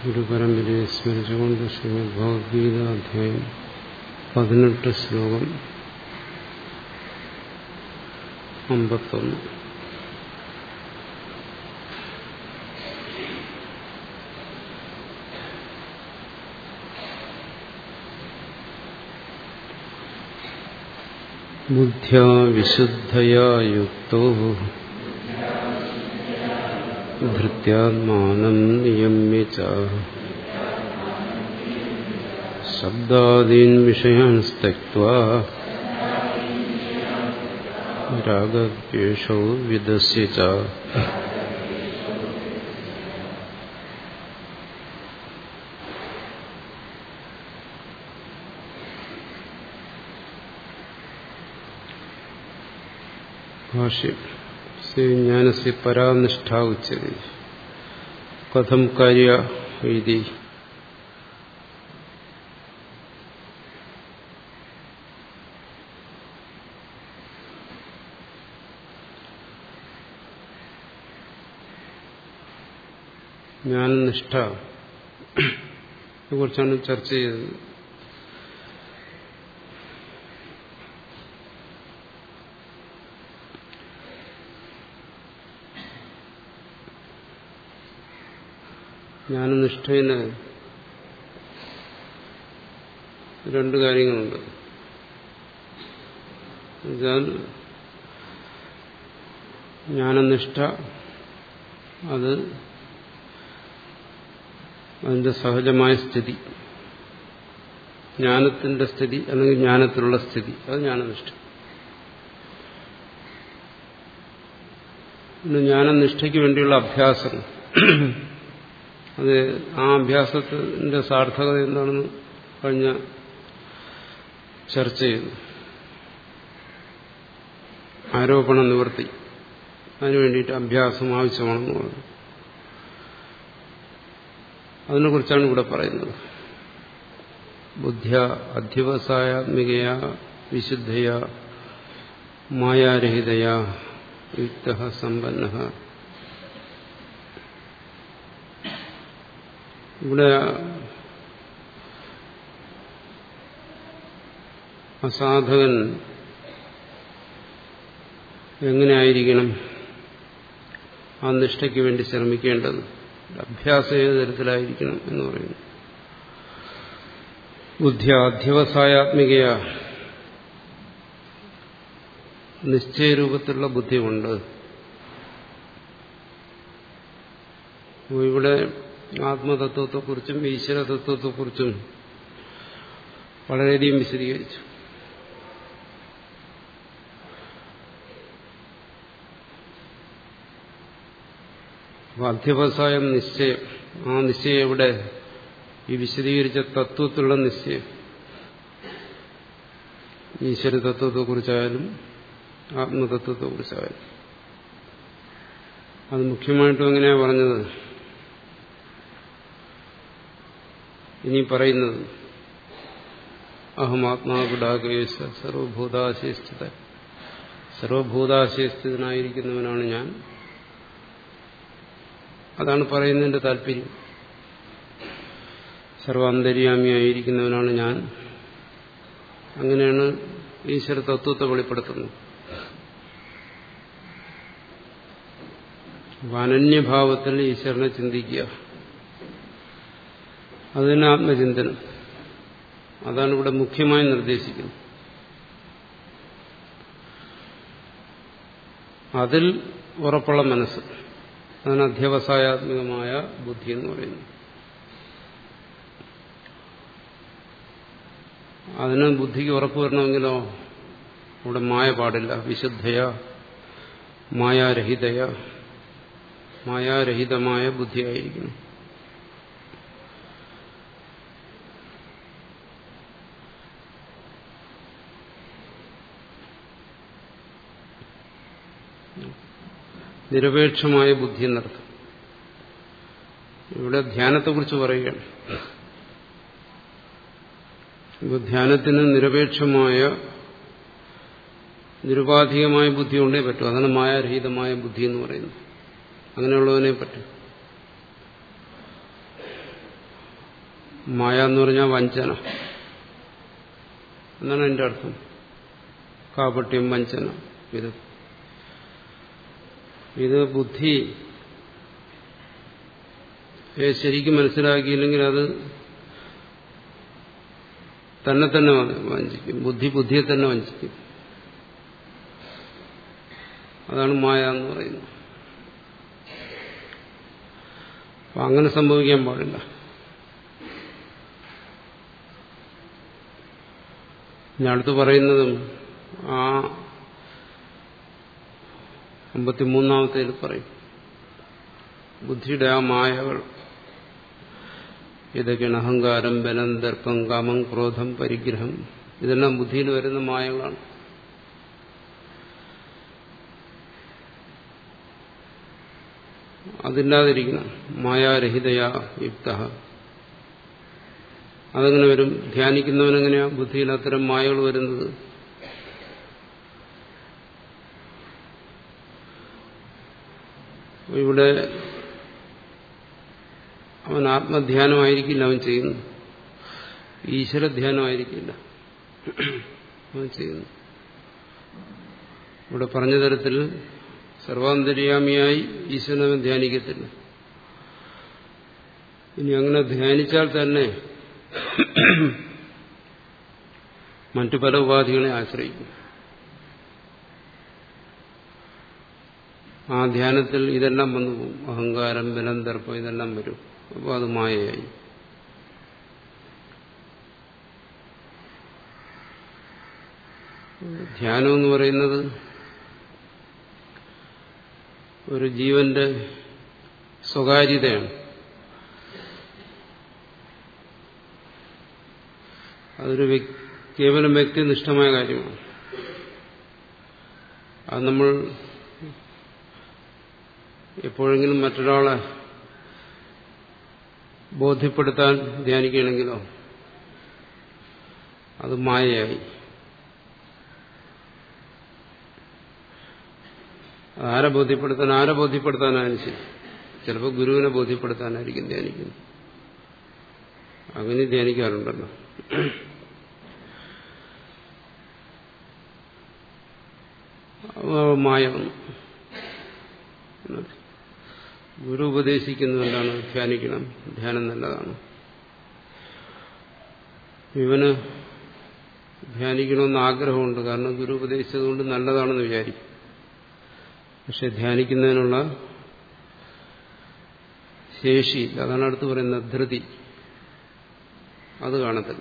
ഗുരുപരമ്പരയെ സ്മരിച്ചുകൊണ്ട് ശ്രീമദ് ഭഗവത്ഗീത അധ്യായം പതിനെട്ട് ശ്ലോകം അമ്പത്തൊന്ന് ബുദ്ധ്യാ വിശുദ്ധയാ യുക്തോ ധൃത്യാത്മാനം നിയമ്യ ച ശബ്ദാദീൻ വിഷയാൻ സ്ത്യക്വാ രാഗദ്വേഷോ വിദസ്യ ച ഭാഷ്യം ജ്ഞാനസ് പരാനിഷ്ഠ ഉച്ചതി കഥം കാര്യ ഇതി ജ്ഞാനനിഷ്ഠ കുറിച്ചാണ് ചർച്ച ചെയ്തത് ജ്ഞാനനിഷ്ഠയിന് രണ്ട് കാര്യങ്ങളുണ്ട് എന്നുവെച്ചാൽ ജ്ഞാനനിഷ്ഠ അത് അതിന്റെ സഹജമായ സ്ഥിതി ജ്ഞാനത്തിന്റെ സ്ഥിതി അല്ലെങ്കിൽ ജ്ഞാനത്തിലുള്ള സ്ഥിതി അത് ജ്ഞാനനിഷ്ഠ പിന്നെ ജ്ഞാനനിഷ്ഠയ്ക്ക് വേണ്ടിയുള്ള അഭ്യാസം അത് ആ അഭ്യാസത്തിന്റെ സാർത്ഥകത എന്താണെന്ന് കഴിഞ്ഞ ചർച്ച ചെയ്തു ആരോപണ നിവൃത്തി അതിനു വേണ്ടിയിട്ട് അഭ്യാസം ആവശ്യമാണെന്ന് പറഞ്ഞു അതിനെക്കുറിച്ചാണ് ഇവിടെ പറയുന്നത് ബുദ്ധ്യ അധ്യവസായാത്മികയ വിശുദ്ധയ മായാരഹിതയ യുക്ത സമ്പന്ന ഇവിടെ അസാധകൻ എങ്ങനെയായിരിക്കണം ആ നിഷ്ഠയ്ക്ക് വേണ്ടി ശ്രമിക്കേണ്ടത് അഭ്യാസം ഏത് തരത്തിലായിരിക്കണം എന്ന് പറയുന്നു ബുദ്ധി അധ്യവസായാത്മികയ നിശ്ചയരൂപത്തിലുള്ള ബുദ്ധി കൊണ്ട് ഇവിടെ ആത്മതത്വത്തെക്കുറിച്ചും ഈശ്വരതത്വത്തെക്കുറിച്ചും വളരെയധികം വിശദീകരിച്ചു അധ്യവസായം നിശ്ചയം ആ നിശ്ചയം എവിടെ ഈ വിശദീകരിച്ച തത്വത്തിലുള്ള നിശ്ചയം ഈശ്വര തത്വത്തെക്കുറിച്ചായാലും ആത്മതത്വത്തെക്കുറിച്ചായാലും അത് മുഖ്യമായിട്ടും എങ്ങനെയാ പറഞ്ഞത് ഇനി പറയുന്നത് അഹമാത്മാവിടാകേശ സർവഭൂതാശയസ്ഥിത സർവഭൂതാശയസ്ഥിതനായിരിക്കുന്നവനാണ് ഞാൻ അതാണ് പറയുന്നതിന്റെ താല്പര്യം സർവാന്തര്യാമിയായിരിക്കുന്നവനാണ് ഞാൻ അങ്ങനെയാണ് ഈശ്വര തത്വത്തെ വെളിപ്പെടുത്തുന്നത് അനന്യഭാവത്തിൽ ഈശ്വരനെ ചിന്തിക്കുക അതിന് ആത്മചിന്തനം അതാണ് ഇവിടെ മുഖ്യമായി നിർദ്ദേശിക്കുന്നത് അതിൽ ഉറപ്പുള്ള മനസ്സ് അതാണ് അധ്യവസായാത്മികമായ ബുദ്ധി എന്ന് പറയുന്നത് അതിന് ബുദ്ധിക്ക് ഉറപ്പ് വരണമെങ്കിലോ ഇവിടെ മായ പാടില്ല വിശുദ്ധയ മായാരഹിതയ മായാരഹിതമായ ബുദ്ധിയായിരിക്കണം നിരപേക്ഷമായ ബുദ്ധി എന്നർത്ഥം ഇവിടെ ധ്യാനത്തെക്കുറിച്ച് പറയുകയാണ് ഇപ്പോൾ ധ്യാനത്തിന് നിരപേക്ഷമായ നിരുപാധികമായ ബുദ്ധി കൊണ്ടേ പറ്റും അതാണ് മായാരഹിതമായ ബുദ്ധി എന്ന് പറയുന്നത് അങ്ങനെയുള്ളവനെ പറ്റും മായ എന്ന് പറഞ്ഞാൽ വഞ്ചന എന്നാണ് എൻ്റെ അർത്ഥം കാപട്യം വഞ്ചന ഇത് ഇത് ബുദ്ധി ശരിക്കും മനസ്സിലാക്കിയില്ലെങ്കിൽ അത് തന്നെ തന്നെ വഞ്ചിക്കും ബുദ്ധി ബുദ്ധിയെ തന്നെ വഞ്ചിക്കും അതാണ് മായ എന്ന് പറയുന്നത് അപ്പൊ അങ്ങനെ സംഭവിക്കാൻ പാടില്ല ഞാൻ അടുത്ത് പറയുന്നതും ആ അമ്പത്തിമൂന്നാമത്തേൽ പറയും ബുദ്ധിയുടെ ആ മായകൾ ഇതൊക്കെയാണ് അഹങ്കാരം ബലം ദർപ്പം കാമം ക്രോധം പരിഗ്രഹം ഇതെല്ലാം ബുദ്ധിയിൽ വരുന്ന മായകളാണ് അതില്ലാതിരിക്കണം മായാരഹിതയാ യുക്ത അതെങ്ങനെ വരും ധ്യാനിക്കുന്നവനെങ്ങനെയാ ബുദ്ധിയിൽ അത്തരം മായകൾ വരുന്നത് ഇവിടെ അവൻ ആത്മധ്യാനമായിരിക്കില്ല അവൻ ചെയ്യുന്നു ഈശ്വരധ്യാനമായിരിക്കില്ല അവൻ ചെയ്യുന്നു ഇവിടെ പറഞ്ഞ തരത്തിൽ സർവാന്തര്യാമിയായി ഈശ്വരനവൻ ധ്യാനിക്കത്തില്ല ഇനി അങ്ങനെ ധ്യാനിച്ചാൽ തന്നെ മറ്റു പല ഉപാധികളെ ആശ്രയിക്കും ആ ധ്യാനത്തിൽ ഇതെല്ലാം വന്നു പോകും അഹങ്കാരം ബലം ദർപ്പം ഇതെല്ലാം വരും അപ്പോൾ അത് മായയായി ധ്യാനം എന്ന് പറയുന്നത് ഒരു ജീവന്റെ സ്വകാര്യതയാണ് അതൊരു കേവലം വ്യക്തിനിഷ്ഠമായ കാര്യമാണ് അത് നമ്മൾ എപ്പോഴെങ്കിലും മറ്റൊരാളെ ബോധ്യപ്പെടുത്താൻ ധ്യാനിക്കുകയാണെങ്കിലോ അത് മായയായി ആരെ ബോധ്യപ്പെടുത്താൻ ആരെ ബോധ്യപ്പെടുത്താനായാലും ശരി ചിലപ്പോൾ ഗുരുവിനെ ബോധ്യപ്പെടുത്താനായിരിക്കും ധ്യാനിക്കുന്നത് അങ്ങനെ ധ്യാനിക്കാറുണ്ടല്ലോ മായ വന്നു ഗുരു ഉപദേശിക്കുന്നത് എന്താണ് ധ്യാനിക്കണം ധ്യാനം നല്ലതാണ് ഇവന് ധ്യാനിക്കണമെന്ന് ആഗ്രഹമുണ്ട് കാരണം ഗുരു ഉപദേശിച്ചതുകൊണ്ട് നല്ലതാണെന്ന് വിചാരിക്കും പക്ഷെ ധ്യാനിക്കുന്നതിനുള്ള ശേഷിയില്ല അതാണ് അടുത്ത് പറയുന്നത് ധൃതി അത് കാണത്തില്ല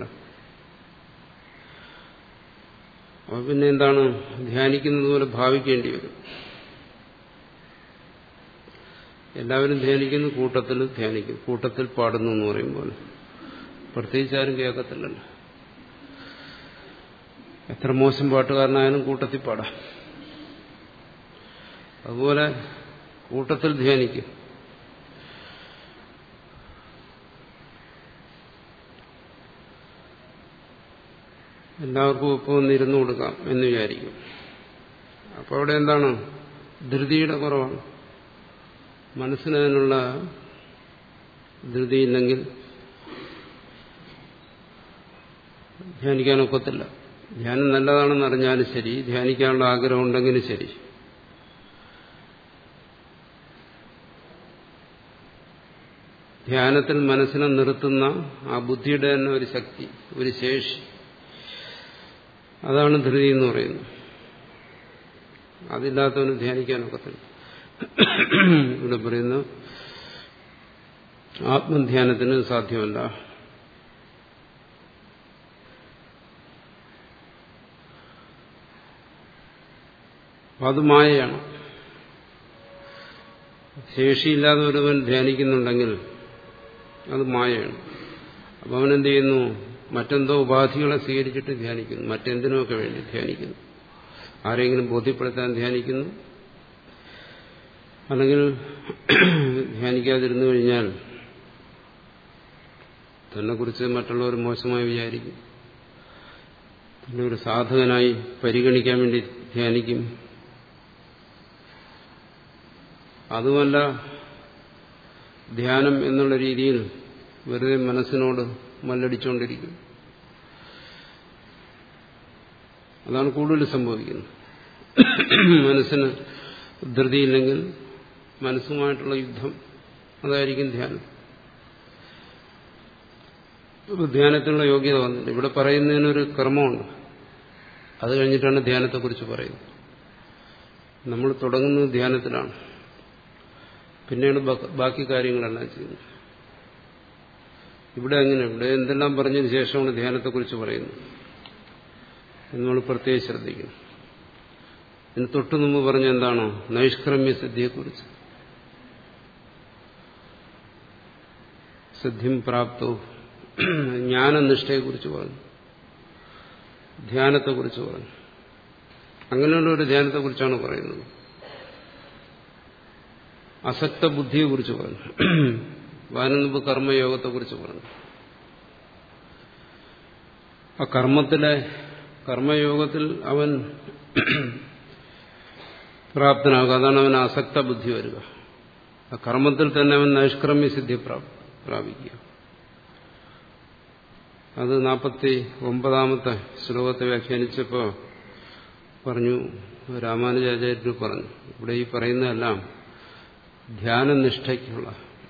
അപ്പൊ പിന്നെ എന്താണ് ധ്യാനിക്കുന്നത് പോലെ ഭാവിക്കേണ്ടി വരും എല്ലാവരും ധ്യാനിക്കുന്നു കൂട്ടത്തിൽ ധ്യാനിക്കും കൂട്ടത്തിൽ പാടുന്നു എന്ന് പറയും പോലെ പ്രത്യേകിച്ച് ആരും കേൾക്കത്തില്ലല്ലോ എത്ര മോശം പാട്ടുകാരനായാലും കൂട്ടത്തിൽ പാടാം അതുപോലെ കൂട്ടത്തിൽ ധ്യാനിക്കും എല്ലാവർക്കും ഒപ്പം ഒന്നിരുന്നു കൊടുക്കാം എന്ന് വിചാരിക്കും അപ്പോൾ അവിടെ എന്താണ് ധൃതിയുടെ കുറവാണ് മനസ്സിനതിനുള്ള ധൃതിയില്ലെങ്കിൽ ധ്യാനിക്കാനൊക്കത്തില്ല ധ്യാനം നല്ലതാണെന്ന് അറിഞ്ഞാലും ശരി ധ്യാനിക്കാനുള്ള ആഗ്രഹം ഉണ്ടെങ്കിലും ശരി ധ്യാനത്തിൽ മനസ്സിനെ നിർത്തുന്ന ആ ബുദ്ധിയുടെ തന്നെ ഒരു ശക്തി ഒരു ശേഷി അതാണ് ധൃതി എന്ന് പറയുന്നത് അതില്ലാത്തവന് ധ്യാനിക്കാനൊക്കത്തില്ല ഇവിടെ പറയുന്നു ആത്മധ്യാനത്തിന് സാധ്യമല്ല അത് മായയാണ് ശേഷിയില്ലാതെ ഒരുവൻ ധ്യാനിക്കുന്നുണ്ടെങ്കിൽ അത് മായയാണ് അപ്പം അവൻ എന്ത് ചെയ്യുന്നു മറ്റെന്തോ ഉപാധികളെ സ്വീകരിച്ചിട്ട് ധ്യാനിക്കുന്നു മറ്റെന്തിനുമൊക്കെ വേണ്ടി ധ്യാനിക്കുന്നു ആരെങ്കിലും ബോധ്യപ്പെടുത്താൻ ധ്യാനിക്കുന്നു അല്ലെങ്കിൽ ധ്യാനിക്കാതിരുന്നു കഴിഞ്ഞാൽ തന്നെക്കുറിച്ച് മറ്റുള്ളവർ മോശമായി വിചാരിക്കും തന്നെ ഒരു സാധകനായി പരിഗണിക്കാൻ വേണ്ടി ധ്യാനിക്കും അതുമല്ല ധ്യാനം എന്നുള്ള രീതിയിൽ വെറുതെ മനസ്സിനോട് മല്ലടിച്ചുകൊണ്ടിരിക്കും അതാണ് കൂടുതൽ സംഭവിക്കുന്നത് മനസ്സിന് ധൃതിയില്ലെങ്കിൽ മനസ്സുമായിട്ടുള്ള യുദ്ധം അതായിരിക്കും ധ്യാനം ഇപ്പൊ ധ്യാനത്തിനുള്ള യോഗ്യത വന്നില്ല ഇവിടെ പറയുന്നതിനൊരു ക്രമമുണ്ട് അത് കഴിഞ്ഞിട്ടാണ് ധ്യാനത്തെക്കുറിച്ച് പറയുന്നത് നമ്മൾ തുടങ്ങുന്നത് ധ്യാനത്തിലാണ് പിന്നീട് ബാക്കി കാര്യങ്ങളെല്ലാം ചെയ്യുന്നത് ഇവിടെ അങ്ങനെ ഇവിടെ എന്തെല്ലാം പറഞ്ഞതിന് ശേഷമാണ് ധ്യാനത്തെക്കുറിച്ച് പറയുന്നത് എന്ന് നമ്മൾ പ്രത്യേകം ശ്രദ്ധിക്കണം ഇതിന് തൊട്ടു മുമ്പ് പറഞ്ഞ എന്താണോ നൈഷ്ക്രമ്യ സിദ്ധിയെക്കുറിച്ച് സിദ്ധിം പ്രാപ്തവും ജ്ഞാനനിഷ്ഠയെക്കുറിച്ച് പറഞ്ഞു ധ്യാനത്തെക്കുറിച്ച് പറഞ്ഞു അങ്ങനെയുള്ള ഒരു ധ്യാനത്തെക്കുറിച്ചാണ് പറയുന്നത് അസക്ത ബുദ്ധിയെക്കുറിച്ച് പറഞ്ഞു വായന മുമ്പ് കർമ്മയോഗത്തെക്കുറിച്ച് പറഞ്ഞു ആ കർമ്മത്തിലെ കർമ്മയോഗത്തിൽ അവൻ പ്രാപ്തനാകുക അതാണ് അവൻ അസക്ത ബുദ്ധി വരിക ആ കർമ്മത്തിൽ തന്നെ അവൻ നൈഷ്കർമ്മ്യ സിദ്ധി പ്രാപിക്കുക അത് നാൽപ്പത്തി ഒമ്പതാമത്തെ ശ്ലോകത്തെ വ്യാഖ്യാനിച്ചപ്പോ പറഞ്ഞു രാമാനുജാചാര്യർ പറഞ്ഞു ഇവിടെ ഈ പറയുന്നതെല്ലാം ധ്യാനനിഷ്ഠയ്ക്കുള്ള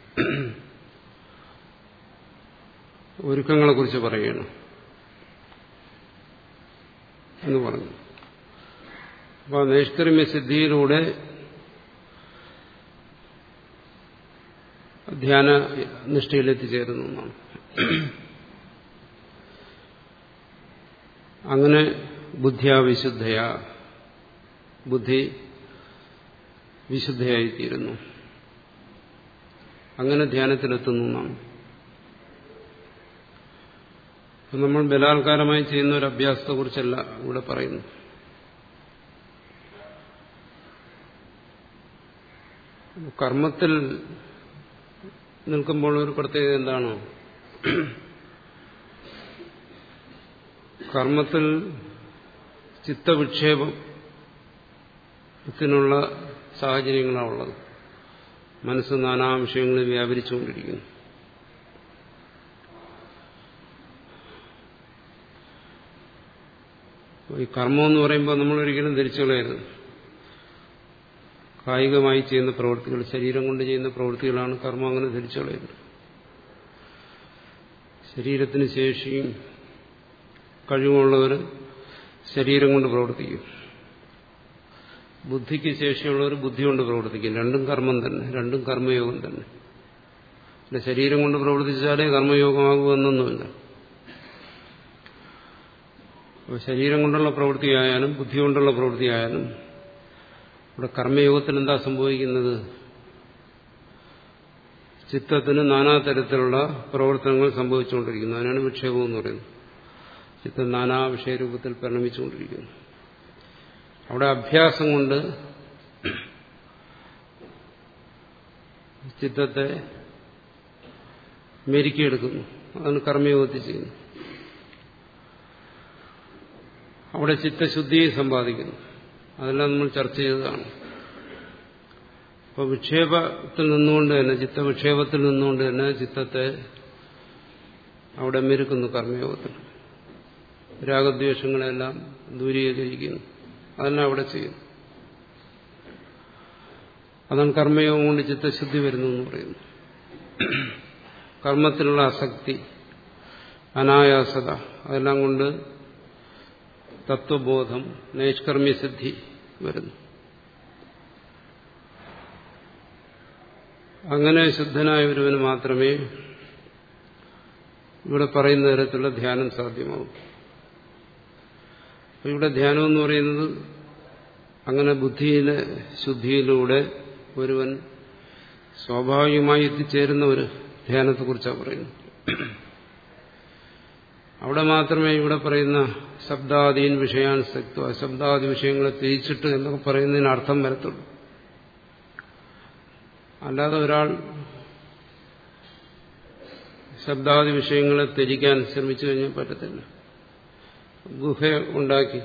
ഒരുക്കങ്ങളെക്കുറിച്ച് പറയുകയാണ് എന്ന് പറഞ്ഞു അപ്പോൾ നൈഷ്കർമ്മ്യ സിദ്ധിയിലൂടെ ധ്യാന നിഷ്ഠയിലെത്തിച്ചേരുന്നു എന്നാണ് അങ്ങനെ ബുദ്ധിയാവിശുദ്ധയാ ബുദ്ധി വിശുദ്ധയായിത്തീരുന്നു അങ്ങനെ ധ്യാനത്തിലെത്തുന്നു എന്നാണ് നമ്മൾ ബലാത്കാരമായി ചെയ്യുന്ന ഒരു അഭ്യാസത്തെക്കുറിച്ചല്ല ഇവിടെ പറയുന്നു കർമ്മത്തിൽ നിൽക്കുമ്പോൾ ഒരു പ്രത്യേകത എന്താണ് കർമ്മത്തിൽ ചിത്തവിക്ഷേപത്തിനുള്ള സാഹചര്യങ്ങളാണ് ഉള്ളത് മനസ്സ് നാനാ വിഷയങ്ങളിൽ വ്യാപരിച്ചുകൊണ്ടിരിക്കുന്നു ഈ കർമ്മം എന്ന് പറയുമ്പോൾ നമ്മൾ ഒരിക്കലും ധരിച്ചു കളയരുത് കായികമായി ചെയ്യുന്ന പ്രവൃത്തികൾ ശരീരം കൊണ്ട് ചെയ്യുന്ന പ്രവൃത്തികളാണ് കർമ്മം അങ്ങനെ ധരിച്ചു കളയരുത് ശരീരത്തിന് ശേഷിയും കഴിവുള്ളവർ ശരീരം കൊണ്ട് പ്രവർത്തിക്കും ബുദ്ധിക്ക് ശേഷിയുള്ളവർ ബുദ്ധി കൊണ്ട് പ്രവർത്തിക്കും രണ്ടും കർമ്മം തന്നെ രണ്ടും കർമ്മയോഗം തന്നെ അല്ല ശരീരം കൊണ്ട് പ്രവർത്തിച്ചാലേ കർമ്മയോഗമാകുമെന്നൊന്നുമില്ല അപ്പോൾ ശരീരം കൊണ്ടുള്ള പ്രവൃത്തിയായാലും ബുദ്ധി കൊണ്ടുള്ള പ്രവൃത്തിയായാലും ഇവിടെ കർമ്മയോഗത്തിൽ എന്താ സംഭവിക്കുന്നത് ചിത്തത്തിന് നാനാതരത്തിലുള്ള പ്രവർത്തനങ്ങൾ സംഭവിച്ചുകൊണ്ടിരിക്കുന്നു അതിനാണ് വിക്ഷേപം എന്ന് പറയുന്നത് ചിത്തം നാനാ വിഷയരൂപത്തിൽ പരിണമിച്ചുകൊണ്ടിരിക്കുന്നു അവിടെ അഭ്യാസം കൊണ്ട് ചിത്തത്തെ മെരുക്കിയെടുക്കുന്നു അതാണ് കർമ്മയോഗത്തിൽ ചെയ്യുന്നു അവിടെ ചിത്തശുദ്ധിയെ സമ്പാദിക്കുന്നു അതെല്ലാം നമ്മൾ ചർച്ച ചെയ്തതാണ് അപ്പോൾ വിക്ഷേപത്തിൽ നിന്നുകൊണ്ട് തന്നെ ചിത്തവിക്ഷേപത്തിൽ നിന്നുകൊണ്ട് തന്നെ ചിത്തത്തെ അവിടെ മെരുക്കുന്നു കർമ്മയോഗത്തിൽ രാഗദ്വേഷങ്ങളെല്ലാം ദൂരീകരിക്കുന്നു അതെല്ലാം അവിടെ ചെയ്യുന്നു അതാണ് കർമ്മയോഗം കൊണ്ട് ചിത്തശുദ്ധി വരുന്നു എന്ന് പറയുന്നു കർമ്മത്തിലുള്ള ആസക്തി അനായാസത അതെല്ലാം കൊണ്ട് തത്വബോധം നൈഷ്കർമ്മ്യസിദ്ധി വരുന്നു അങ്ങനെ ശുദ്ധനായ ഒരുവന് മാത്രമേ ഇവിടെ പറയുന്ന തരത്തിലുള്ള ധ്യാനം സാധ്യമാവും ഇവിടെ ധ്യാനം എന്ന് പറയുന്നത് അങ്ങനെ ബുദ്ധിയിലെ ശുദ്ധിയിലൂടെ ഒരുവൻ സ്വാഭാവികമായി എത്തിച്ചേരുന്ന ഒരു ധ്യാനത്തെക്കുറിച്ചാണ് പറയുന്നത് അവിടെ മാത്രമേ ഇവിടെ പറയുന്ന ശബ്ദാദീൻ വിഷയാൻ സക്ത ശബ്ദാദി വിഷയങ്ങളെ തിരിച്ചിട്ട് എന്നൊക്കെ പറയുന്നതിന് അർത്ഥം വരത്തുള്ളൂ അല്ലാതെ ഒരാൾ ശബ്ദാദി വിഷയങ്ങളെ ത്യജിക്കാൻ ശ്രമിച്ചു കഴിഞ്ഞാൽ പറ്റത്തില്ല ഗുഹ ഉണ്ടാക്കി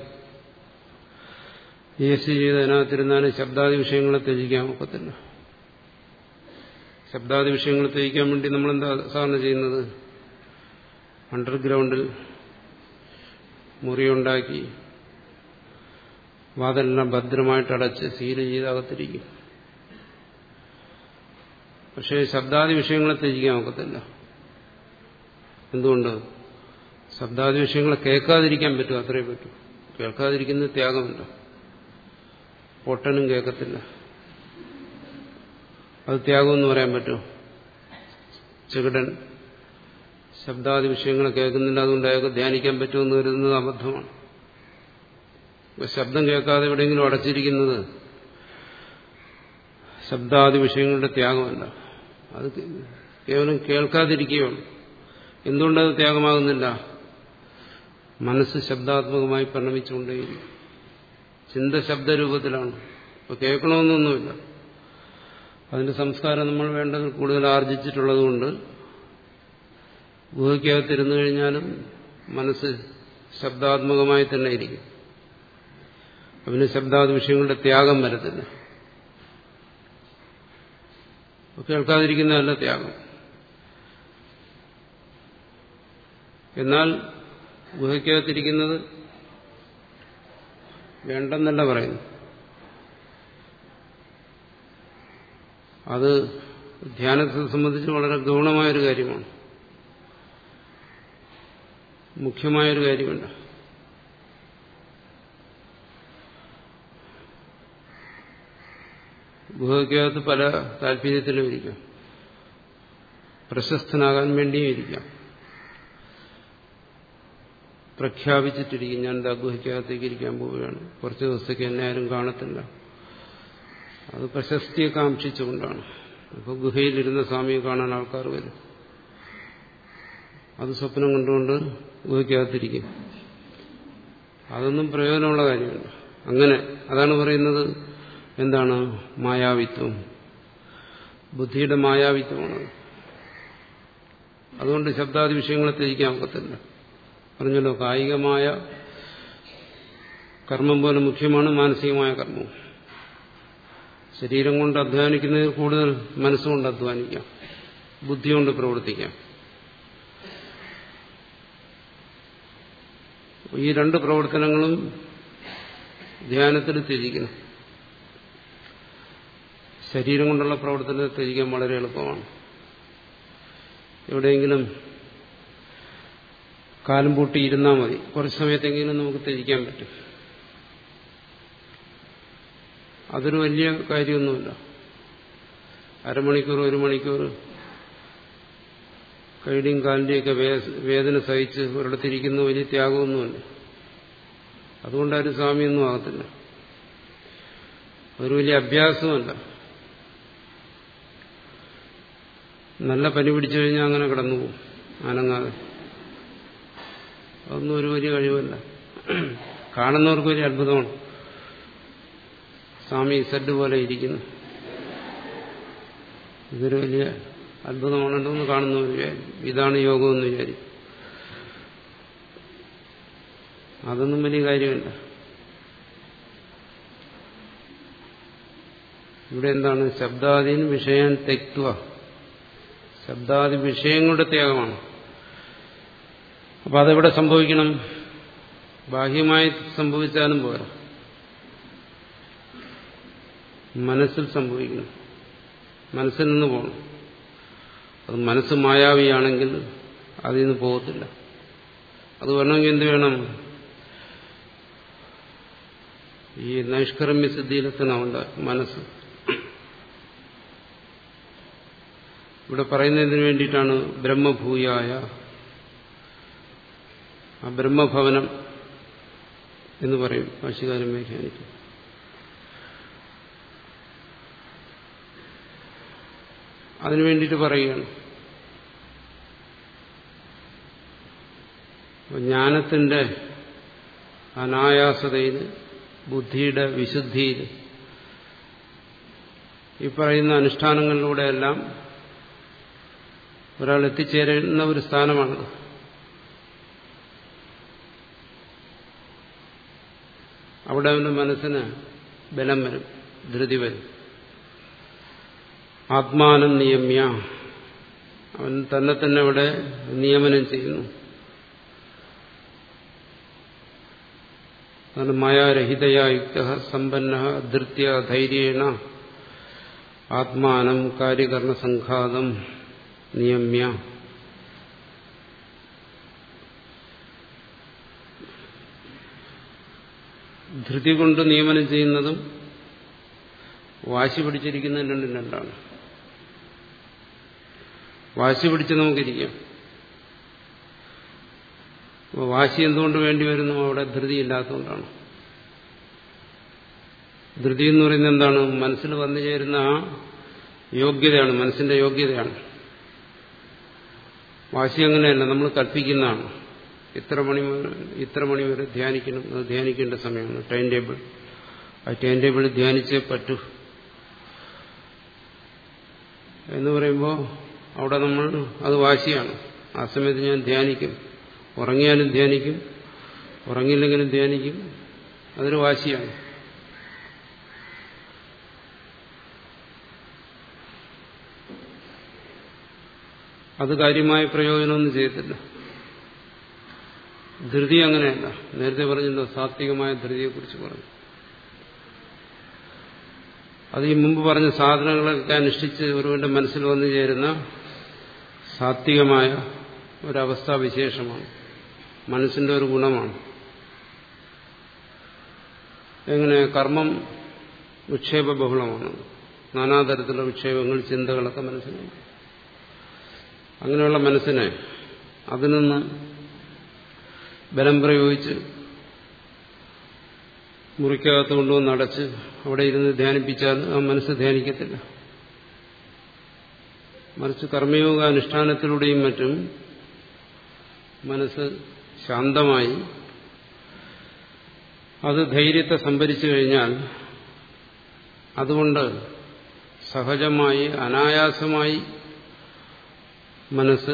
എ സി ചെയ്ത് അതിനകത്തിരുന്നാലും ശബ്ദാദി വിഷയങ്ങളെ ത്യജിക്കാൻ ഒക്കത്തില്ല ശബ്ദാദി വിഷയങ്ങളെ ത്യജിക്കാൻ വേണ്ടി നമ്മൾ എന്താ സാധാരണ ചെയ്യുന്നത് അണ്ടർഗ്രൗണ്ടിൽ മുറിയുണ്ടാക്കി വാതെല്ലാം ഭദ്രമായിട്ട് അടച്ച് സീല് ചെയ്ത് അകത്തിരിക്കും പക്ഷേ ശബ്ദാദി വിഷയങ്ങളെ ത്യജിക്കാൻ ഒക്കത്തില്ല എന്തുകൊണ്ട് ശബ്ദാദി വിഷയങ്ങളെ കേൾക്കാതിരിക്കാൻ പറ്റും അത്രേ പറ്റും കേൾക്കാതിരിക്കുന്നത് ത്യാഗമല്ല പൊട്ടനും കേൾക്കത്തില്ല അത് ത്യാഗമെന്ന് പറയാൻ പറ്റുമോ ചെകിടൻ ശബ്ദാദി വിഷയങ്ങളെ കേൾക്കുന്നില്ല അതുകൊണ്ട് അയാൾക്ക് ധ്യാനിക്കാൻ പറ്റുമെന്ന് കരുതുന്നത് അബദ്ധമാണ് ശബ്ദം കേൾക്കാതെ എവിടെയെങ്കിലും അടച്ചിരിക്കുന്നത് ശബ്ദാദി വിഷയങ്ങളുടെ ത്യാഗമല്ല അത് കേവലം കേൾക്കാതിരിക്കുകയുള്ളൂ എന്തുകൊണ്ടത് ത്യാഗമാകുന്നില്ല മനസ്സ് ശബ്ദാത്മകമായി പരിണമിച്ചുകൊണ്ടേയിരിക്കും ചിന്ത ശബ്ദരൂപത്തിലാണ് ഇപ്പൊ കേൾക്കണമെന്നൊന്നുമില്ല അതിന്റെ സംസ്കാരം നമ്മൾ വേണ്ടതിൽ കൂടുതൽ ആർജിച്ചിട്ടുള്ളതുകൊണ്ട് ഗുഹയ്ക്കകത്തിരുന്നു കഴിഞ്ഞാലും മനസ്സ് ശബ്ദാത്മകമായി തന്നെ ഇരിക്കും അതിന് ശബ്ദാദി വിഷയങ്ങളുടെ ത്യാഗം വരത്തില്ല കേൾക്കാതിരിക്കുന്നതല്ല ത്യാഗം എന്നാൽ ഗുഹയ്ക്കകത്തിരിക്കുന്നത് വേണ്ടെന്നല്ല പറയുന്നു അത് ധ്യാനത്തെ സംബന്ധിച്ച് വളരെ ഗൗണമായൊരു കാര്യമാണ് മുഖ്യമായൊരു കാര്യമല്ല ഗുഹയ്ക്കകത്ത് പല താല്പര്യത്തിലും ഇരിക്കാം പ്രശസ്തനാകാൻ വേണ്ടിയും ഇരിക്കാം പ്രഖ്യാപിച്ചിട്ടിരിക്കും ഞാൻ എന്താ ഗുഹയ്ക്കകത്തേക്ക് ഇരിക്കാൻ പോവുകയാണ് കുറച്ച് ദിവസത്തേക്ക് എന്നെ ആരും കാണത്തില്ല അത് പ്രശസ്തിയെ കാക്ഷിച്ചുകൊണ്ടാണ് അപ്പോൾ ഗുഹയിലിരുന്ന സ്വാമിയെ കാണാൻ ആൾക്കാർ വരും അത് സ്വപ്നം കണ്ടുകൊണ്ട് ഗുഹയ്ക്കകത്തിരിക്കും അതൊന്നും പ്രയോജനമുള്ള കാര്യമല്ല അങ്ങനെ അതാണ് പറയുന്നത് എന്താണ് മായാവിത്വം ബുദ്ധിയുടെ മായാവിത്വമാണ് അതുകൊണ്ട് ശബ്ദാദി വിഷയങ്ങളെ ത്യജിക്കാൻ ഒക്കത്തില്ല പറഞ്ഞല്ലോ കായികമായ കർമ്മം പോലെ മുഖ്യമാണ് മാനസികമായ കർമ്മം ശരീരം കൊണ്ട് അധ്വാനിക്കുന്നതിൽ കൂടുതൽ മനസ്സുകൊണ്ട് അധ്വാനിക്കാം ബുദ്ധി കൊണ്ട് പ്രവർത്തിക്കാം ഈ രണ്ട് പ്രവർത്തനങ്ങളും ധ്യാനത്തിൽ ത്യജിക്കണം ശരീരം കൊണ്ടുള്ള പ്രവർത്തനത്തെ ത്യജിക്കാൻ വളരെ എളുപ്പമാണ് എവിടെയെങ്കിലും കാലം പൂട്ടി ഇരുന്നാൽ മതി കുറച്ച് സമയത്തെങ്കിലും നമുക്ക് ത്യജിക്കാൻ പറ്റും അതൊരു വലിയ കാര്യമൊന്നുമില്ല അരമണിക്കൂർ ഒരു മണിക്കൂർ കൈയുടെയും കാലിന്റെയൊക്കെ വേദന സഹിച്ച് ഒരിടത്തിരിക്കുന്ന വലിയ ത്യാഗമൊന്നുമല്ല അതുകൊണ്ടാരും സ്വാമിയൊന്നും ആകത്തില്ല അതൊരു വലിയ അഭ്യാസമല്ല നല്ല പനി പിടിച്ചു കഴിഞ്ഞാൽ അങ്ങനെ കിടന്നു പോകും അനങ്ങാതെ അതൊന്നും ഒരു വലിയ കഴിവല്ല കാണുന്നവർക്ക് വലിയ അത്ഭുതമാണ് സ്വാമി സെഡ് പോലെ ഇരിക്കുന്നു ഇതൊരു വലിയ അത്ഭുതമാണല്ലോ എന്ന് കാണുന്നവർ വിചാരിക്കും ഇതാണ് യോഗമെന്ന് വിചാരിക്കും അതൊന്നും വലിയ കാര്യമല്ല ഇവിടെ എന്താണ് ശബ്ദാദീൻ വിഷയാൻ തെക്വ ശബ്ദാദി വിഷയങ്ങളുടെ ത്യാഗമാണ് അപ്പൊ അതെവിടെ സംഭവിക്കണം ബാഹ്യമായി സംഭവിച്ചാലും പോരാ മനസ്സിൽ സംഭവിക്കണം മനസ്സിൽ നിന്ന് പോകണം അത് മനസ്സ് മായാവിയാണെങ്കിൽ അതിൽ നിന്ന് പോകത്തില്ല അത് വേണമെങ്കിൽ എന്ത് വേണം ഈ നൈഷ്കർമ്മ്യ സിദ്ധിയിലെത്തണമുണ്ട് മനസ്സ് ഇവിടെ പറയുന്നതിന് വേണ്ടിയിട്ടാണ് ബ്രഹ്മഭൂയായ ആ ബ്രഹ്മഭവനം എന്ന് പറയും ഭാഷകാരം വ്യാഖ്യാനിക്കും അതിനു വേണ്ടിയിട്ട് പറയുകയാണ് ജ്ഞാനത്തിന്റെ അനായാസതയിൽ ബുദ്ധിയുടെ വിശുദ്ധിയിൽ ഈ പറയുന്ന അനുഷ്ഠാനങ്ങളിലൂടെയെല്ലാം ഒരാൾ എത്തിച്ചേരുന്ന ഒരു സ്ഥാനമാണത് അവിടെ അവന്റെ മനസ്സിന് ബലം വരും ധൃതി വരും ആത്മാനം നിയമ്യ അവൻ തന്നെ തന്നെ അവിടെ നിയമനം ചെയ്യുന്നു അതാണ് മായാരഹിതയാ യുക്ത സമ്പന്ന ധൃത്യ ധൈര്യേണ ആത്മാനം കാര്യകരണ സംഘാതം നിയമ്യ ധൃതി കൊണ്ട് നിയമനം ചെയ്യുന്നതും വാശി പിടിച്ചിരിക്കുന്നതും രണ്ടും രണ്ടാണ് വാശി പിടിച്ച് നമുക്കിരിക്കാം അപ്പോൾ വാശി എന്തുകൊണ്ട് വേണ്ടി വരുന്നു അവിടെ ധൃതി ഇല്ലാത്തതുകൊണ്ടാണ് ധൃതി എന്ന് പറയുന്നത് എന്താണ് മനസ്സിൽ വന്നു ചേരുന്ന ആ യോഗ്യതയാണ് മനസ്സിന്റെ യോഗ്യതയാണ് വാശി അങ്ങനെയല്ല നമ്മൾ കൽപ്പിക്കുന്നതാണ് ഇത്ര മണി മുതൽ ഇത്ര മണി വരെ ധ്യാനിക്കണം അത് ധ്യാനിക്കേണ്ട സമയമാണ് ടൈം ടേബിൾ ആ ടൈം ടേബിൾ ധ്യാനിച്ചേ പറ്റൂ എന്ന് പറയുമ്പോൾ അവിടെ നമ്മൾ അത് വാശിയാണ് ആ സമയത്ത് ഞാൻ ധ്യാനിക്കും ഉറങ്ങിയാലും ധ്യാനിക്കും ഉറങ്ങിയില്ലെങ്കിലും ധ്യാനിക്കും അതൊരു വാശിയാണ് അത് കാര്യമായ പ്രയോജനമൊന്നും ചെയ്യത്തില്ല ധൃതി അങ്ങനെയല്ല നേരത്തെ പറഞ്ഞല്ലോ സാത്വികമായ ധൃതിയെക്കുറിച്ച് പറഞ്ഞു അത് ഈ മുമ്പ് പറഞ്ഞ സാധനങ്ങളൊക്കെ അനുഷ്ഠിച്ച് ഒരുവന്റെ മനസ്സിൽ വന്നു ചേരുന്ന സാത്വികമായ ഒരവസ്ഥാവിശേഷമാണ് മനസ്സിന്റെ ഒരു ഗുണമാണ് എങ്ങനെ കർമ്മം വിക്ഷേപ ബഹുളമാണ് നാനാതരത്തിലുള്ള വിക്ഷേപങ്ങൾ ചിന്തകളൊക്കെ മനസ്സിലുണ്ട് അങ്ങനെയുള്ള മനസ്സിനെ അതിൽ നിന്ന് ബലം പ്രയോഗിച്ച് മുറിക്കകത്ത് കൊണ്ടുവന്ന് അടച്ച് അവിടെ ഇരുന്ന് ധ്യാനിപ്പിച്ചാൽ ആ മനസ്സ് ധ്യാനിക്കത്തില്ല മറിച്ച് കർമ്മയോഗ അനുഷ്ഠാനത്തിലൂടെയും മറ്റും മനസ്സ് ശാന്തമായി അത് ധൈര്യത്തെ സംഭരിച്ചു കഴിഞ്ഞാൽ അതുകൊണ്ട് സഹജമായി അനായാസമായി മനസ്സ്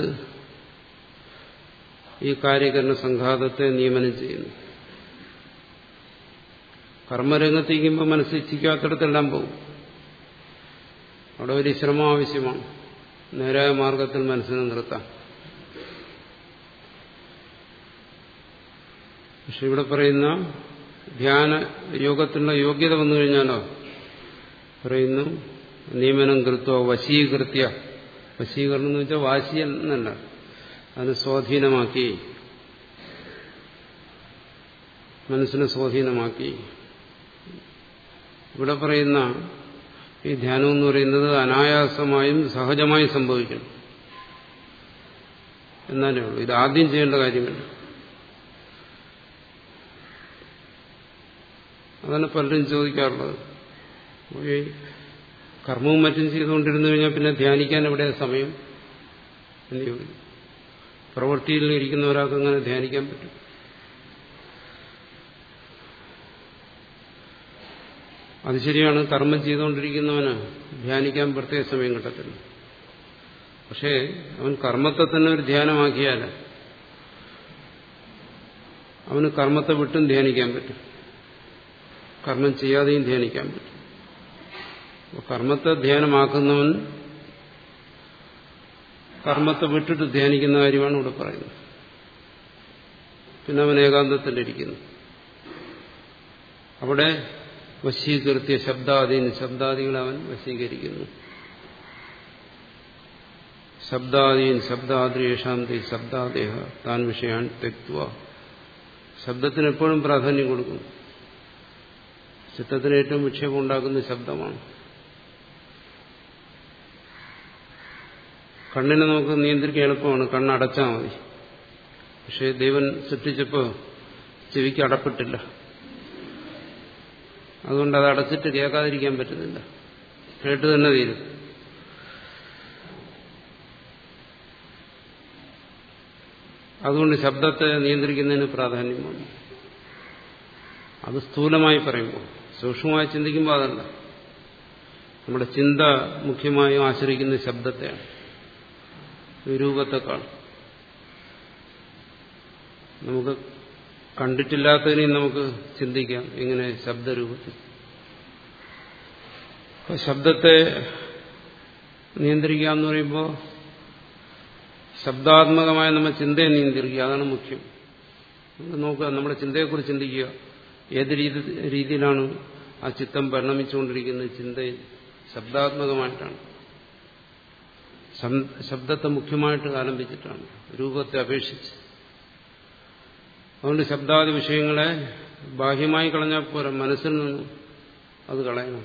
ഈ കാര്യകരണ സംഘാതത്തെ നിയമനം ചെയ്യുന്നു കർമ്മരംഗത്തേക്കുമ്പോൾ മനസ്സ് ഇച്ഛിക്കാത്തിടത്തെല്ലാം പോകും അവിടെ ഒരു ശ്രമം ആവശ്യമാണ് നേരായ മാർഗത്തിൽ മനസ്സിനെ നിർത്താം പക്ഷെ ഇവിടെ പറയുന്ന ധ്യാന യോഗത്തിനുള്ള യോഗ്യത വന്നു കഴിഞ്ഞാലോ പറയുന്നു നിയമനം കൃത്വ വശീകൃത്യ വശീകരണം എന്ന് വെച്ചാൽ വാശി എന്നല്ല അതിന് സ്വാധീനമാക്കി മനസ്സിനെ സ്വാധീനമാക്കി ഇവിടെ പറയുന്ന ഈ ധ്യാനം എന്ന് പറയുന്നത് അനായാസമായും സഹജമായും സംഭവിക്കണം എന്നാലേ ഉള്ളൂ ഇത് ആദ്യം ചെയ്യേണ്ട കാര്യമല്ല അതാണ് പലരും ചോദിക്കാറുള്ളത് ഈ കർമ്മവും മറ്റും ചെയ്തുകൊണ്ടിരുന്നു കഴിഞ്ഞാൽ പിന്നെ ധ്യാനിക്കാൻ എവിടെ സമയം എന്ന് ചോദിക്കും പ്രവൃത്തിയിൽ ഇരിക്കുന്ന ഒരാൾക്ക് അങ്ങനെ ധ്യാനിക്കാൻ പറ്റും അത് ശരിയാണ് കർമ്മം ചെയ്തുകൊണ്ടിരിക്കുന്നവന് ധ്യാനിക്കാൻ പ്രത്യേക സമയം കിട്ടത്തില്ല പക്ഷേ അവൻ കർമ്മത്തെ തന്നെ ഒരു ധ്യാനമാക്കിയാൽ അവന് കർമ്മത്തെ വിട്ടും ധ്യാനിക്കാൻ പറ്റും കർമ്മം ചെയ്യാതെയും ധ്യാനിക്കാൻ പറ്റും കർമ്മത്തെ ധ്യാനമാക്കുന്നവൻ കർമ്മത്തെ വിട്ടിട്ട് ധ്യാനിക്കുന്ന കാര്യമാണ് ഇവിടെ പറയുന്നത് പിന്നെ അവൻ ഏകാന്തത്തിലിരിക്കുന്നു അവിടെ വശീകൃത്യ ശബ്ദാദീന് ശബ്ദാദികളെ അവൻ വശീകരിക്കുന്നു ശബ്ദാദീൻ ശബ്ദാദ്രിയേഷാന്തി ശബ്ദാദേഹ താൻ വിഷയാൻ തെക്വ ശബ്ദത്തിന് എപ്പോഴും പ്രാധാന്യം കൊടുക്കും ചിത്തത്തിന് ഏറ്റവും വിക്ഷേപം ഉണ്ടാക്കുന്ന ശബ്ദമാണ് കണ്ണിനെ നമുക്ക് നിയന്ത്രിക്കാൻ എളുപ്പമാണ് കണ്ണടച്ചാൽ മതി പക്ഷേ ദൈവൻ സൃഷ്ടിച്ചപ്പോൾ ചെവിക്ക് അടപ്പെട്ടില്ല അതുകൊണ്ട് അത് അടച്ചിട്ട് കേൾക്കാതിരിക്കാൻ പറ്റുന്നില്ല കേട്ട് തന്നെ തീരും അതുകൊണ്ട് ശബ്ദത്തെ നിയന്ത്രിക്കുന്നതിന് പ്രാധാന്യം വന്നു അത് സ്ഥൂലമായി പറയുമ്പോൾ സൂക്ഷ്മമായി ചിന്തിക്കുമ്പോൾ അതല്ല നമ്മുടെ ചിന്ത മുഖ്യമായും ആശ്രയിക്കുന്ന ശബ്ദത്തെയാണ് രൂപത്തെക്കാൾ നമുക്ക് കണ്ടിട്ടില്ലാത്തതിനെയും നമുക്ക് ചിന്തിക്കാം എങ്ങനെ ശബ്ദരൂപത്തിൽ അപ്പൊ ശബ്ദത്തെ നിയന്ത്രിക്കുക എന്ന് പറയുമ്പോൾ ശബ്ദാത്മകമായ നമ്മുടെ ചിന്തയെ നിയന്ത്രിക്കുക അതാണ് മുഖ്യം നമുക്ക് നോക്കുക നമ്മുടെ ചിന്തയെക്കുറിച്ച് ചിന്തിക്കുക ഏത് രീതി രീതിയിലാണ് ആ ചിത്തം പരിണമിച്ചുകൊണ്ടിരിക്കുന്നത് ചിന്തയിൽ ശബ്ദാത്മകമായിട്ടാണ് ശബ്ദത്തെ മുഖ്യമായിട്ട് ആലംബിച്ചിട്ടാണ് രൂപത്തെ അപേക്ഷിച്ച് അതുകൊണ്ട് ശബ്ദാദി വിഷയങ്ങളെ ബാഹ്യമായി കളഞ്ഞാൽ പോരാ മനസ്സിൽ നിന്നും അത് കളയണം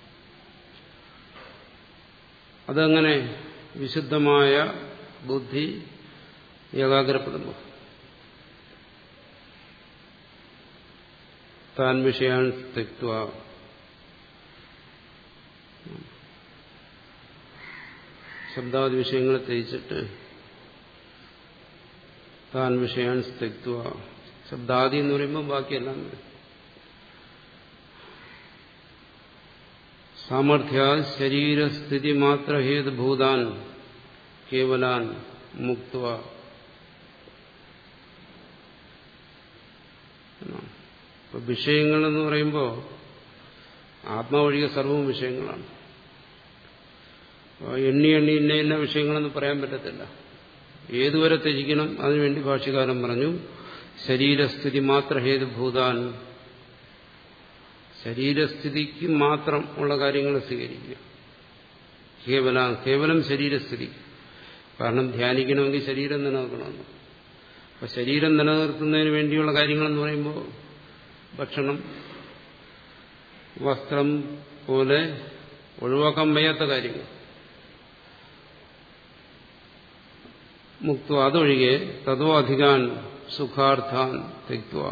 അതങ്ങനെ വിശുദ്ധമായ ബുദ്ധി ഏകാഗ്രപ്പെടുന്നു താൻ വിഷയാൻ തെക്വ ശബ്ദാദി വിഷയങ്ങളെ ത്യജിച്ചിട്ട് താൻ വിഷയാൻ തെക്വ ശബ്ദാദി എന്ന് പറയുമ്പോൾ ബാക്കിയെല്ലാം വരും സാമർഥ്യ ശരീരസ്ഥിതി മാത്ര ഹേതുഭൂതാൻ കേവലാൻ മുക്ത ഇപ്പൊ വിഷയങ്ങൾ എന്ന് പറയുമ്പോൾ ആത്മാവൊഴികെ സർവവും വിഷയങ്ങളാണ് എണ്ണി എണ്ണി ഇന്ന ഇന്ന വിഷയങ്ങളെന്ന് പറയാൻ പറ്റത്തില്ല ഏതുവരെ ത്യജിക്കണം അതിനുവേണ്ടി ഭാഷ്യകാരൻ പറഞ്ഞു ശരീരസ്ഥിതി മാത്ര ഹേതുഭൂതാൻ ശരീരസ്ഥിതിക്ക് മാത്രം ഉള്ള കാര്യങ്ങൾ സ്വീകരിക്കുക കേവല കേവലം ശരീരസ്ഥിതി കാരണം ധ്യാനിക്കണമെങ്കിൽ ശരീരം നിലനിർത്തണമെന്ന് അപ്പൊ ശരീരം നിലനിർത്തുന്നതിന് വേണ്ടിയുള്ള കാര്യങ്ങളെന്ന് പറയുമ്പോൾ ഭക്ഷണം വസ്ത്രം പോലെ ഒഴിവാക്കാൻ വയ്യാത്ത കാര്യങ്ങൾ മുക്ത അതൊഴികെ തതോ അധികാൻ സുഖാർത്ഥാൻ തെക്വ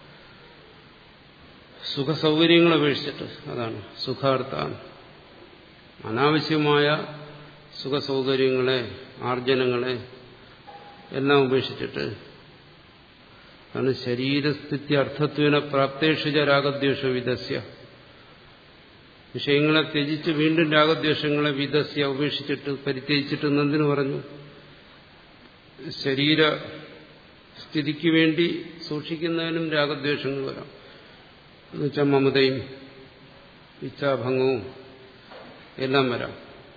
സുഖസൗകര്യങ്ങൾ അപേക്ഷിച്ചിട്ട് അതാണ് സുഖാർത്ഥാൻ അനാവശ്യമായ സുഖസൗകര്യങ്ങളെ ആർജനങ്ങളെ എല്ലാം ഉപേക്ഷിച്ചിട്ട് അതാണ് ശരീരസ്ഥിതി അർത്ഥത്വന പ്രാപ്തേഷിച്ച രാഗദ്വേഷ വിധസ്യ വിഷയങ്ങളെ ത്യജിച്ച് വീണ്ടും രാഗദ്വേഷങ്ങളെ വിധസ്യ ഉപേക്ഷിച്ചിട്ട് പരിത്യജിച്ചിട്ട് എന്തിനു പറഞ്ഞു ശരീര സ്ഥിതിക്ക് വേണ്ടി സൂക്ഷിക്കുന്നതിനും രാഗദ്വേഷങ്ങൾ വരാം എന്നുവെച്ചാൽ മമതയും ഇച്ഛാഭംഗവും എല്ലാം വരാം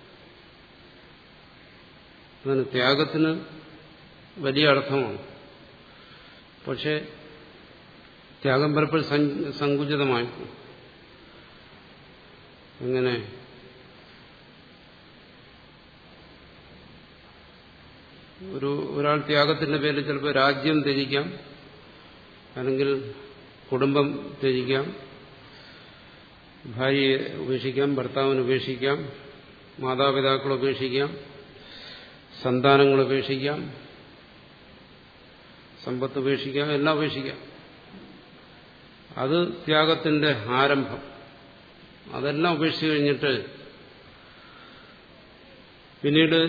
അതിന് ത്യാഗത്തിന് വലിയ അർത്ഥമാണ് പക്ഷെ ത്യാഗം പലപ്പോഴും സങ്കുചിതമായിരിക്കും എങ്ങനെ ഒരു ഒരാൾ ത്യാഗത്തിന്റെ പേരിൽ ചിലപ്പോൾ രാജ്യം ത്യജിക്കാം അല്ലെങ്കിൽ കുടുംബം ത്യജിക്കാം ഭാര്യയെ ഉപേക്ഷിക്കാം ഭർത്താവിനെ ഉപേക്ഷിക്കാം മാതാപിതാക്കളെ ഉപേക്ഷിക്കാം സന്താനങ്ങൾ ഉപേക്ഷിക്കാം സമ്പത്ത് ഉപേക്ഷിക്കാം എല്ലാം ഉപേക്ഷിക്കാം അത് ത്യാഗത്തിന്റെ ആരംഭം അതെല്ലാം ഉപേക്ഷിച്ചു കഴിഞ്ഞിട്ട് പിന്നീട്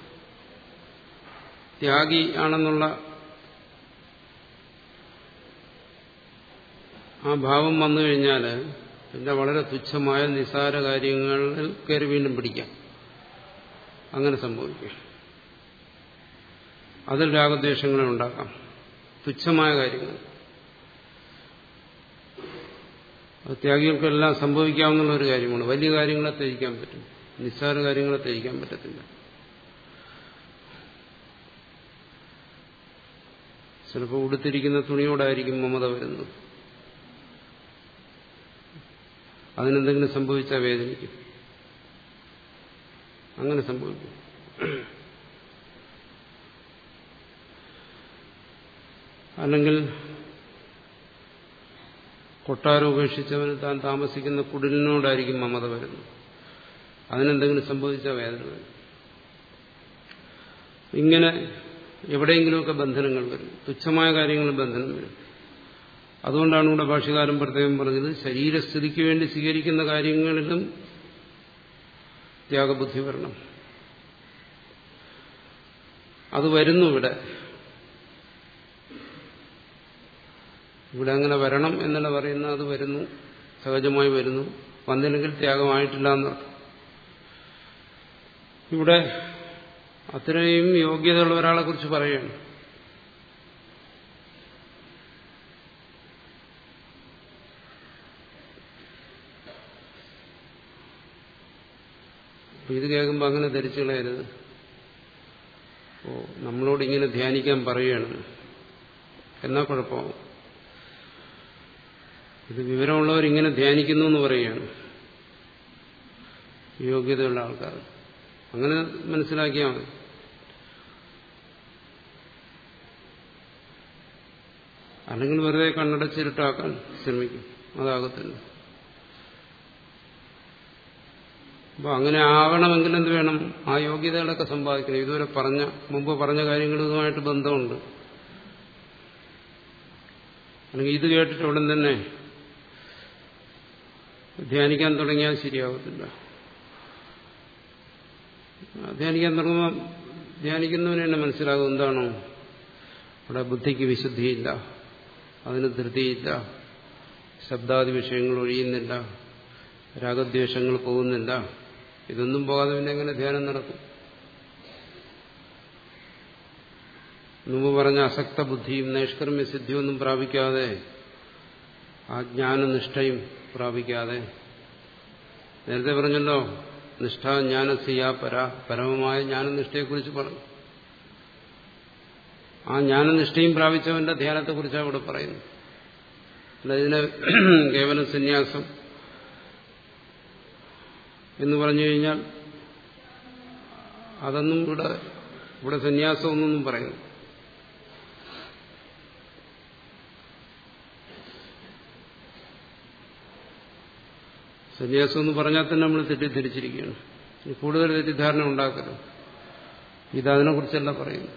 ത്യാഗി ആണെന്നുള്ള ആ ഭാവം വന്നു കഴിഞ്ഞാൽ പിന്നെ വളരെ തുച്ഛമായ നിസാര കാര്യങ്ങളിൽ കയറി വീണ്ടും പിടിക്കാം അങ്ങനെ സംഭവിക്കും അതിൽ രാഗദ്വേഷങ്ങളെ ഉണ്ടാക്കാം തുച്ഛമായ കാര്യങ്ങൾ അത് ത്യാഗികൾക്കെല്ലാം സംഭവിക്കാവുന്ന ഒരു കാര്യമാണ് വലിയ കാര്യങ്ങളെ ത്യജിക്കാൻ പറ്റും നിസ്സാര കാര്യങ്ങളെ ത്യജിക്കാൻ പറ്റത്തില്ല ചിലപ്പോൾ ഉടുത്തിരിക്കുന്ന തുണിയോടായിരിക്കും മമത വരുന്നത് അതിനെന്തെങ്കിലും സംഭവിച്ചാൽ വേദനിക്കും അങ്ങനെ സംഭവിക്കും അല്ലെങ്കിൽ കൊട്ടാരം ഉപേക്ഷിച്ചവന് താൻ താമസിക്കുന്ന കുടിലിനോടായിരിക്കും മമത വരുന്നത് അതിനെന്തെങ്കിലും സംഭവിച്ചാൽ വേദന വരും ഇങ്ങനെ എവിടെയെങ്കിലുമൊക്കെ ബന്ധനങ്ങൾ വരും തുച്ഛമായ കാര്യങ്ങളിൽ ബന്ധനം വരും അതുകൊണ്ടാണ് ഇവിടെ ഭാഷകാരൻ പ്രത്യേകം പറഞ്ഞത് ശരീരസ്ഥിതിക്ക് വേണ്ടി സ്വീകരിക്കുന്ന കാര്യങ്ങളിലും ത്യാഗബുദ്ധി വരണം അത് വരുന്നു ഇവിടെ ഇവിടെ അങ്ങനെ വരണം എന്നല്ല പറയുന്ന അത് വരുന്നു സഹജമായി വരുന്നു വന്നില്ലെങ്കിൽ ത്യാഗമായിട്ടില്ല എന്നർത്ഥം ഇവിടെ അത്രയും യോഗ്യതയുള്ള ഒരാളെ കുറിച്ച് പറയുകയാണ് ഇത് കേൾക്കുമ്പോൾ അങ്ങനെ ധരിച്ചു കളയരുത് ഓ നമ്മളോട് ഇങ്ങനെ ധ്യാനിക്കാൻ പറയുകയാണ് എന്നാ കുഴപ്പമാവും ഇത് വിവരമുള്ളവർ ഇങ്ങനെ ധ്യാനിക്കുന്നു എന്ന് പറയുകയാണ് യോഗ്യതയുള്ള ആൾക്കാർ അങ്ങനെ മനസ്സിലാക്കിയാൽ മതി അല്ലെങ്കിൽ വെറുതെ കണ്ണടച്ചിരുട്ടാക്കാൻ ശ്രമിക്കും അതാകത്തില്ല അപ്പൊ അങ്ങനെ ആവണമെങ്കിൽ എന്ത് വേണം ആ യോഗ്യതകളൊക്കെ സമ്പാദിക്കണം ഇതുവരെ പറഞ്ഞ മുമ്പ് പറഞ്ഞ കാര്യങ്ങളുമായിട്ട് ബന്ധമുണ്ട് അല്ലെങ്കിൽ ഇത് കേട്ടിട്ട് ഉടൻ തന്നെ ധ്യാനിക്കാൻ തുടങ്ങിയാൽ ശരിയാവത്തില്ല ധ്യാനിക്കാൻ തുടങ്ങുമ്പോൾ ധ്യാനിക്കുന്നവന് തന്നെ മനസ്സിലാകും എന്താണോ അവിടെ ബുദ്ധിക്ക് വിശുദ്ധിയില്ല അതിന് ധൃതിയില്ല ശബ്ദാദി വിഷയങ്ങൾ ഒഴിയുന്നില്ല രാഗദ്വേഷങ്ങൾ പോകുന്നില്ല ഇതൊന്നും പോകാതെ പിന്നെ എങ്ങനെ ധ്യാനം നടക്കും മുമ്പ് പറഞ്ഞ അസക്ത ബുദ്ധിയും നൈഷ്കർമ്മ്യ സിദ്ധിയും ഒന്നും പ്രാപിക്കാതെ ആ ജ്ഞാനനിഷ്ഠയും പ്രാപിക്കാതെ നേരത്തെ പറഞ്ഞല്ലോ നിഷ്ഠ ജ്ഞാനസിയ പര പരമമായ ജ്ഞാനനിഷ്ഠയെക്കുറിച്ച് പറഞ്ഞു ആ ജ്ഞാനനിഷ്ഠയും പ്രാപിച്ചവന്റെ ധ്യാനത്തെക്കുറിച്ചാണ് ഇവിടെ പറയുന്നത് അല്ല ഇതിനെ കേവലം സന്യാസം എന്ന് പറഞ്ഞു കഴിഞ്ഞാൽ അതൊന്നും ഇവിടെ ഇവിടെ സന്യാസമൊന്നും പറയുന്നു സന്യാസം എന്ന് പറഞ്ഞാൽ തന്നെ നമ്മൾ തെറ്റിദ്ധരിച്ചിരിക്കുകയാണ് ഇനി കൂടുതൽ തെറ്റിദ്ധാരണ ഉണ്ടാക്കരുത് ഇതതിനെ കുറിച്ചല്ല പറയുന്നു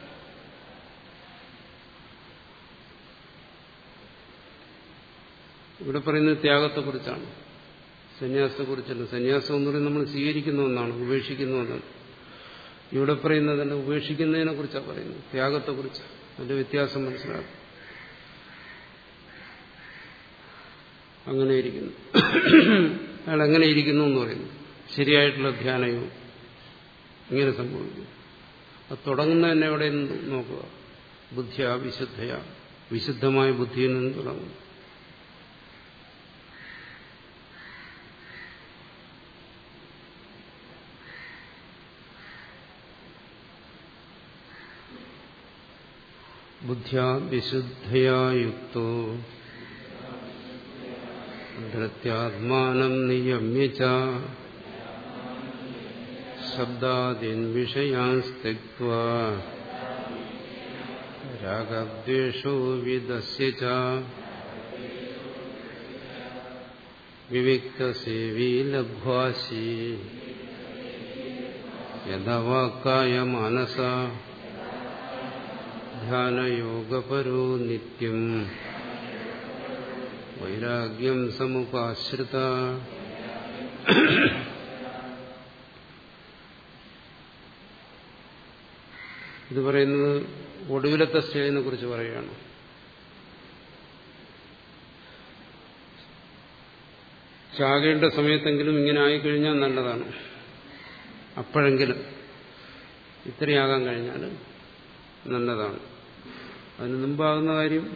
ഇവിടെ പറയുന്നത് ത്യാഗത്തെക്കുറിച്ചാണ് സന്യാസത്തെക്കുറിച്ചല്ല സന്യാസം എന്ന് പറയുന്നത് നമ്മൾ സ്വീകരിക്കുന്ന ഒന്നാണ് ഉപേക്ഷിക്കുന്ന ഒന്നാണ് ഇവിടെ പറയുന്നതല്ല ഉപേക്ഷിക്കുന്നതിനെ കുറിച്ചാണ് പറയുന്നത് ത്യാഗത്തെക്കുറിച്ച് അതിന്റെ വ്യത്യാസം മനസ്സിലാക്കും അങ്ങനെ ഇരിക്കുന്നു അയാൾ എങ്ങനെ ഇരിക്കുന്നു എന്ന് പറയുന്നു ശരിയായിട്ടുള്ള ധ്യാനവും ഇങ്ങനെ സംഭവിക്കും അത് തുടങ്ങുന്ന തന്നെ എവിടെ നിന്ന് നോക്കുക ബുദ്ധിയ വിശുദ്ധയ വിശുദ്ധമായ ബുദ്ധിയിൽ നിന്ന് തുടങ്ങും ബുദ്ധ്യാ വിശുദ്ധയാ യുക്തോ ധൃത്യാത്മാനം നിയമ്യ ച ശബ്ദാദീൻ വിഷയാൻ സ്ത്യക്വാ രാഗദ്വേഷോ വിദസ്യ ച വിവിക്തസേവീ ലബ്ധ്വാസി യഥവാക്കായ മാനസ ധ്യാനയോഗപരോ നിത്യം വൈരാഗ്യം സമുപാശ്രിത ഇത് പറയുന്നത് ഒടുവിലത്തെ സ്റ്റേജിനെ കുറിച്ച് പറയുകയാണ് ചാകേണ്ട സമയത്തെങ്കിലും ഇങ്ങനെ ആയിക്കഴിഞ്ഞാൽ നല്ലതാണ് അപ്പോഴെങ്കിലും ഇത്രയാകാൻ കഴിഞ്ഞാൽ നല്ലതാണ് അതിന് മുമ്പാകുന്ന കാര്യം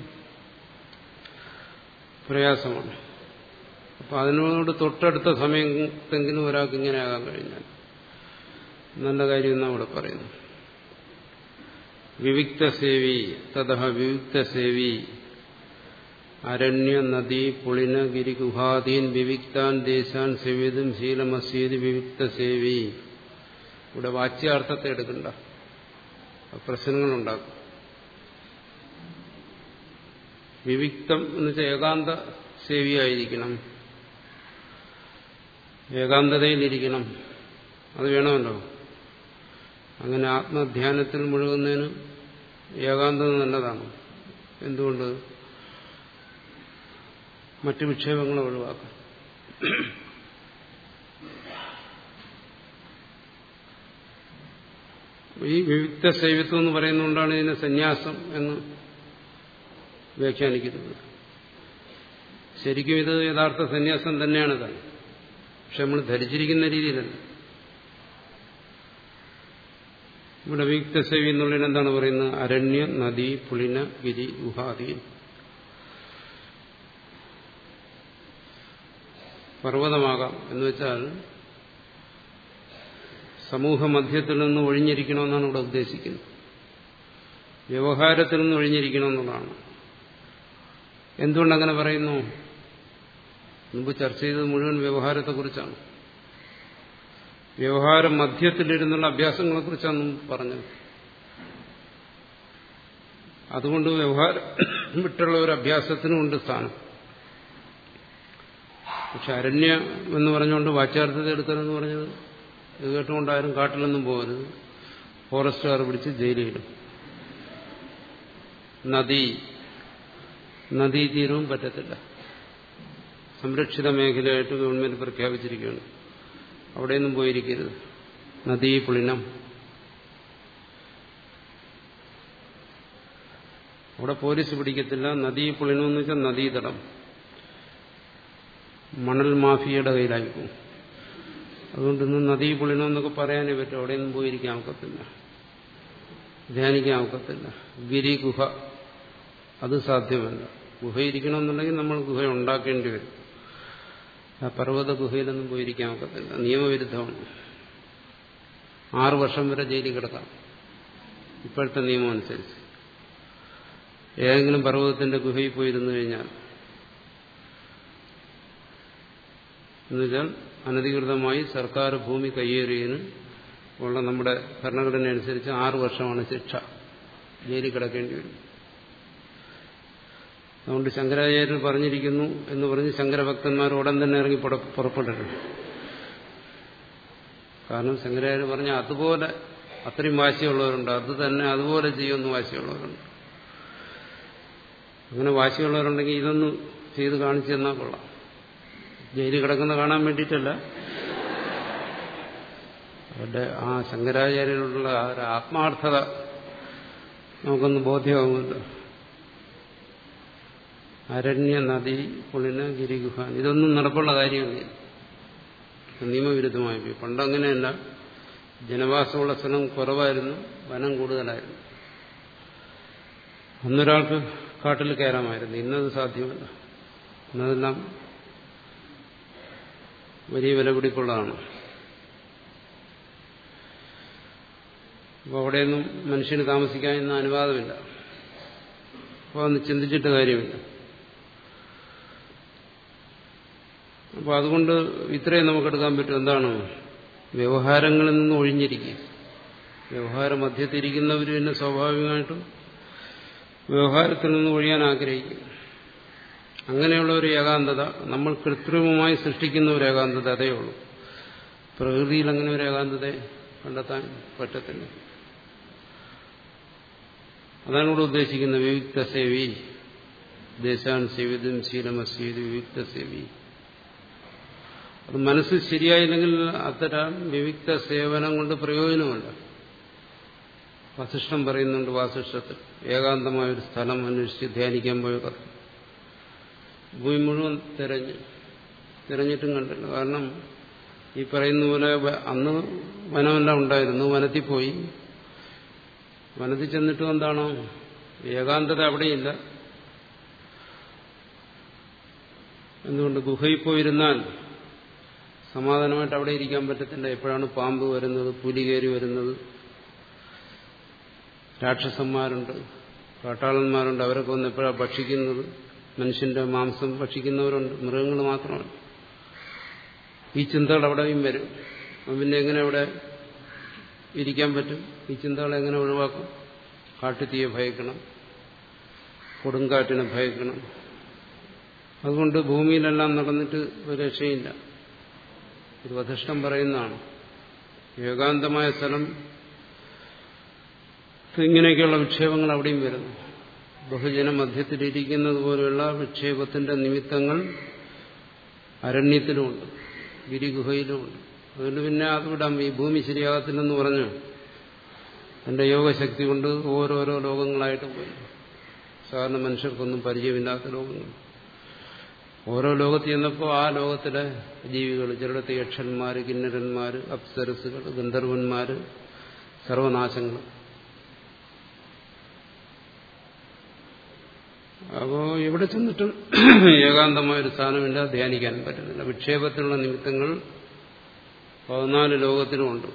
പ്രയാസമാണ് അപ്പൊ അതിനോട് തൊട്ടടുത്ത സമയത്തെങ്കിലും ഒരാൾക്ക് ഇങ്ങനെ ആകാൻ കഴിഞ്ഞാൽ നല്ല കാര്യം എന്നാണ് ഇവിടെ പറയുന്നത് വിവിക്തസേവി തഥ വിവിക്തസേവി അരണ്യ നദി പുളിന ഗിരി ഗുഹാദീൻ വിവിക്താൻ ദേശാൻ സേവിതും ശീലമസ്യേതി വിവിക്തസേവി ഇവിടെ വാച്യാർത്ഥത്തെ എടുക്കണ്ട പ്രശ്നങ്ങളുണ്ടാക്കും വിവിക്തം എന്ന് വെച്ചാൽ ഏകാന്ത സേവിയായിരിക്കണം ഏകാന്തതയിലിരിക്കണം അത് വേണമല്ലോ അങ്ങനെ ആത്മധ്യാനത്തിൽ മുഴുകുന്നതിന് ഏകാന്തത നല്ലതാണ് എന്തുകൊണ്ട് മറ്റു വിക്ഷേപങ്ങൾ ഒഴിവാക്കാം ഈ വിവിക്ത സേവിത്വം എന്ന് പറയുന്നതുകൊണ്ടാണ് ഇതിനെ സന്യാസം എന്ന് വ്യാഖ്യാനിക്കുന്നത് ശരിക്കും ഇത് യഥാർത്ഥ സന്യാസം തന്നെയാണിത് പക്ഷെ നമ്മൾ ധരിച്ചിരിക്കുന്ന രീതിയിലല്ല ഇവിടെ വിയുക്തസേവി എന്നുള്ളതിന് എന്താണ് പറയുന്നത് അരണ്യ നദി പുളിന ഗിരി ഗുഹാദി പർവ്വതമാകാം എന്ന് വെച്ചാൽ സമൂഹ മധ്യത്തിൽ നിന്ന് ഒഴിഞ്ഞിരിക്കണമെന്നാണ് ഇവിടെ ഉദ്ദേശിക്കുന്നത് വ്യവഹാരത്തിൽ നിന്ന് ഒഴിഞ്ഞിരിക്കണമെന്നുള്ളതാണ് എന്തുകൊണ്ടങ്ങനെ പറയുന്നു മുമ്പ് ചർച്ച ചെയ്തത് മുഴുവൻ വ്യവഹാരത്തെക്കുറിച്ചാണ് വ്യവഹാര മധ്യത്തിലിരുന്നുള്ള അഭ്യാസങ്ങളെക്കുറിച്ചാണ് മുമ്പ് പറഞ്ഞത് അതുകൊണ്ട് വ്യവഹാരം വിട്ടുള്ള ഒരു അഭ്യാസത്തിനുമുണ്ട് സ്ഥാനം പക്ഷെ അരണ്യ എന്ന് പറഞ്ഞുകൊണ്ട് വാച്യാർത്ഥത എടുക്കലെന്ന് പറഞ്ഞത് ഇത് കേട്ടുകൊണ്ട് ആരും കാട്ടിലൊന്നും പോകരുത് ഫോറസ്റ്റുകാർ പിടിച്ച് ജയിലിടും നദി നദീതീരവും പറ്റത്തില്ല സംരക്ഷിത മേഖലയായിട്ട് ഗവൺമെന്റ് പ്രഖ്യാപിച്ചിരിക്കുകയാണ് അവിടെയൊന്നും പോയിരിക്കരുത് നദീ പുളിനം അവിടെ പോലീസ് പിടിക്കത്തില്ല നദീ പുളിനം എന്ന് വെച്ചാൽ നദീതടം മണൽ മാഫിയയുടെ കയ്യിലായിരിക്കും അതുകൊണ്ട് ഇന്ന് നദീ പുളിനം എന്നൊക്കെ പറയാനേ പറ്റും അവിടെയൊന്നും പോയിരിക്കാൻ ഒക്കത്തില്ല ധ്യാനിക്കാൻ ഒക്കത്തില്ല ഗിരി ഗുഹ അത് സാധ്യമല്ല ഗുഹ ഇരിക്കണമെന്നുണ്ടെങ്കിൽ നമ്മൾ ഗുഹ ഉണ്ടാക്കേണ്ടി വരും ആ പർവ്വത ഗുഹയിലൊന്നും പോയിരിക്കാൻ ഒക്കത്തില്ല നിയമവിരുദ്ധമാണ് ആറു വർഷം വരെ ജയിലിൽ കിടക്കാം ഇപ്പോഴത്തെ നിയമം അനുസരിച്ച് ഏതെങ്കിലും പർവ്വതത്തിന്റെ ഗുഹയിൽ പോയിരുന്നു കഴിഞ്ഞാൽ എന്നുവെച്ചാൽ അനധികൃതമായി സർക്കാർ ഭൂമി കയ്യേറിയതിന് ഉള്ള നമ്മുടെ ഭരണഘടന അനുസരിച്ച് ആറു വർഷമാണ് ശിക്ഷ ജയിലിൽ കിടക്കേണ്ടി വരും അതുകൊണ്ട് ശങ്കരാചാര്യർ പറഞ്ഞിരിക്കുന്നു എന്ന് പറഞ്ഞ് ശങ്കരഭക്തന്മാർ ഉടൻ തന്നെ ഇറങ്ങി പുറപ്പെട്ടിട്ടുണ്ട് കാരണം ശങ്കരാചാര്യർ പറഞ്ഞ അതുപോലെ അത്രയും വാശിയുള്ളവരുണ്ട് അത് തന്നെ അതുപോലെ ചെയ്യുമെന്ന് വാശിയുള്ളവരുണ്ട് അങ്ങനെ വാശിയുള്ളവരുണ്ടെങ്കിൽ ഇതൊന്ന് ചെയ്ത് കാണിച്ചു തന്നാൽ കൊള്ളാം ജയിലിൽ കിടക്കുന്ന കാണാൻ വേണ്ടിയിട്ടല്ല അവരുടെ ആ ശങ്കരാചാര്യരോടുള്ള ആ ഒരു ആത്മാർത്ഥത നമുക്കൊന്ന് ബോധ്യമാകുമല്ലോ അരണ്യ നദി പുളിന ഗിരിഗുഹ ഇതൊന്നും നടപ്പുള്ള കാര്യമല്ല നിയമവിരുദ്ധമായി പോയി പണ്ടങ്ങനെയല്ല ജനവാസമുള്ള സ്ഥലം കുറവായിരുന്നു വനം കൂടുതലായിരുന്നു അന്നൊരാൾക്ക് കാട്ടിൽ കയറാമായിരുന്നു ഇന്നത് സാധ്യമല്ല ഇന്നതെല്ലാം വലിയ വിലപിടിപ്പുള്ളതാണ് അപ്പോൾ അവിടെയൊന്നും മനുഷ്യന് താമസിക്കാൻ ഇന്ന് അനുവാദമില്ല അപ്പോൾ അന്ന് ചിന്തിച്ചിട്ട് കാര്യമില്ല അപ്പോൾ അതുകൊണ്ട് ഇത്രയും നമുക്കെടുക്കാൻ പറ്റും എന്താണ് വ്യവഹാരങ്ങളിൽ നിന്ന് ഒഴിഞ്ഞിരിക്കുക വ്യവഹാര മധ്യത്തിരിക്കുന്നവർ പിന്നെ സ്വാഭാവികമായിട്ടും വ്യവഹാരത്തിൽ നിന്ന് ഒഴിയാൻ ആഗ്രഹിക്കും അങ്ങനെയുള്ള ഒരു ഏകാന്തത നമ്മൾ കൃത്രിമമായി സൃഷ്ടിക്കുന്ന ഒരു ഏകാന്തത അതേ ഉള്ളൂ പ്രകൃതിയിൽ അങ്ങനെ ഒരു ഏകാന്തതയെ കണ്ടെത്താൻ പറ്റത്തില്ല അതാണ് ഇവിടെ ഉദ്ദേശിക്കുന്നത് വിവിക്ത സേവി ദേശാൻ സേവിതും ശീലമസ്വീതി വിവിക്ത സേവി അത് മനസ്സ് ശരിയായില്ലെങ്കിൽ അത്തരം വിവിക്ത സേവനം കൊണ്ട് പ്രയോജനമല്ല വസിഷ്ഠം പറയുന്നുണ്ട് വാസിഷ്ഠത്തിൽ ഏകാന്തമായൊരു സ്ഥലം അന്വേഷിച്ച് ധ്യാനിക്കാൻ പോയ കഥ ഭൂമി മുഴുവൻ തിരഞ്ഞ് തിരഞ്ഞിട്ടും കണ്ടില്ല കാരണം ഈ പറയുന്ന പോലെ അന്ന് വനമെല്ലാം ഉണ്ടായിരുന്നു വനത്തിൽ പോയി വനത്തിൽ ചെന്നിട്ടും എന്താണോ ഏകാന്തത അവിടെയില്ല എന്തുകൊണ്ട് ഗുഹയിൽ പോയിരുന്നാൽ സമാധാനമായിട്ട് അവിടെ ഇരിക്കാൻ പറ്റത്തില്ല എപ്പോഴാണ് പാമ്പ് വരുന്നത് പുലി കയറി വരുന്നത് രാക്ഷസന്മാരുണ്ട് കാട്ടാളന്മാരുണ്ട് അവരൊക്കെ വന്ന് എപ്പോഴാണ് ഭക്ഷിക്കുന്നത് മനുഷ്യന്റെ മാംസം ഭക്ഷിക്കുന്നവരുണ്ട് മൃഗങ്ങൾ മാത്രമാണ് ഈ ചിന്തകൾ അവിടെയും വരും പിന്നെ എങ്ങനെ അവിടെ ഇരിക്കാൻ പറ്റും ഈ ചിന്തകൾ എങ്ങനെ ഒഴിവാക്കും കാട്ടുതീയെ ഭയക്കണം കൊടുങ്കാറ്റിനെ ഭയക്കണം അതുകൊണ്ട് ഭൂമിയിലെല്ലാം നടന്നിട്ട് ഒരു രക്ഷയില്ല ഇത് വധിഷ്ഠം പറയുന്നതാണ് ഏകാന്തമായ സ്ഥലം ഇങ്ങനെയൊക്കെയുള്ള വിക്ഷേപങ്ങൾ അവിടെയും വരുന്നു ബഹുജന മധ്യത്തിലിരിക്കുന്നത് പോലെയുള്ള വിക്ഷേപത്തിന്റെ നിമിത്തങ്ങൾ അരണ്യത്തിലുമുണ്ട് ഗിരിഗുഹയിലുമുണ്ട് അതുകൊണ്ട് പിന്നെ അത് വിടാം ഈ ഭൂമി ശരിയാകത്തില്ലെന്ന് പറഞ്ഞു തന്റെ യോഗശക്തി കൊണ്ട് ഓരോരോ ലോകങ്ങളായിട്ട് പോയി സാധാരണ മനുഷ്യർക്കൊന്നും പരിചയമില്ലാത്ത ലോകങ്ങൾ ഓരോ ലോകത്ത് ചെന്നപ്പോൾ ആ ലോകത്തിലെ ജീവികൾ ചിലടത്ത് യക്ഷന്മാര് കിന്നരന്മാര് അപ്സരസുകൾ ഗന്ധർവന്മാര് സർവനാശങ്ങൾ അപ്പോ എവിടെ ചെന്നിട്ടും ഏകാന്തമായൊരു സ്ഥാനമില്ല ധ്യാനിക്കാനും പറ്റുന്നില്ല വിക്ഷേപത്തിനുള്ള നിമിത്തങ്ങൾ പതിനാല് ലോകത്തിനുമുണ്ട്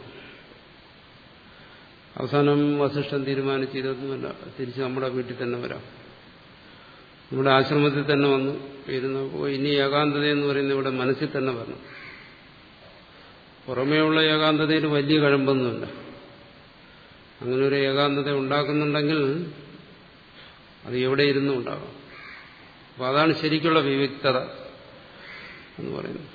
അവസാനം വസിഷ്ഠം തീരുമാനിച്ചിരുന്നുമല്ല തിരിച്ച് നമ്മുടെ വീട്ടിൽ തന്നെ വരാം നമ്മുടെ ആശ്രമത്തിൽ തന്നെ വന്നു ഇരുന്നപ്പോൾ ഇനി ഏകാന്തത എന്ന് പറയുന്നത് ഇവിടെ മനസ്സിൽ തന്നെ വരണം പുറമേയുള്ള ഏകാന്തതയിൽ വലിയ കഴമ്പൊന്നുമില്ല അങ്ങനെ ഒരു ഏകാന്തത ഉണ്ടാക്കുന്നുണ്ടെങ്കിൽ അത് എവിടെ ഇരുന്നും ഉണ്ടാകാം അപ്പോൾ അതാണ് ശരിക്കുള്ള വിവിക്തത എന്ന് പറയുന്നത്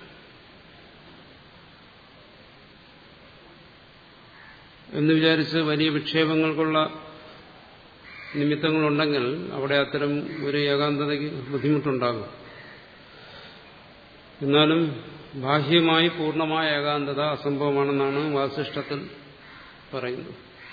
എന്ന് വിചാരിച്ച് വലിയ വിക്ഷേപങ്ങൾക്കുള്ള നിമിത്തങ്ങളുണ്ടെങ്കിൽ അവിടെ അത്തരം ഒരു ഏകാന്തതയ്ക്ക് ബുദ്ധിമുട്ടുണ്ടാകും എന്നാലും ബാഹ്യമായി പൂർണ്ണമായ ഏകാന്തത അസംഭവമാണെന്നാണ് വാസിഷ്ടത്തിൽ പറയുന്നത്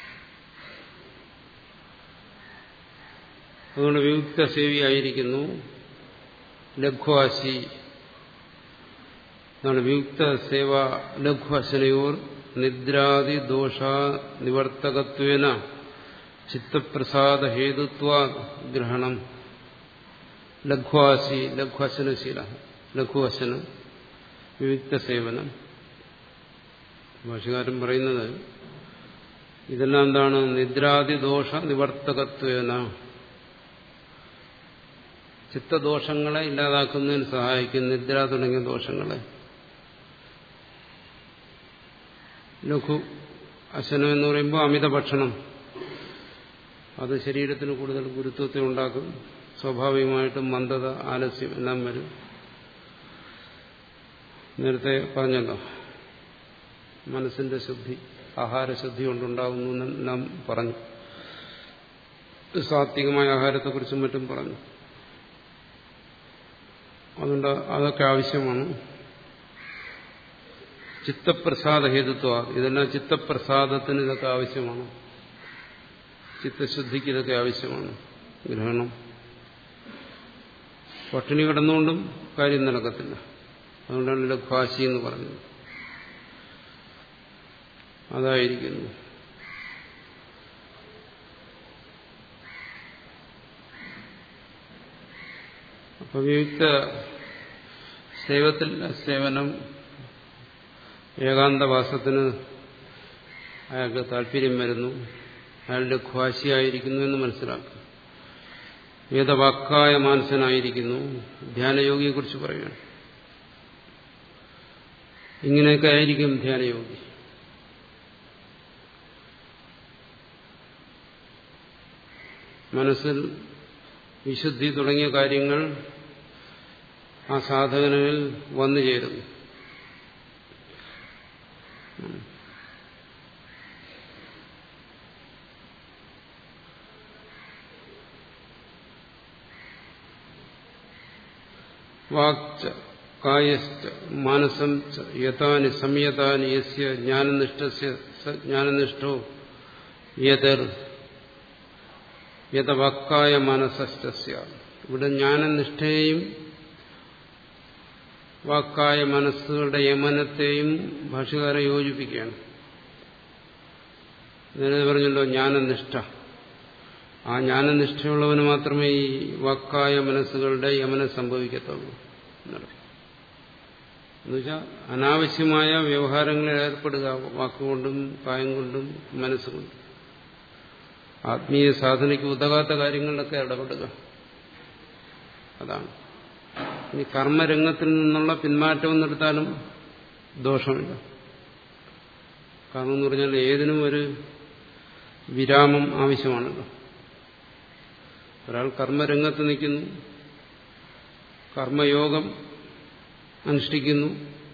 അതുകൊണ്ട് വിയുക്ത സേവിയായിരിക്കുന്നു ലഘ്വാശി എന്നാണ് വിയുക്ത സേവ ലഘ്വശനയോർ നിദ്രാദി ദോഷ നിവർത്തകത്വേന ചിത്തപ്രസാദ ഹേതുത്വ ഗ്രഹണം ലഘ്വാസി ലഘ്വശനശീല ലഘുവശനം വിവിക്ത സേവനം ഭാഷകാരൻ പറയുന്നത് ഇതെല്ലാം എന്താണ് നിദ്രാദി ദോഷ നിവർത്തകത്വേന ചിത്തദോഷങ്ങളെ ഇല്ലാതാക്കുന്നതിന് സഹായിക്കും നിദ്ര തുടങ്ങിയ ദോഷങ്ങളെ ലഘു അശനം എന്ന് പറയുമ്പോൾ അമിത ഭക്ഷണം അത് ശരീരത്തിന് കൂടുതൽ ഗുരുത്വത്തെ ഉണ്ടാക്കും സ്വാഭാവികമായിട്ടും മന്ദത ആലസ്യം എല്ലാം വരും നേരത്തെ പറഞ്ഞല്ലോ മനസ്സിന്റെ ശുദ്ധി ആഹാരശുദ്ധി കൊണ്ടുണ്ടാകുന്നു എന്നെല്ലാം പറഞ്ഞു സാത്വികമായ ആഹാരത്തെക്കുറിച്ചും മറ്റും പറഞ്ഞു അതുകൊണ്ട് അതൊക്കെ ആവശ്യമാണ് ചിത്തപ്രസാദ ഹേതുത്വ ഇതെല്ലാം ചിത്തപ്രസാദത്തിന് ഇതൊക്കെ ആവശ്യമാണ് ചിത്തശുദ്ധിക്ക് ഇതൊക്കെ ആവശ്യമാണ് ഗ്രഹണം പട്ടിണി കിടന്നുകൊണ്ടും കാര്യം നടക്കത്തില്ല അതുകൊണ്ടാണ് ലഘ്വാശി എന്ന് പറഞ്ഞത് അതായിരിക്കുന്നു അപ്പൊ വിയുക്ത സേവത്തിൽ സേവനം ഏകാന്തവാസത്തിന് അയാൾക്ക് താല്പര്യം വരുന്നു അയാളുടെ ഖ്വാശിയായിരിക്കുന്നു എന്ന് മനസ്സിലാക്കുക വേദവാക്കായ മാനസനായിരിക്കുന്നു ധ്യാനയോഗിയെക്കുറിച്ച് പറയുകയാണ് ഇങ്ങനെയൊക്കെ ആയിരിക്കും ധ്യാനയോഗി മനസ്സിൽ വിശുദ്ധി തുടങ്ങിയ കാര്യങ്ങൾ ആ സാധകനിൽ വന്നു ചേരുന്നു വാക്ച കായശ്ച മാനസം യഥാനി സംയതാനി യസ്യ ജ്ഞാനനിഷ്ഠസ്യ ജ്ഞാനനിഷ്ഠോ യതർ യഥവാക്കായ മനസ്സസ്യ ഇവിടെ ജ്ഞാനനിഷ്ഠയെയും വാക്കായ മനസ്സുകളുടെ യമനത്തെയും ഭാഷകാരെ യോജിപ്പിക്കുകയാണ് നേരത്തെ പറഞ്ഞല്ലോ ജ്ഞാനനിഷ്ഠ ആ ജ്ഞാനനിഷ്ഠയുള്ളവന് മാത്രമേ ഈ വാക്കായ മനസ്സുകളുടെ യമനം സംഭവിക്കത്തുള്ളൂ എന്നുവെച്ചാൽ അനാവശ്യമായ വ്യവഹാരങ്ങളിൽ ഏർപ്പെടുക വാക്കുകൊണ്ടും കായം കൊണ്ടും മനസ്സുകൊണ്ടും ആത്മീയ സാധനയ്ക്ക് ഉതകാത്ത കാര്യങ്ങളിലൊക്കെ ഇടപെടുക അതാണ് ഇനി കർമ്മരംഗത്തിൽ നിന്നുള്ള പിന്മാറ്റം നിർത്താനും ദോഷമില്ല കാരണം എന്ന് പറഞ്ഞാൽ ഏതിനും ഒരു വിരാമം ആവശ്യമാണല്ലോ ഒരാൾ കർമ്മരംഗത്ത് നിൽക്കുന്നു കർമ്മയോഗം അനുഷ്ഠിക്കുന്നു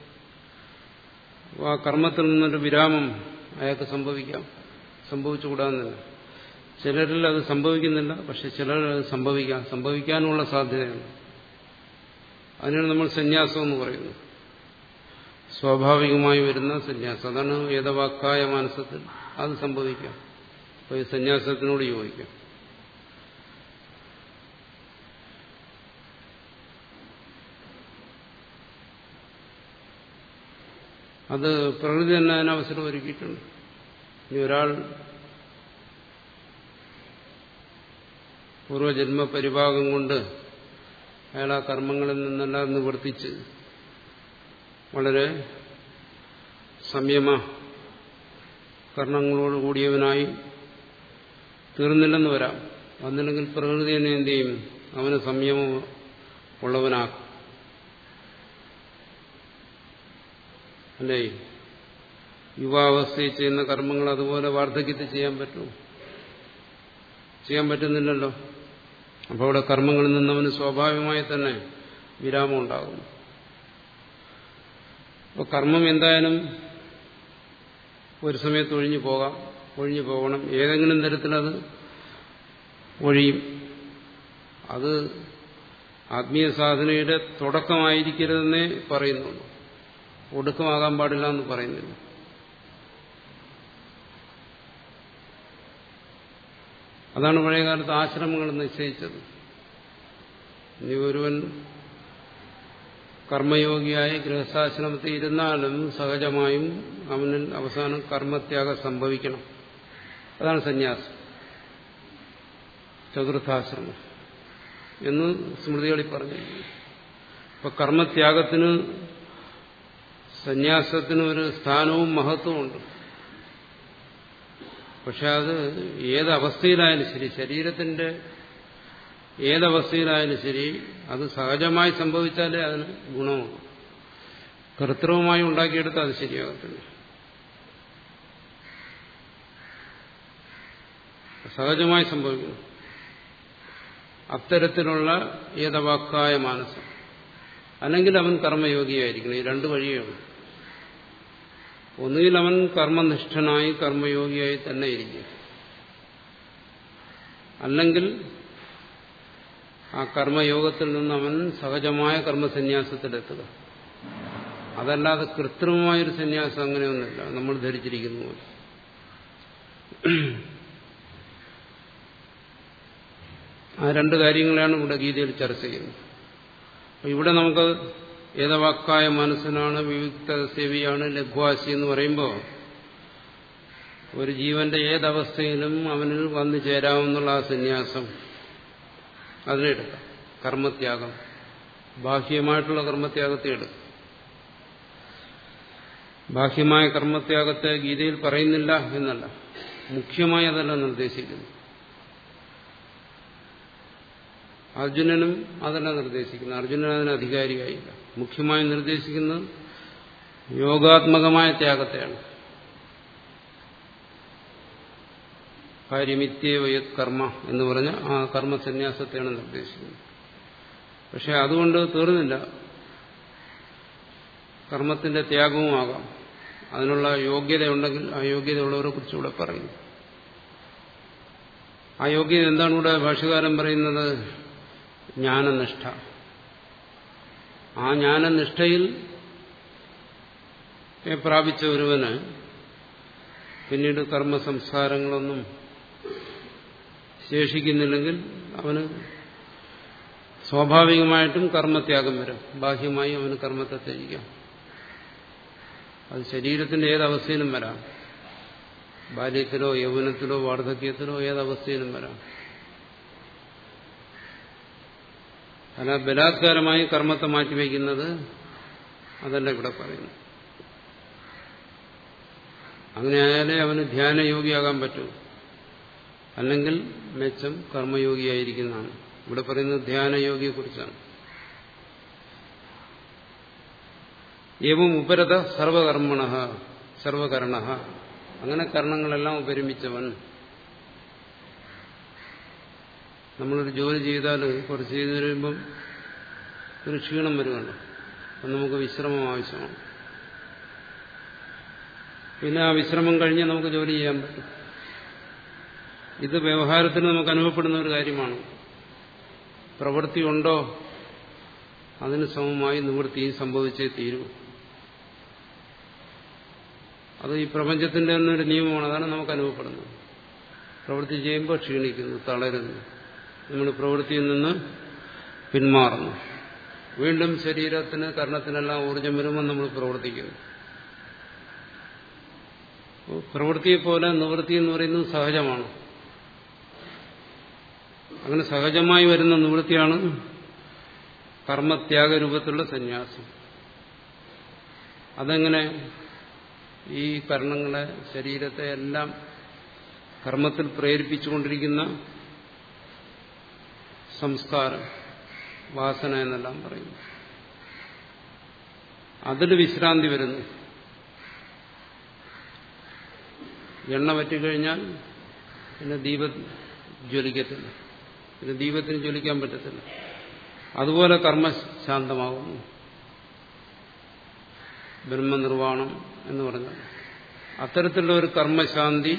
ആ കർമ്മത്തിൽ നിന്നൊരു വിരാമം അയാൾക്ക് സംഭവിക്കാം സംഭവിച്ചുകൂടാന്നില്ല ചിലരിൽ അത് സംഭവിക്കുന്നില്ല പക്ഷെ ചിലരിൽ അത് സംഭവിക്കാം സംഭവിക്കാനുള്ള സാധ്യതയാണ് അതിനാണ് നമ്മൾ സന്യാസം എന്ന് പറയുന്നത് സ്വാഭാവികമായി വരുന്ന സന്യാസം അതാണ് ഏതവാക്കായ മാനസത്തിൽ അത് സംഭവിക്കാം അപ്പോൾ ഈ സന്യാസത്തിനോട് യോജിക്കാം അത് പ്രകൃതി തന്നെ അതിന് അവസരം ഒരുക്കിയിട്ടുണ്ട് ഇനി ഒരാൾ പൂർവജന്മ പരിഭാഗം കൊണ്ട് അയാൾ ആ കർമ്മങ്ങളിൽ നിന്നെല്ലാം നിവർത്തിച്ച് വളരെ സംയമ കർണങ്ങളോട് കൂടിയവനായി തീർന്നില്ലെന്ന് വരാം വന്നില്ലെങ്കിൽ പ്രകൃതി തന്നെ എന്ത് ചെയ്യും അവന് സംയമം ഉള്ളവനാക്കും അല്ലേ യുവാവസ്ഥയിൽ ചെയ്യുന്ന കർമ്മങ്ങൾ അതുപോലെ വാർദ്ധക്യത്തിൽ ചെയ്യാൻ പറ്റുമോ ചെയ്യാൻ പറ്റുന്നില്ലല്ലോ അപ്പോൾ അവിടെ കർമ്മങ്ങളിൽ നിന്നവന് സ്വാഭാവികമായി തന്നെ വിരാമം ഉണ്ടാകും അപ്പോൾ കർമ്മം എന്തായാലും ഒരു സമയത്ത് ഒഴിഞ്ഞു പോകാം ഒഴിഞ്ഞു പോകണം ഏതെങ്കിലും തരത്തിലത് ഒഴിയും അത് ആത്മീയ സാധനയുടെ തുടക്കമായിരിക്കരുതെന്നേ പറയുന്നുള്ളൂ ഒടുക്കമാകാൻ പാടില്ല എന്ന് പറയുന്നില്ല അതാണ് പഴയകാലത്ത് ആശ്രമങ്ങൾ നിശ്ചയിച്ചത് ഇനി ഒരുവൻ കർമ്മയോഗിയായി ഗൃഹസ്ഥാശ്രമത്തിൽ ഇരുന്നാലും സഹജമായും അവനിൽ അവസാനം കർമ്മത്യാഗം സംഭവിക്കണം അതാണ് സന്യാസം ചതുർത്ഥാശ്രമം എന്ന് സ്മൃതികളിൽ പറഞ്ഞു ഇപ്പൊ കർമ്മത്യാഗത്തിന് സന്യാസത്തിന് ഒരു സ്ഥാനവും മഹത്വവും ഉണ്ട് പക്ഷെ അത് ഏതവസ്ഥയിലായാലും ശരി ശരീരത്തിന്റെ ഏതവസ്ഥയിലായാലും ശരി അത് സഹജമായി സംഭവിച്ചാലേ അതിന് ഗുണമുള്ളൂ കൃത്രിമമായി ഉണ്ടാക്കിയെടുത്താൽ അത് ശരിയാകത്തില്ല സഹജമായി സംഭവിക്കുന്നു അത്തരത്തിലുള്ള ഏതവാക്കായ മാനസം അല്ലെങ്കിൽ അവൻ കർമ്മയോഗിയായിരിക്കണം ഈ രണ്ട് വഴിയാണ് ഒന്നുകിൽ അവൻ കർമ്മനിഷ്ഠനായി കർമ്മയോഗിയായി തന്നെ ഇരിക്കും അല്ലെങ്കിൽ ആ കർമ്മയോഗത്തിൽ നിന്ന് അവൻ സഹജമായ കർമ്മസന്യാസത്തിലെത്തുക അതല്ലാതെ കൃത്രിമമായൊരു സന്യാസം അങ്ങനെയൊന്നുമില്ല നമ്മൾ ധരിച്ചിരിക്കുന്നു പോലെ ആ രണ്ട് കാര്യങ്ങളാണ് ഇവിടെ ഗീതയിൽ ചർച്ച ചെയ്യുന്നത് അപ്പൊ ഇവിടെ നമുക്ക് ഏതവാക്കായ മനസ്സിനാണ് വിവിക്ത സേവിയാണ് ലഘ്വാസി എന്ന് പറയുമ്പോൾ ഒരു ജീവന്റെ ഏതവസ്ഥയിലും അവനിൽ വന്നു ചേരാമെന്നുള്ള ആ സന്യാസം അതിനെടുക്കാം കർമ്മത്യാഗം ബാഹ്യമായിട്ടുള്ള കർമ്മത്യാഗത്തെ എടുക്കും ബാഹ്യമായ കർമ്മത്യാഗത്തെ ഗീതയിൽ പറയുന്നില്ല എന്നല്ല മുഖ്യമായി അതല്ല നിർദ്ദേശിക്കുന്നു അർജുനനും അതല്ല നിർദ്ദേശിക്കുന്നത് അർജുനൻ അതിന് അധികാരിയായില്ല മുഖ്യമായി നിർദ്ദേശിക്കുന്നത് യോഗാത്മകമായ ത്യാഗത്തെയാണ് കാര്യമിത്യേവയത് കർമ്മ എന്ന് പറഞ്ഞ ആ കർമ്മസന്യാസത്തെയാണ് നിർദ്ദേശിക്കുന്നത് പക്ഷെ അതുകൊണ്ട് തീർന്നില്ല കർമ്മത്തിന്റെ ത്യാഗവും ആകാം അതിനുള്ള യോഗ്യതയുണ്ടെങ്കിൽ ആ യോഗ്യതയുള്ളവരെ കുറിച്ച് ഇവിടെ പറയുന്നു ആ യോഗ്യത എന്താണ് ഇവിടെ ഭാഷകാരൻ പറയുന്നത് ജ്ഞാനനിഷ്ഠ ആ ജ്ഞാനനിഷ്ഠയിൽ പ്രാപിച്ച ഒരുവന് പിന്നീട് കർമ്മസംസ്കാരങ്ങളൊന്നും ശേഷിക്കുന്നില്ലെങ്കിൽ അവന് സ്വാഭാവികമായിട്ടും കർമ്മത്യാഗം വരും ബാഹ്യമായി അവന് കർമ്മത്തെ ത്യജിക്കാം അത് ശരീരത്തിന്റെ ഏതവസ്ഥയിലും വരാം ബാല്യത്തിലോ യൗവനത്തിലോ വാർദ്ധക്യത്തിലോ ഏതവസ്ഥയിലും വരാം അല്ല ബലാത്കാരമായി കർമ്മത്തെ മാറ്റിവെക്കുന്നത് അതല്ല ഇവിടെ പറയുന്നു അങ്ങനെ ആയാലേ അവന് ധ്യാനയോഗിയാകാൻ പറ്റൂ അല്ലെങ്കിൽ മെച്ചം കർമ്മയോഗിയായിരിക്കുന്നതാണ് ഇവിടെ പറയുന്നത് ധ്യാനയോഗിയെക്കുറിച്ചാണ് ഏവം ഉപരത സർവകർമ്മണ സർവകരണ അങ്ങനെ കർണങ്ങളെല്ലാം ഉപരമിച്ചവൻ നമ്മളൊരു ജോലി ചെയ്താൽ കുറച്ച് ചെയ്ത് കഴിയുമ്പം ഒരു ക്ഷീണം വരുമല്ലോ അപ്പം നമുക്ക് വിശ്രമം ആവശ്യമാണ് പിന്നെ ആ വിശ്രമം കഴിഞ്ഞ് നമുക്ക് ജോലി ചെയ്യാൻ പറ്റും ഇത് വ്യവഹാരത്തിന് നമുക്ക് അനുഭവപ്പെടുന്ന ഒരു കാര്യമാണ് പ്രവൃത്തി ഉണ്ടോ അതിന് സമമായി നിവൃത്തിയും സംഭവിച്ചേ തീരൂ അത് ഈ പ്രപഞ്ചത്തിന്റെ ഒരു നിയമമാണ് അതാണ് നമുക്ക് അനുഭവപ്പെടുന്നത് പ്രവൃത്തി ചെയ്യുമ്പോൾ ക്ഷീണിക്കുന്നു തളരുന്നു നമ്മൾ പ്രവൃത്തിയിൽ നിന്ന് പിന്മാറുന്നു വീണ്ടും ശരീരത്തിന് കർണത്തിനെല്ലാം ഊർജം വരുമ്പോൾ നമ്മൾ പ്രവർത്തിക്കുന്നു പ്രവൃത്തിയെപ്പോലെ നിവൃത്തി എന്ന് പറയുന്നത് സഹജമാണ് അങ്ങനെ സഹജമായി വരുന്ന നിവൃത്തിയാണ് കർമ്മത്യാഗ രൂപത്തിലുള്ള സന്യാസം അതെങ്ങനെ ഈ കർണങ്ങളെ ശരീരത്തെ എല്ലാം കർമ്മത്തിൽ പ്രേരിപ്പിച്ചുകൊണ്ടിരിക്കുന്ന സംസ്കാരം വാസന എന്നെല്ലാം പറയുന്നു അതിൽ വിശ്രാന്തി വരുന്നു എണ്ണ പറ്റിക്കഴിഞ്ഞാൽ പിന്നെ ദീപം ജ്വലിക്കത്തില്ല പിന്നെ ദീപത്തിന് ജ്വലിക്കാൻ പറ്റത്തില്ല അതുപോലെ കർമ്മ ശാന്തമാകുന്നു ബ്രഹ്മനിർവാണം എന്ന് പറഞ്ഞാൽ അത്തരത്തിലുള്ള ഒരു കർമ്മശാന്തി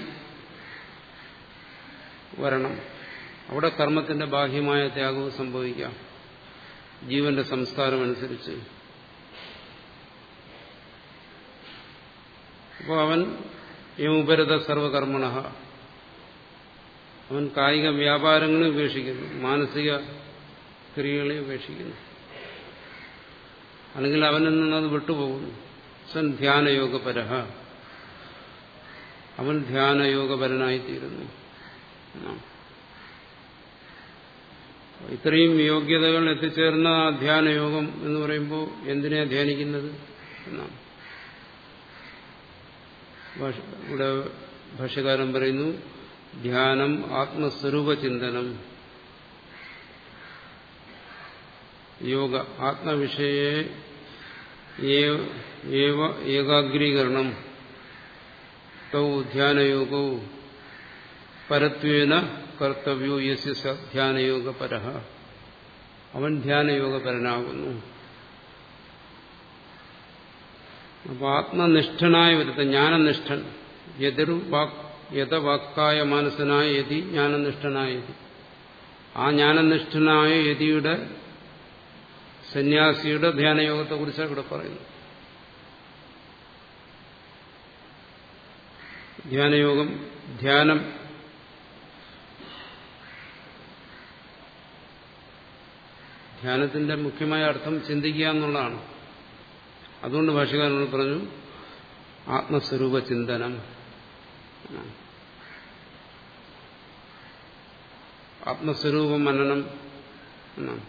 വരണം അവിടെ കർമ്മത്തിന്റെ ബാഹ്യമായ ത്യാഗവും സംഭവിക്കാം ജീവന്റെ സംസ്കാരം അനുസരിച്ച് അപ്പോൾ അവൻ യമുപരത സർവകർമ്മണ അവൻ കായിക വ്യാപാരങ്ങളെ ഉപേക്ഷിക്കുന്നു മാനസിക ക്രിയകളെ ഉപേക്ഷിക്കുന്നു അല്ലെങ്കിൽ അവനിൽ നിന്നത് വിട്ടുപോകുന്നു സൻ ധ്യാനയോഗപരഹ അവൻ ധ്യാനയോഗപരനായിത്തീരുന്നു ഇത്രയും യോഗ്യതകൾ എത്തിച്ചേർന്ന ആ ധ്യാനയോഗം എന്ന് പറയുമ്പോൾ എന്തിനാ ധ്യാനിക്കുന്നത് എന്നാണ് ഇവിടെ ഭാഷ്യകാരൻ പറയുന്നു ധ്യാനം ആത്മസ്വരൂപ ചിന്തനം യോഗ ആത്മവിഷയെ ഏകാഗ്രീകരണം തൗ ധ്യാനയോഗോ പരത്വേന കർത്തവ്യോ യസ്യ ധ്യാനയോഗപര അവൻ ധ്യാനയോഗപരനാകുന്നു അപ്പൊ ആത്മനിഷ്ഠനായ ഒരുത്ത ജ്ഞാനനിഷ്ഠൻ എതിർ വാക് യഥവാക്കായ മാനസനായ യതി ജ്ഞാനനിഷ്ഠനായ യതി ആ ജ്ഞാനനിഷ്ഠനായ യതിയുടെ സന്യാസിയുടെ ധ്യാനയോഗത്തെക്കുറിച്ചാണ് ഇവിടെ പറയുന്നത് ധ്യാനയോഗം ധ്യാനം ധ്യാനത്തിന്റെ മുഖ്യമായ അർത്ഥം ചിന്തിക്കുക എന്നുള്ളതാണ് അതുകൊണ്ട് ഭാഷകാരനോട് പറഞ്ഞു ആത്മസ്വരൂപ ചിന്തനം ആത്മസ്വരൂപ മനനം എന്നാണ്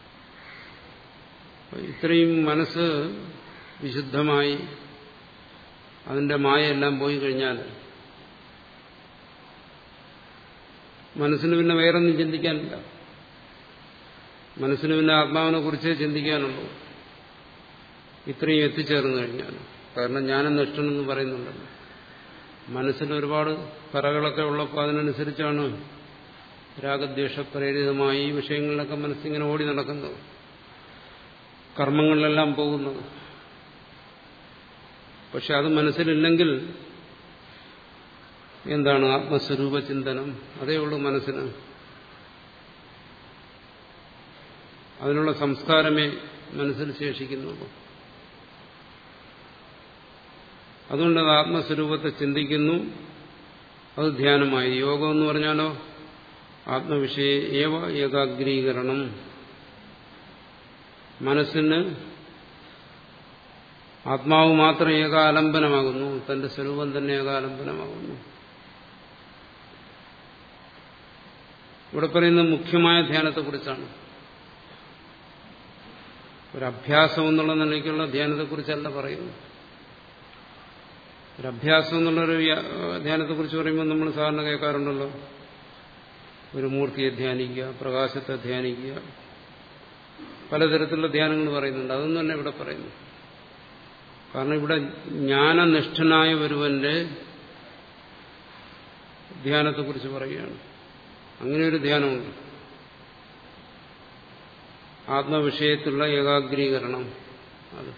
ഇത്രയും മനസ്സ് വിശുദ്ധമായി അതിന്റെ മായെല്ലാം പോയി കഴിഞ്ഞാൽ മനസ്സിന് പിന്നെ വേറൊന്നും ചിന്തിക്കാനില്ല മനസ്സിന് പിന്നെ ആത്മാവിനെ കുറിച്ചേ ചിന്തിക്കാനുള്ളൂ ഇത്രയും എത്തിച്ചേർന്നു കഴിഞ്ഞാൽ കാരണം ജ്ഞാനം നിഷ്ഠനെന്ന് പറയുന്നുണ്ടല്ലോ മനസ്സിൽ ഒരുപാട് കറകളൊക്കെ ഉള്ളപ്പോൾ അതിനനുസരിച്ചാണ് രാഗദ്വേഷപ്രേരിതമായി ഈ വിഷയങ്ങളിലൊക്കെ മനസ്സിങ്ങനെ ഓടി നടക്കുന്നത് കർമ്മങ്ങളിലെല്ലാം പോകുന്നത് പക്ഷെ അത് മനസ്സിലില്ലെങ്കിൽ എന്താണ് ആത്മസ്വരൂപ ചിന്തനം അതേ ഉള്ളൂ മനസ്സിന് അതിനുള്ള സംസ്കാരമേ മനസ്സിൽ ശേഷിക്കുന്നുള്ളൂ അതുകൊണ്ട് അത് ആത്മസ്വരൂപത്തെ ചിന്തിക്കുന്നു അത് ധ്യാനമായി യോഗം എന്ന് പറഞ്ഞാലോ ആത്മവിഷയ ഏവ ഏകാഗ്രീകരണം മനസ്സിന് ആത്മാവ് മാത്രം ഏകാലംബനമാകുന്നു തന്റെ സ്വരൂപം തന്നെ ഏകാലംബനമാകുന്നു ഇവിടെ പറയുന്ന മുഖ്യമായ ധ്യാനത്തെക്കുറിച്ചാണ് ഒരു അഭ്യാസം എന്നുള്ള നിലയ്ക്കുള്ള ധ്യാനത്തെക്കുറിച്ചല്ല പറയുന്നു ഒരു അഭ്യാസം എന്നുള്ളൊരു ധ്യാനത്തെക്കുറിച്ച് പറയുമ്പോൾ നമ്മൾ സാധാരണ കേൾക്കാറുണ്ടല്ലോ ഒരു മൂർത്തിയെ ധ്യാനിക്കുക പ്രകാശത്തെ ധ്യാനിക്കുക പലതരത്തിലുള്ള ധ്യാനങ്ങൾ പറയുന്നുണ്ട് അതൊന്നും തന്നെ ഇവിടെ പറയുന്നു കാരണം ഇവിടെ ജ്ഞാനനിഷ്ഠനായ ഒരുവന്റെ ധ്യാനത്തെക്കുറിച്ച് പറയുകയാണ് അങ്ങനെ ഒരു ധ്യാനമുണ്ട് ആത്മവിഷയത്തിലുള്ള ഏകാഗ്രീകരണം അത്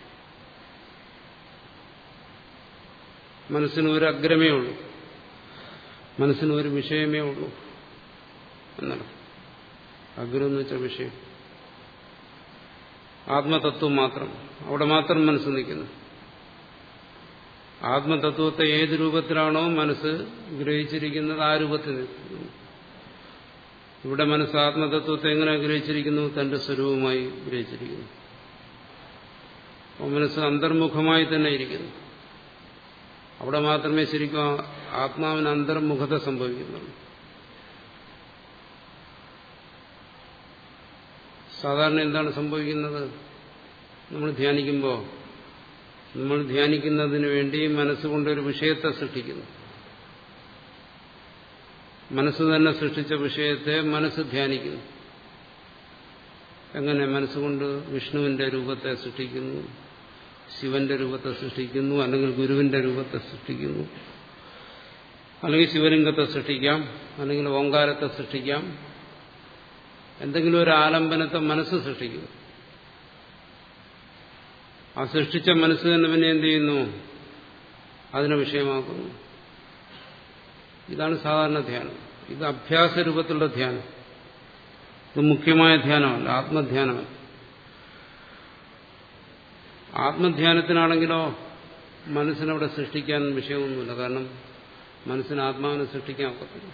മനസ്സിന് ഒരു അഗ്രമേ ഉള്ളൂ മനസ്സിന് ഒരു വിഷയമേ ഉള്ളൂ എന്നർത്ഥം അഗ്രം എന്ന് വെച്ച വിഷയം ആത്മതത്വം മാത്രം അവിടെ മാത്രം മനസ്സ് നിൽക്കുന്നു ആത്മതത്വത്തെ ഏത് രൂപത്തിലാണോ മനസ്സ് ഗ്രഹിച്ചിരിക്കുന്നത് ആ രൂപത്തിൽ നിൽക്കുന്നു ഇവിടെ മനസ്സ് ആത്മതത്വത്തെ എങ്ങനെ ഗ്രഹിച്ചിരിക്കുന്നു തന്റെ സ്വരൂപമായി ഗ്രഹിച്ചിരിക്കുന്നു അപ്പോൾ മനസ്സ് അന്തർമുഖമായി തന്നെ ഇരിക്കുന്നു അവിടെ മാത്രമേ ശരിക്കും ആത്മാവിന് അന്തർമുഖത സംഭവിക്കുന്നുള്ളൂ സാധാരണ എന്താണ് സംഭവിക്കുന്നത് നമ്മൾ ധ്യാനിക്കുമ്പോൾ നമ്മൾ ധ്യാനിക്കുന്നതിന് വേണ്ടി മനസ്സുകൊണ്ടൊരു വിഷയത്തെ സൃഷ്ടിക്കുന്നു മനസ്സ് തന്നെ സൃഷ്ടിച്ച വിഷയത്തെ മനസ്സ് ധ്യാനിക്കുന്നു എങ്ങനെ മനസ്സുകൊണ്ട് വിഷ്ണുവിന്റെ രൂപത്തെ സൃഷ്ടിക്കുന്നു ശിവന്റെ രൂപത്തെ സൃഷ്ടിക്കുന്നു അല്ലെങ്കിൽ ഗുരുവിന്റെ രൂപത്തെ സൃഷ്ടിക്കുന്നു അല്ലെങ്കിൽ ശിവലിംഗത്തെ സൃഷ്ടിക്കാം അല്ലെങ്കിൽ ഓങ്കാരത്തെ സൃഷ്ടിക്കാം എന്തെങ്കിലും ഒരു ആലംബനത്തെ മനസ്സ് സൃഷ്ടിക്കുന്നു ആ സൃഷ്ടിച്ച മനസ്സ് തന്നെ പിന്നെ എന്ത് ചെയ്യുന്നു അതിനെ വിഷയമാക്കുന്നു ഇതാണ് സാധാരണ ധ്യാനം ഇത് അഭ്യാസ രൂപത്തിലുള്ള ധ്യാനം ഇത് മുഖ്യമായ ധ്യാനമല്ല ആത്മധ്യാനമല്ല ആത്മധ്യാനത്തിനാണെങ്കിലോ മനസ്സിനവിടെ സൃഷ്ടിക്കാൻ വിഷയമൊന്നുമില്ല കാരണം മനസ്സിന് ആത്മാവിനെ സൃഷ്ടിക്കാൻ ഒക്കത്തില്ല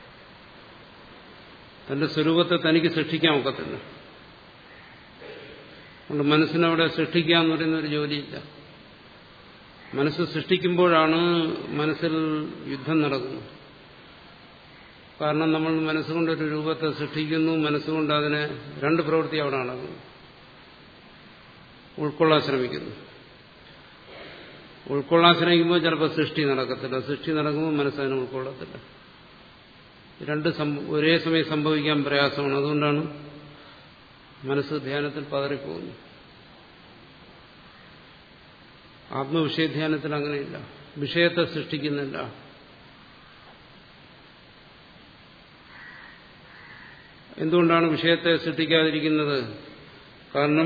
തന്റെ സ്വരൂപത്തെ തനിക്ക് സൃഷ്ടിക്കാൻ ഒക്കത്തില്ല അതുകൊണ്ട് മനസ്സിനവിടെ സൃഷ്ടിക്കുക എന്ന് പറയുന്ന ഒരു ജോലിയില്ല മനസ്സ് സൃഷ്ടിക്കുമ്പോഴാണ് മനസ്സിൽ യുദ്ധം നടക്കുന്നത് കാരണം നമ്മൾ മനസ്സുകൊണ്ടൊരു രൂപത്തെ സൃഷ്ടിക്കുന്നു മനസ്സുകൊണ്ട് അതിനെ രണ്ട് പ്രവൃത്തി അവിടെ നടക്കുന്നു ഉൾക്കൊള്ളാൻ ശ്രമിക്കുന്നു ഉൾക്കൊള്ളാൻ ശ്രമിക്കുമ്പോൾ ചിലപ്പോൾ സൃഷ്ടി നടക്കത്തില്ല സൃഷ്ടി നടക്കുമ്പോൾ മനസ്സതിനെ ഉൾക്കൊള്ളത്തില്ല രണ്ട് ഒരേ സമയം സംഭവിക്കാൻ പ്രയാസമാണ് അതുകൊണ്ടാണ് മനസ്സ് ധ്യാനത്തിൽ പതറിപ്പോകുന്നു ആത്മവിഷയധ്യാനത്തിൽ അങ്ങനെയില്ല വിഷയത്തെ സൃഷ്ടിക്കുന്നില്ല എന്തുകൊണ്ടാണ് വിഷയത്തെ സൃഷ്ടിക്കാതിരിക്കുന്നത് കാരണം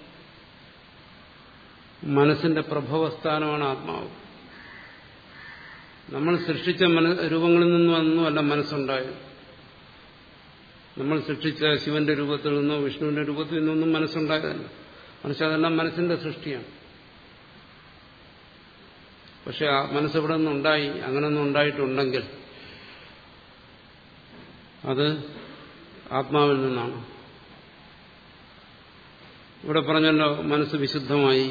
മനസ്സിന്റെ പ്രഭവസ്ഥാനമാണ് ആത്മാവ് നമ്മൾ സൃഷ്ടിച്ച മന രൂപങ്ങളിൽ നിന്നും അല്ല മനസ്സുണ്ടായത് നമ്മൾ സൃഷ്ടിച്ച ശിവന്റെ രൂപത്തിൽ നിന്നോ വിഷ്ണുവിന്റെ രൂപത്തിൽ നിന്നൊന്നും മനസ്സുണ്ടായതല്ല മനസ്സതെല്ലാം മനസ്സിന്റെ സൃഷ്ടിയാണ് പക്ഷെ ആ മനസ്സെവിടെ നിന്നുണ്ടായി അങ്ങനെയൊന്നും ഉണ്ടായിട്ടുണ്ടെങ്കിൽ അത് ആത്മാവിൽ നിന്നാണ് ഇവിടെ പറഞ്ഞല്ലോ മനസ്സ് വിശുദ്ധമായി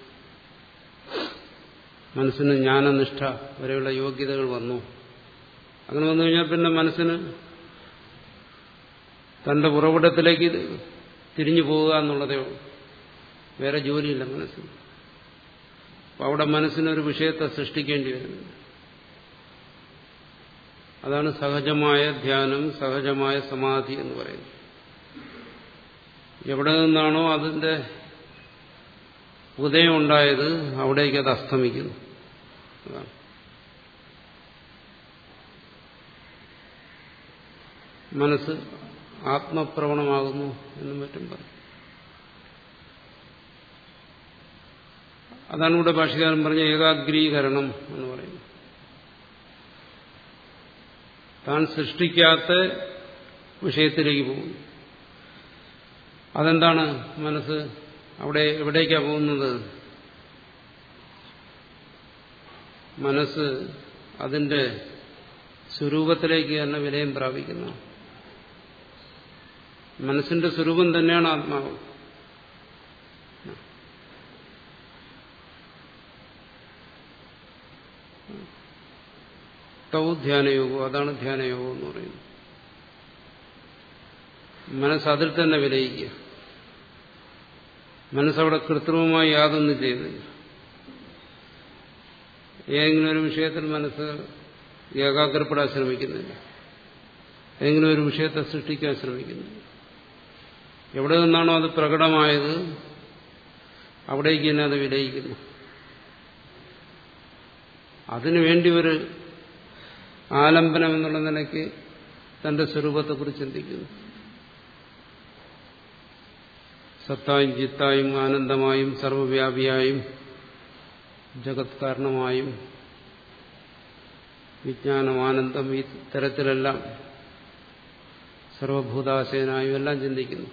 മനസ്സിന് ജ്ഞാനനിഷ്ഠ വരെയുള്ള യോഗ്യതകൾ വന്നു അങ്ങനെ വന്നു കഴിഞ്ഞാൽ പിന്നെ മനസ്സിന് തന്റെ ഉറവിടത്തിലേക്ക് തിരിഞ്ഞു പോവുക എന്നുള്ളതേ ഉള്ളൂ വേറെ ജോലിയില്ല മനസ്സിന് അപ്പം അവിടെ മനസ്സിനൊരു വിഷയത്തെ സൃഷ്ടിക്കേണ്ടി വരുന്നു അതാണ് സഹജമായ ധ്യാനം സഹജമായ സമാധി എന്ന് പറയുന്നത് എവിടെ നിന്നാണോ അതിന്റെ ഉദയം ഉണ്ടായത് അവിടേക്ക് അത് അസ്തമിക്കുന്നു അതാണ് മനസ്സ് ആത്മപ്രവണമാകുന്നു എന്നും മറ്റും പറയും അതാണ് ഇവിടെ ഭാഷകാരൻ പറഞ്ഞ ഏകാഗ്രീകരണം എന്ന് പറയുന്നത് താൻ സൃഷ്ടിക്കാത്ത വിഷയത്തിലേക്ക് പോകും അതെന്താണ് മനസ്സ് അവിടെ എവിടേക്കാണ് പോകുന്നത് മനസ്സ് അതിന്റെ സ്വരൂപത്തിലേക്ക് തന്നെ വിലയം പ്രാപിക്കുന്നു മനസ്സിന്റെ സ്വരൂപം തന്നെയാണ് ആത്മാവ് തൗ ധ്യാനയോഗം അതാണ് ധ്യാനയോഗം എന്ന് പറയുന്നത് മനസ്സ് അതിൽ തന്നെ വിലയിക്കുക മനസ്സവിടെ കൃത്രിമമായി യാതൊന്നും ചെയ്തില്ല ഏതെങ്കിലും ഒരു വിഷയത്തിൽ മനസ്സ് ഏകാഗ്രപ്പെടാൻ ശ്രമിക്കുന്നില്ല ഏതെങ്കിലും ഒരു വിഷയത്തെ സൃഷ്ടിക്കാൻ ശ്രമിക്കുന്നില്ല എവിടെ നിന്നാണോ അത് പ്രകടമായത് അവിടേക്ക് തന്നെ അത് വിലയിക്കുന്നു അതിനുവേണ്ടി ഒരു ആലംബനം എന്നുള്ള നിലയ്ക്ക് തന്റെ സ്വരൂപത്തെക്കുറിച്ച് ചിന്തിക്കുന്നു സത്തായും ചിത്തായും ആനന്ദമായും സർവവ്യാപിയായും ജഗത് കാരണമായും വിജ്ഞാനം ആനന്ദം ഈ തരത്തിലെല്ലാം സർവഭൂതാശയനായും എല്ലാം ചിന്തിക്കുന്നു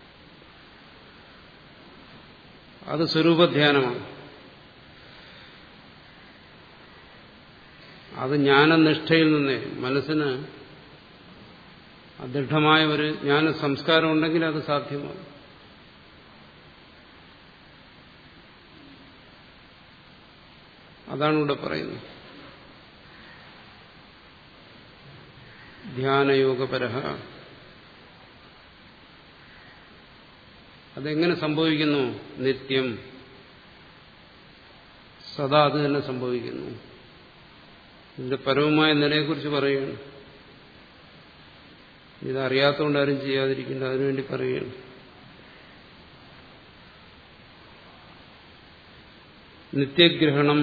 അത് സ്വരൂപധ്യാനമാണ് അത് ജ്ഞാനനിഷ്ഠയിൽ നിന്നേ മനസ്സിന് ദൃഢമായ ഒരു ജ്ഞാന സംസ്കാരം ഉണ്ടെങ്കിൽ അത് സാധ്യമാകും അതാണ് ഇവിടെ പറയുന്നത് ധ്യാനയോഗപരഹ അതെങ്ങനെ സംഭവിക്കുന്നു നിത്യം സദാ അത് തന്നെ സംഭവിക്കുന്നു ഇതിന്റെ പരമമായ നിലയെക്കുറിച്ച് പറയുകയാണ് ഇതറിയാത്തതുകൊണ്ട് ആരും ചെയ്യാതിരിക്കേണ്ട അതിനുവേണ്ടി പറയുകയാണ് നിത്യഗ്രഹണം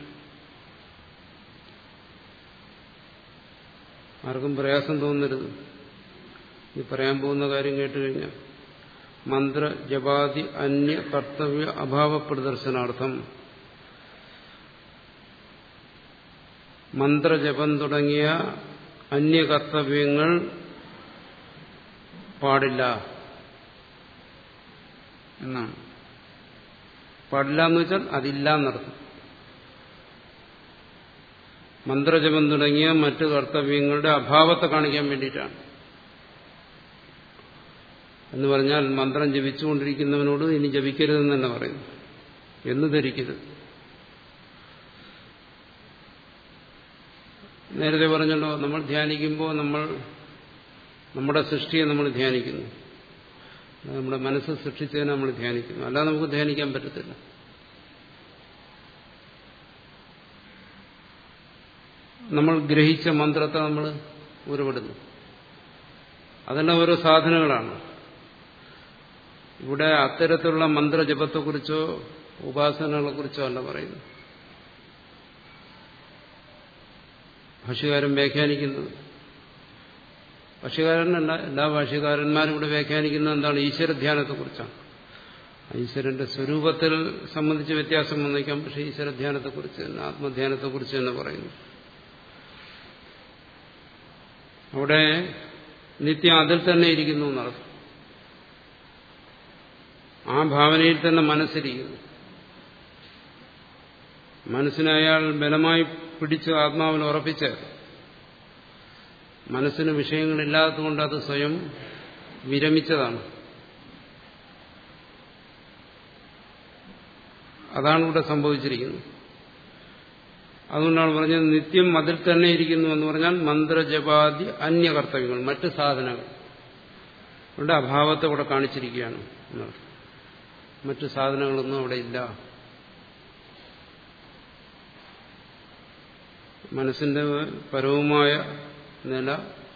ആർക്കും പ്രയാസം തോന്നരുത് ഈ പറയാൻ പോകുന്ന കാര്യം കേട്ടു കഴിഞ്ഞാൽ മന്ത്ര ജപാതി അന്യ കർത്തവ്യ അഭാവ പ്രദർശനാർത്ഥം മന്ത്രജപം തുടങ്ങിയ അന്യകർത്തവ്യങ്ങൾ പാടില്ല എന്നാണ് പാടില്ല എന്ന് വെച്ചാൽ അതില്ല എന്നർത്ഥം മന്ത്രജപം തുടങ്ങിയ മറ്റു കർത്തവ്യങ്ങളുടെ അഭാവത്തെ കാണിക്കാൻ വേണ്ടിയിട്ടാണ് എന്ന് പറഞ്ഞാൽ മന്ത്രം ജപിച്ചുകൊണ്ടിരിക്കുന്നവനോട് ഇനി ജപിക്കരുതെന്ന് തന്നെ പറയുന്നു എന്ന് ധരിക്കരുത് നേരത്തെ പറഞ്ഞല്ലോ നമ്മൾ ധ്യാനിക്കുമ്പോൾ നമ്മൾ നമ്മുടെ സൃഷ്ടിയെ നമ്മൾ ധ്യാനിക്കുന്നു നമ്മുടെ മനസ്സ് സൃഷ്ടിച്ചതിനെ നമ്മൾ ധ്യാനിക്കുന്നു അല്ലാതെ നമുക്ക് ധ്യാനിക്കാൻ പറ്റത്തില്ല നമ്മൾ ഗ്രഹിച്ച മന്ത്രത്തെ നമ്മൾ ഉരുവിടുന്നു അതെല്ലാം ഓരോ സാധനങ്ങളാണ് ഇവിടെ അത്തരത്തിലുള്ള മന്ത്രജപത്തെക്കുറിച്ചോ ഉപാസനകളെക്കുറിച്ചോ അല്ല പറയുന്നു ഭാഷ്യകാരൻ വ്യാഖ്യാനിക്കുന്നത് ഭാഷ്യകാരനല്ല എല്ലാ ഭാഷ്യകാരന്മാരും ഇവിടെ വ്യാഖ്യാനിക്കുന്നത് എന്താണ് ഈശ്വരധ്യാനത്തെക്കുറിച്ചാണ് ഈശ്വരന്റെ സ്വരൂപത്തിൽ സംബന്ധിച്ച് വ്യത്യാസം വന്നേക്കാം പക്ഷെ ഈശ്വരധ്യാനത്തെക്കുറിച്ച് തന്നെ ആത്മധ്യാനത്തെക്കുറിച്ച് തന്നെ പറയുന്നു അവിടെ നിത്യം അതിൽ തന്നെ ഇരിക്കുന്നു എന്നർത്ഥം ആ ഭാവനയിൽ തന്നെ മനസ്സിരിക്കുന്നു മനസ്സിനെ അയാൾ ബലമായി പിടിച്ച് ആത്മാവിൽ ഉറപ്പിച്ച് മനസ്സിന് വിഷയങ്ങളില്ലാത്തതുകൊണ്ട് അത് സ്വയം വിരമിച്ചതാണ് അതാണ് ഇവിടെ സംഭവിച്ചിരിക്കുന്നത് അതുകൊണ്ടാണ് പറഞ്ഞത് നിത്യം അതിൽ തന്നെ ഇരിക്കുന്നു എന്ന് പറഞ്ഞാൽ മന്ത്രജപാതി അന്യകർത്തവ്യങ്ങൾ മറ്റ് സാധനങ്ങൾ ഇവിടെ അഭാവത്തെ ഇവിടെ കാണിച്ചിരിക്കുകയാണ് എന്നർത്ഥം മറ്റു സാധനങ്ങളൊന്നും അവിടെ ഇല്ല മനസ്സിന്റെ പരവുമായ നില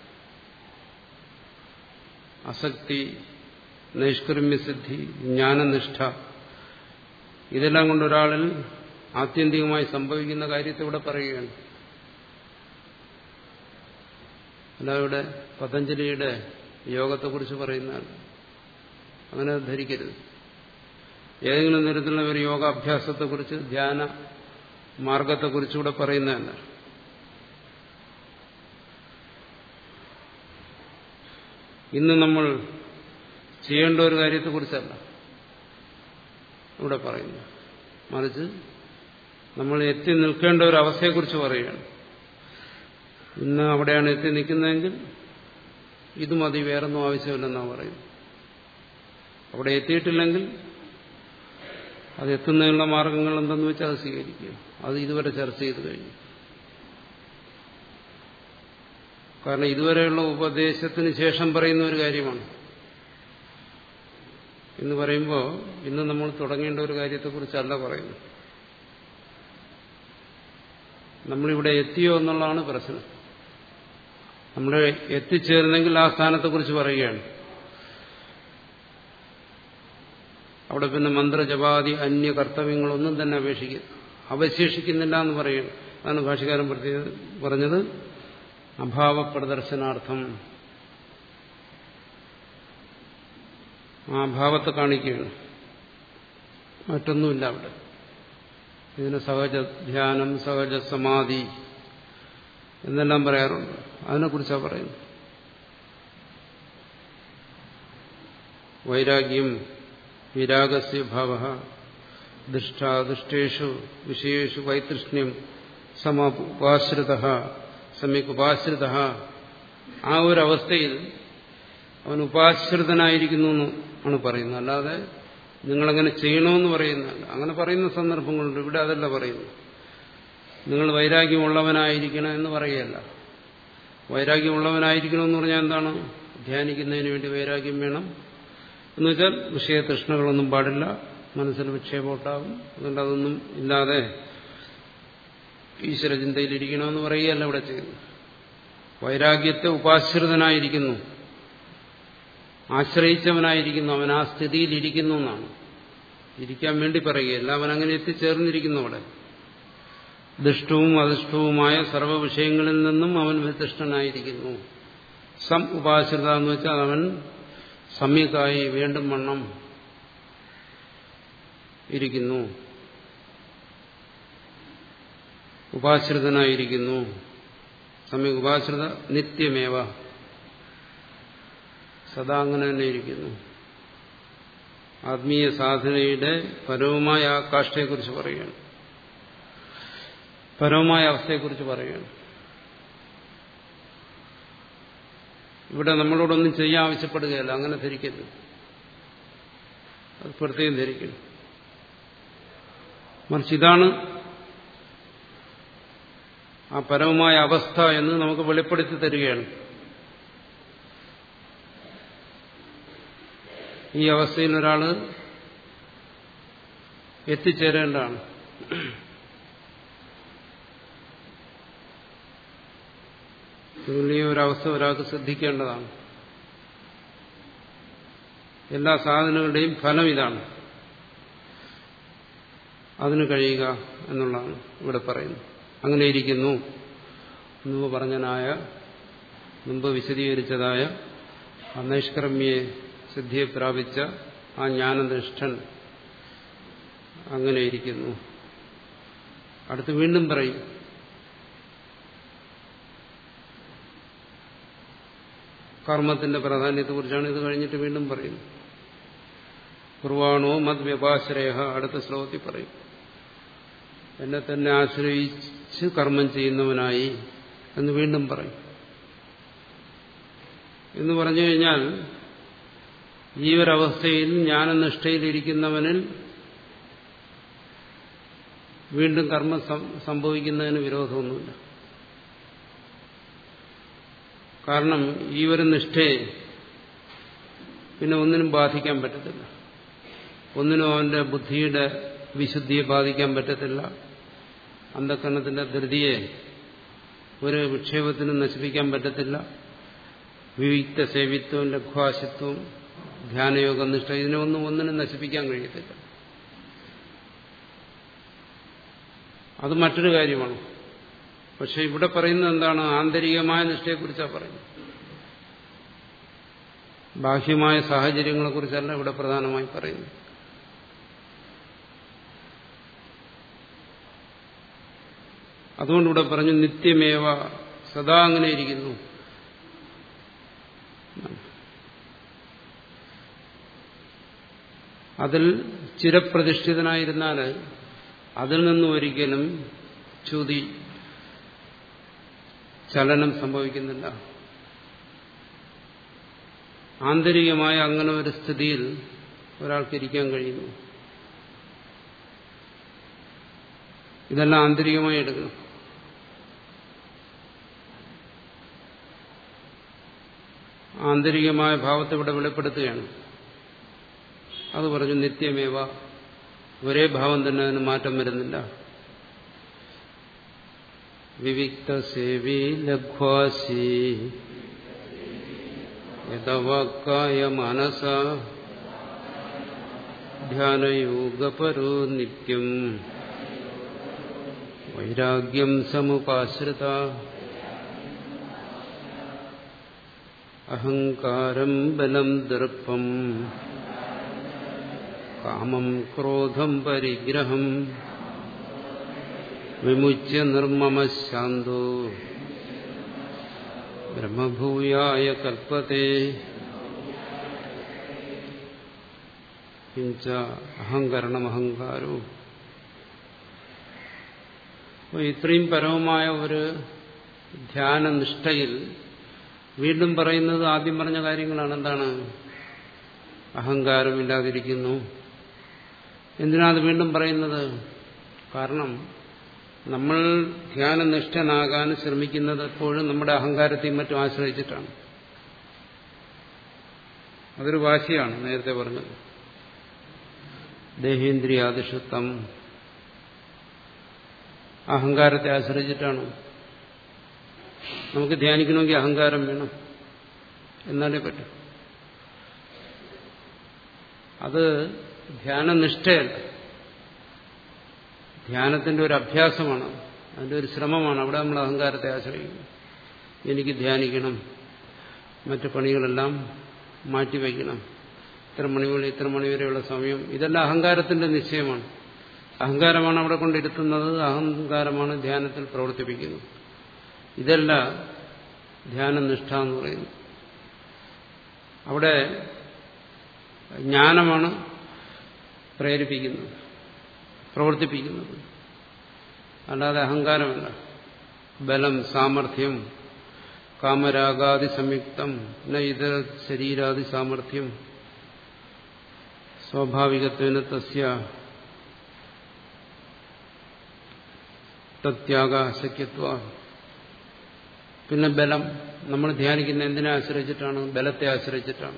അസക്തി നൈഷ്കർമ്മ്യസിദ്ധി ജ്ഞാനനിഷ്ഠ ഇതെല്ലാം കൊണ്ട് ഒരാളിൽ ആത്യന്തികമായി സംഭവിക്കുന്ന കാര്യത്തെ ഇവിടെ പറയുകയാണ് അല്ല ഇവിടെ പതഞ്ജലിയുടെ യോഗത്തെക്കുറിച്ച് പറയുന്നതാണ് അങ്ങനെ ധരിക്കരുത് ഏതെങ്കിലും തരത്തിലുള്ള ഒരു യോഗാഭ്യാസത്തെക്കുറിച്ച് ധ്യാന മാർഗത്തെക്കുറിച്ച് ഇവിടെ പറയുന്നതല്ല ഇന്ന് നമ്മൾ ചെയ്യേണ്ട ഒരു കാര്യത്തെക്കുറിച്ചല്ല ഇവിടെ പറയുന്നു മറിച്ച് നമ്മൾ എത്തി നിൽക്കേണ്ട ഒരു അവസ്ഥയെക്കുറിച്ച് പറയുകയാണ് ഇന്ന് അവിടെയാണ് എത്തി നിൽക്കുന്നതെങ്കിൽ ഇത് മതി വേറൊന്നും ആവശ്യമില്ലെന്നാണ് പറയുന്നത് അവിടെ എത്തിയിട്ടില്ലെങ്കിൽ അത് എത്തുന്നതിനുള്ള മാർഗങ്ങൾ എന്തെന്ന് വെച്ചാൽ അത് സ്വീകരിക്കുക അത് ഇതുവരെ ചർച്ച ചെയ്ത് കഴിഞ്ഞു കാരണം ഇതുവരെയുള്ള ഉപദേശത്തിന് ശേഷം പറയുന്ന ഒരു കാര്യമാണ് എന്ന് പറയുമ്പോൾ ഇന്ന് നമ്മൾ തുടങ്ങേണ്ട ഒരു കാര്യത്തെക്കുറിച്ചല്ല പറയുന്നത് നമ്മളിവിടെ എത്തിയോ എന്നുള്ളതാണ് പ്രശ്നം നമ്മൾ എത്തിച്ചേർന്നെങ്കിൽ ആ സ്ഥാനത്തെക്കുറിച്ച് പറയുകയാണ് അവിടെ പിന്നെ മന്ത്രജപാതി അന്യ കർത്തവ്യങ്ങളൊന്നും തന്നെ അപേക്ഷിക്കുക അവശേഷിക്കുന്നില്ല എന്ന് പറയുകയാണ് അതാണ് ഭാഷകാരൻ പറഞ്ഞത് അഭാവ പ്രദർശനാർത്ഥം ആ ഭാവത്തെ കാണിക്കുകയാണ് മറ്റൊന്നുമില്ല അവിടെ ഇതിന് സഹജ ധ്യാനം സഹജ സമാധി എന്നെല്ലാം പറയാറുണ്ട് അതിനെക്കുറിച്ചാണ് പറയുന്നത് വൈരാഗ്യം വിരാഗസ്യ ഭാവ ദുഷ്ടാദുഷ്ടേഷു വിഷയേഷു വൈതൃഷ്ണ്യം സമോപാശ്രിത സമ്യക് ഉപാശ്രിത ആ ഒരവസ്ഥയിൽ അവൻ ഉപാശ്രിതനായിരിക്കുന്നു എന്ന് ആണ് പറയുന്നത് അല്ലാതെ നിങ്ങളങ്ങനെ ചെയ്യണമെന്ന് പറയുന്നതല്ല അങ്ങനെ പറയുന്ന സന്ദർഭങ്ങളുണ്ട് ഇവിടെ അതല്ല പറയുന്നു നിങ്ങൾ വൈരാഗ്യമുള്ളവനായിരിക്കണം എന്ന് പറയുകയല്ല വൈരാഗ്യമുള്ളവനായിരിക്കണമെന്ന് പറഞ്ഞാൽ എന്താണ് ധ്യാനിക്കുന്നതിന് വേണ്ടി വൈരാഗ്യം വേണം എന്ന് വെച്ചാൽ വിഷയതൃഷ്ണകളൊന്നും പാടില്ല മനസ്സിൽ വിക്ഷേപമുണ്ടാകും അതുകൊണ്ട് അതൊന്നും ഇല്ലാതെ ഈശ്വരചിന്തയിലിരിക്കണമെന്ന് പറയുകയല്ല ഇവിടെ ചെയ്യുന്നു വൈരാഗ്യത്തെ ഉപാശ്രിതനായിരിക്കുന്നു ആശ്രയിച്ചവനായിരിക്കുന്നു അവൻ ആ സ്ഥിതിയിലിരിക്കുന്നു എന്നാണ് ഇരിക്കാൻ വേണ്ടി പറയുകയല്ല അവൻ അങ്ങനെ എത്തിച്ചേർന്നിരിക്കുന്നു അവിടെ ദുഷ്ടവും അദുഷ്ടവുമായ സർവ്വ വിഷയങ്ങളിൽ നിന്നും അവൻ വ്യത്യസ്തനായിരിക്കുന്നു സം ഉപാശ്രിത എന്ന് വെച്ചാൽ അവൻ സമ്യക്കായി വീണ്ടും വണ്ണം ഇരിക്കുന്നു ഉപാശ്രിതനായിരിക്കുന്നു സമ്യക് ഉപാശ്രിത നിത്യമേവ സദാ അങ്ങനെ തന്നെ ഇരിക്കുന്നു ആത്മീയ സാധനയുടെ പരവുമായ ആ കാഷ്ടയെക്കുറിച്ച് പറയുകയാണ് പരവുമായ അവസ്ഥയെക്കുറിച്ച് പറയുകയാണ് ഇവിടെ നമ്മളോടൊന്നും ചെയ്യാൻ ആവശ്യപ്പെടുകയല്ല അങ്ങനെ ധരിക്കരുത് അത് പ്രത്യേകം ധരിക്കണം മറിച്ച് ഇതാണ് ആ പരമമായ അവസ്ഥ എന്ന് നമുക്ക് വെളിപ്പെടുത്തി തരികയാണ് ഈ അവസ്ഥയിൽ ഒരാൾ എത്തിച്ചേരേണ്ടതാണ് ഈ ഒരവസ്ഥ ഒരാൾക്ക് ശ്രദ്ധിക്കേണ്ടതാണ് എല്ലാ സാധനങ്ങളുടെയും ഫലം ഇതാണ് അതിന് കഴിയുക എന്നുള്ളതാണ് ഇവിടെ പറയുന്നത് അങ്ങനെ ഇരിക്കുന്നു മുമ്പ് പറഞ്ഞനായ മുമ്പ് വിശദീകരിച്ചതായ ആ നൈഷ്കർമ്മ്യെ സിദ്ധിയെ പ്രാപിച്ച ആ ജ്ഞാനനിഷ്ഠൻ അങ്ങനെ ഇരിക്കുന്നു അടുത്ത് വീണ്ടും പറയും കർമ്മത്തിന്റെ പ്രാധാന്യത്തെക്കുറിച്ചാണ് ഇത് കഴിഞ്ഞിട്ട് വീണ്ടും പറയുന്നത് കുർവാണോ മത് വ്യപാശ്രയ അടുത്ത ശ്ലോകത്തിൽ പറയും എന്നെ തന്നെ ആശ്രയിച്ച് കർമ്മം ചെയ്യുന്നവനായി എന്ന് വീണ്ടും പറയും എന്ന് പറഞ്ഞു കഴിഞ്ഞാൽ ഈ ഒരവസ്ഥയിൽ ജ്ഞാനനിഷ്ഠയിലിരിക്കുന്നവനിൽ വീണ്ടും കർമ്മം സംഭവിക്കുന്നതിന് വിരോധമൊന്നുമില്ല കാരണം ഈ ഒരു നിഷ്ഠയെ പിന്നെ ഒന്നിനും ബാധിക്കാൻ പറ്റത്തില്ല ഒന്നിനും അവന്റെ ബുദ്ധിയുടെ വിശുദ്ധിയെ ബാധിക്കാൻ പറ്റത്തില്ല അന്ധകരണത്തിന്റെ ധൃതിയെ ഒരു വിക്ഷേപത്തിനും നശിപ്പിക്കാൻ പറ്റത്തില്ല വിവിക്ത സേവിത്വവും ലഘ്വാശിത്വവും ധ്യാനയോഗ നിഷ്ഠ ഇതിനൊന്നും ഒന്നിനും നശിപ്പിക്കാൻ കഴിയത്തില്ല അത് മറ്റൊരു കാര്യമാണ് പക്ഷെ ഇവിടെ പറയുന്നത് എന്താണ് ആന്തരികമായ നിഷ്ഠയെക്കുറിച്ചാണ് പറയുന്നത് ബാഹ്യമായ സാഹചര്യങ്ങളെക്കുറിച്ചല്ല ഇവിടെ പ്രധാനമായി പറയുന്നത് അതുകൊണ്ട് ഇവിടെ പറഞ്ഞു നിത്യമേവ സദാ അങ്ങനെ ഇരിക്കുന്നു അതിൽ ചിരപ്രതിഷ്ഠിതനായിരുന്നാൽ അതിൽ നിന്നും ഒരിക്കലും ചുതി ചലനം സംഭവിക്കുന്നില്ല ആന്തരികമായ അങ്ങനെ ഒരു സ്ഥിതിയിൽ ഒരാൾക്ക് ഇരിക്കാൻ കഴിയുന്നു ഇതെല്ലാം ആന്തരികമായി എടുക്കണം ആന്തരികമായ ഭാവത്തെ ഇവിടെ വെളിപ്പെടുത്തുകയാണ് അത് പറഞ്ഞു നിത്യമേവ ഒരേ ഭാവം തന്നെ അതിന് മാറ്റം വരുന്നില്ല വിവിക്ത സേവി ലഘ്വാസി യഥവാക്കായ മനസ ധ്യാനയോഗപരോ നിത്യം വൈരാഗ്യം സമുപാശ്രിത അഹങ്കാരം ബലം ദർപ്പം കാമം ക്രോധം പരിഗ്രഹം വിമുച്യ നിർമ്മമശാന്തോ ബ്രഹ്മഭൂയായ കൽപ്പത്തെ കിഞ്ച അഹങ്കരണം അഹങ്കാരോ അപ്പോൾ ഇത്രയും പരമമായ ഒരു ധ്യാനനിഷ്ഠയിൽ വീണ്ടും പറയുന്നത് ആദ്യം പറഞ്ഞ കാര്യങ്ങളാണ് എന്താണ് അഹങ്കാരമില്ലാതിരിക്കുന്നു എന്തിനാണ് വീണ്ടും പറയുന്നത് കാരണം നമ്മൾ ധ്യാനനിഷ്ഠനാകാൻ ശ്രമിക്കുന്നത് എപ്പോഴും നമ്മുടെ അഹങ്കാരത്തെയും മറ്റും ആശ്രയിച്ചിട്ടാണ് അതൊരു വാശിയാണ് നേരത്തെ പറഞ്ഞത് ദേഹേന്ദ്രിയാദിഷത്വം അഹങ്കാരത്തെ ആശ്രയിച്ചിട്ടാണ് നമുക്ക് ധ്യാനിക്കണമെങ്കിൽ അഹങ്കാരം വേണം എന്നാലേ പറ്റും അത് ധ്യാനനിഷ്ഠയല്ല ധ്യാനത്തിന്റെ ഒരു അഭ്യാസമാണ് അതിന്റെ ഒരു ശ്രമമാണ് അവിടെ നമ്മൾ അഹങ്കാരത്തെ ആശ്രയിക്കുന്നു എനിക്ക് ധ്യാനിക്കണം മറ്റു പണികളെല്ലാം മാറ്റിവെക്കണം ഇത്ര മണി മുതൽ ഇത്ര മണി വരെയുള്ള സമയം ഇതെല്ലാം അഹങ്കാരത്തിന്റെ നിശ്ചയമാണ് അഹങ്കാരമാണ് അവിടെ കൊണ്ടിരുത്തുന്നത് അഹങ്കാരമാണ് ധ്യാനത്തിൽ പ്രവർത്തിപ്പിക്കുന്നത് ഇതല്ല ധ്യാനനിഷ്ഠ എന്ന് പറയുന്നത് അവിടെ ജ്ഞാനമാണ് പ്രേരിപ്പിക്കുന്നത് പ്രവർത്തിപ്പിക്കുന്നത് അല്ലാതെ അഹങ്കാരമല്ല ബലം സാമർഥ്യം കാമരാഗാദി സംയുക്തം ന ഇതര ശരീരാദി സാമർഥ്യം സ്വാഭാവികത്വേന തസ്യ തത്യാഗ ശക്യത്വ പിന്നെ ബലം നമ്മൾ ധ്യാനിക്കുന്ന എന്തിനെ ആശ്രയിച്ചിട്ടാണ് ബലത്തെ ആശ്രയിച്ചിട്ടാണ്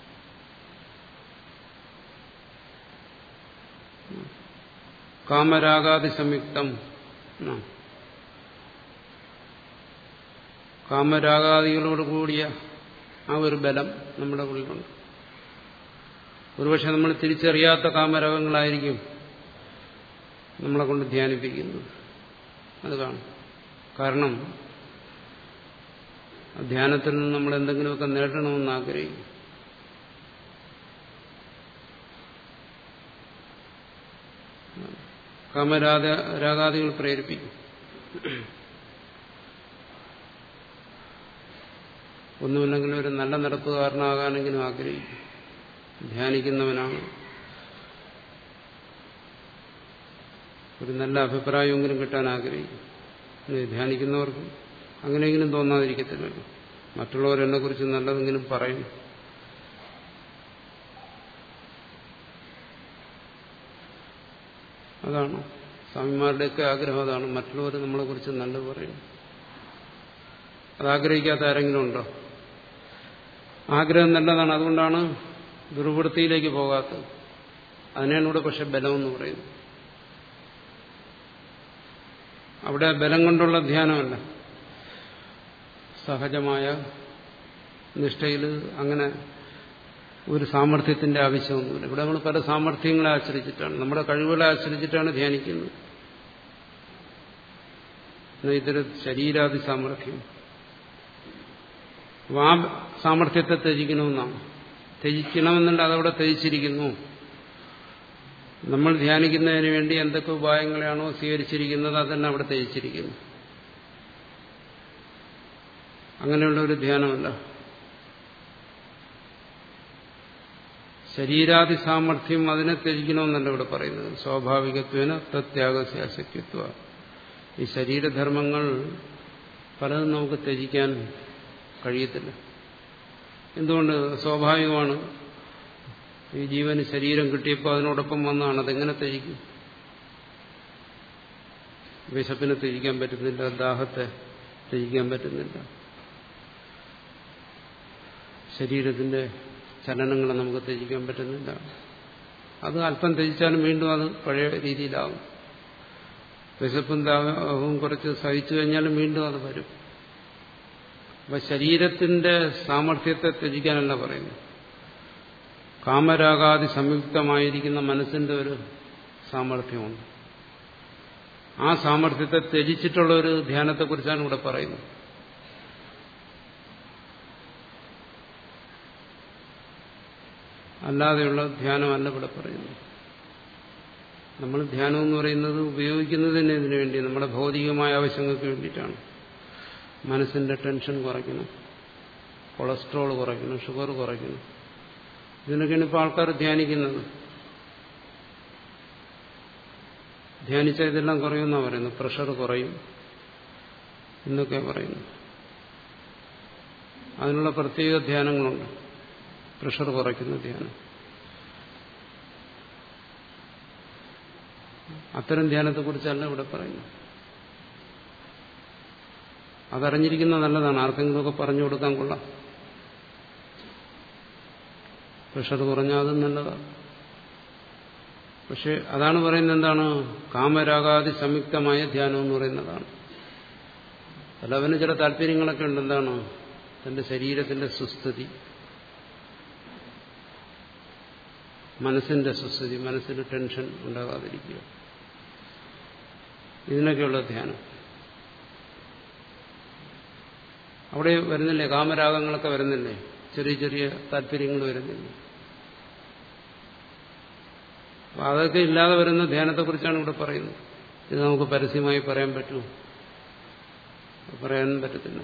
കാമരാഗാദി സംയുക്തം കാമരാഗാദികളോട് കൂടിയ ആ ഒരു ബലം നമ്മുടെ ഉള്ളിലുണ്ട് ഒരുപക്ഷെ നമ്മൾ തിരിച്ചറിയാത്ത കാമരാഗങ്ങളായിരിക്കും നമ്മളെ കൊണ്ട് ധ്യാനിപ്പിക്കുന്നത് അത് കാണും കാരണം ധ്യാനത്തിൽ നിന്ന് നമ്മൾ എന്തെങ്കിലുമൊക്കെ നേടണമെന്ന് ആഗ്രഹിക്കും കാമരാഗ രാഗാദികൾ പ്രേരിപ്പിക്കും ഒന്നുമില്ലെങ്കിൽ ഒരു നല്ല നടപ്പുകാരനാകാനെങ്കിലും ആഗ്രഹിക്കും ധ്യാനിക്കുന്നവനാണ് ഒരു നല്ല അഭിപ്രായമെങ്കിലും കിട്ടാൻ ആഗ്രഹിക്കും ധ്യാനിക്കുന്നവർക്കും അങ്ങനെയെങ്കിലും തോന്നാതിരിക്കത്തില്ലല്ലോ മറ്റുള്ളവർ എന്നെ കുറിച്ച് നല്ലതെങ്കിലും പറയും അതാണ് സ്വാമിമാരുടെയൊക്കെ ആഗ്രഹം അതാണ് മറ്റുള്ളവർ നമ്മളെ കുറിച്ച് നല്ലത് പറയും അതാഗ്രഹിക്കാത്ത ആരെങ്കിലും ഉണ്ടോ ആഗ്രഹം നല്ലതാണ് അതുകൊണ്ടാണ് ദുർവൃത്തിയിലേക്ക് പോകാത്തത് അതിനാണ് ഇവിടെ പക്ഷെ ബലമെന്ന് പറയുന്നത് അവിടെ ബലം കൊണ്ടുള്ള ധ്യാനമല്ല സഹജമായ നിഷ്ഠയിൽ അങ്ങനെ ഒരു സാമർഥ്യത്തിന്റെ ആവശ്യമൊന്നുമില്ല ഇവിടെ നമ്മൾ പല സാമർഥ്യങ്ങളെ ആശ്രയിച്ചിട്ടാണ് നമ്മുടെ കഴിവുകളെ ആശ്രയിച്ചിട്ടാണ് ധ്യാനിക്കുന്നത് ഇതൊരു ശരീരാദി സാമർഥ്യം ആ സാമർഥ്യത്തെ ത്യജിക്കണമെന്നാണ് ത്യജിക്കണമെന്നുണ്ട് അതവിടെ ത്യജിച്ചിരിക്കുന്നു നമ്മൾ ധ്യാനിക്കുന്നതിന് വേണ്ടി എന്തൊക്കെ ഉപായങ്ങളെയാണോ സ്വീകരിച്ചിരിക്കുന്നത് അതന്നെ അവിടെ ത്യജിച്ചിരിക്കുന്നു അങ്ങനെയുള്ള ഒരു ധ്യാനമല്ല ശരീരാദി സാമർഥ്യം അതിനെ ത്യജിക്കണമെന്നല്ല ഇവിടെ പറയുന്നത് സ്വാഭാവികത്വേന തത്യാഗസ്യാശക്തിത്വ ഈ ശരീരധർമ്മങ്ങൾ പലതും നമുക്ക് ത്യജിക്കാൻ കഴിയത്തില്ല എന്തുകൊണ്ട് സ്വാഭാവികമാണ് ഈ ജീവന് ശരീരം കിട്ടിയപ്പോൾ അതിനോടൊപ്പം വന്നതാണ് അതെങ്ങനെ ത്യജിക്കും വിശപ്പിനെ ത്യജിക്കാൻ പറ്റുന്നില്ല ദാഹത്തെ ത്യജിക്കാൻ പറ്റുന്നില്ല ശരീരത്തിന്റെ ചലനങ്ങളെ നമുക്ക് ത്യജിക്കാൻ പറ്റുന്നില്ല അത് അല്പം ത്യജിച്ചാലും വീണ്ടും അത് പഴയ രീതിയിലാവും വിശപ്പും ദാഹവും കുറച്ച് സഹിച്ചു കഴിഞ്ഞാലും വീണ്ടും അത് വരും അപ്പൊ ശരീരത്തിന്റെ സാമർഥ്യത്തെ ത്യജിക്കാനല്ല പറയുന്നു കാമരാഗാദി സംയുക്തമായിരിക്കുന്ന മനസ്സിന്റെ ഒരു സാമർഥ്യമുണ്ട് ആ സാമർഥ്യത്തെ ത്യജിച്ചിട്ടുള്ള ഒരു ധ്യാനത്തെക്കുറിച്ചാണ് ഇവിടെ പറയുന്നത് അല്ലാതെയുള്ള ധ്യാനമല്ല ഇവിടെ പറയുന്നത് നമ്മൾ ധ്യാനം എന്ന് പറയുന്നത് ഉപയോഗിക്കുന്നതിന് ഇതിനു വേണ്ടി നമ്മുടെ ഭൗതികമായ ആവശ്യങ്ങൾക്ക് വേണ്ടിയിട്ടാണ് മനസ്സിന്റെ ടെൻഷൻ കുറയ്ക്കണം കൊളസ്ട്രോൾ കുറയ്ക്കണം ഷുഗർ കുറയ്ക്കണം ഇതിനൊക്കെയാണ് ഇപ്പോൾ ആൾക്കാർ ധ്യാനിക്കുന്നത് ധ്യാനിച്ച ഇതെല്ലാം കുറയുമെന്നാണ് പറയുന്നത് പ്രഷർ കുറയും എന്നൊക്കെ പറയുന്നു അതിനുള്ള പ്രത്യേക ധ്യാനങ്ങളുണ്ട് പ്രഷർ കുറയ്ക്കുന്ന ധ്യാനം അത്തരം ധ്യാനത്തെക്കുറിച്ചല്ല ഇവിടെ പറയുന്നത് അതറിഞ്ഞിരിക്കുന്ന നല്ലതാണ് ആർക്കെങ്കിലുമൊക്കെ പറഞ്ഞു കൊടുക്കാൻ കൊള്ളാം പ്രഷർ കുറഞ്ഞാൽ അതും നല്ലതാണ് പക്ഷെ അതാണ് പറയുന്നത് എന്താണ് കാമരാഗാദി സംയുക്തമായ ധ്യാനം എന്ന് പറയുന്നതാണ് അല്ല അവന് ചില താല്പര്യങ്ങളൊക്കെ ഉണ്ട് എന്താണ് തന്റെ ശരീരത്തിന്റെ സുസ്ഥിതി മനസ്സിന്റെ സുസ്ഥിതി മനസ്സിന് ടെൻഷൻ ഉണ്ടാകാതിരിക്കുക ഇതിനൊക്കെയുള്ള ധ്യാനം അവിടെ വരുന്നില്ലേ കാമരാഗങ്ങളൊക്കെ വരുന്നില്ലേ ചെറിയ ചെറിയ താല്പര്യങ്ങൾ വരുന്നില്ലേ അപ്പൊ അതൊക്കെ ഇല്ലാതെ വരുന്ന ധ്യാനത്തെക്കുറിച്ചാണ് ഇവിടെ പറയുന്നത് ഇത് നമുക്ക് പരസ്യമായി പറയാൻ പറ്റുമോ പറയാൻ പറ്റത്തില്ല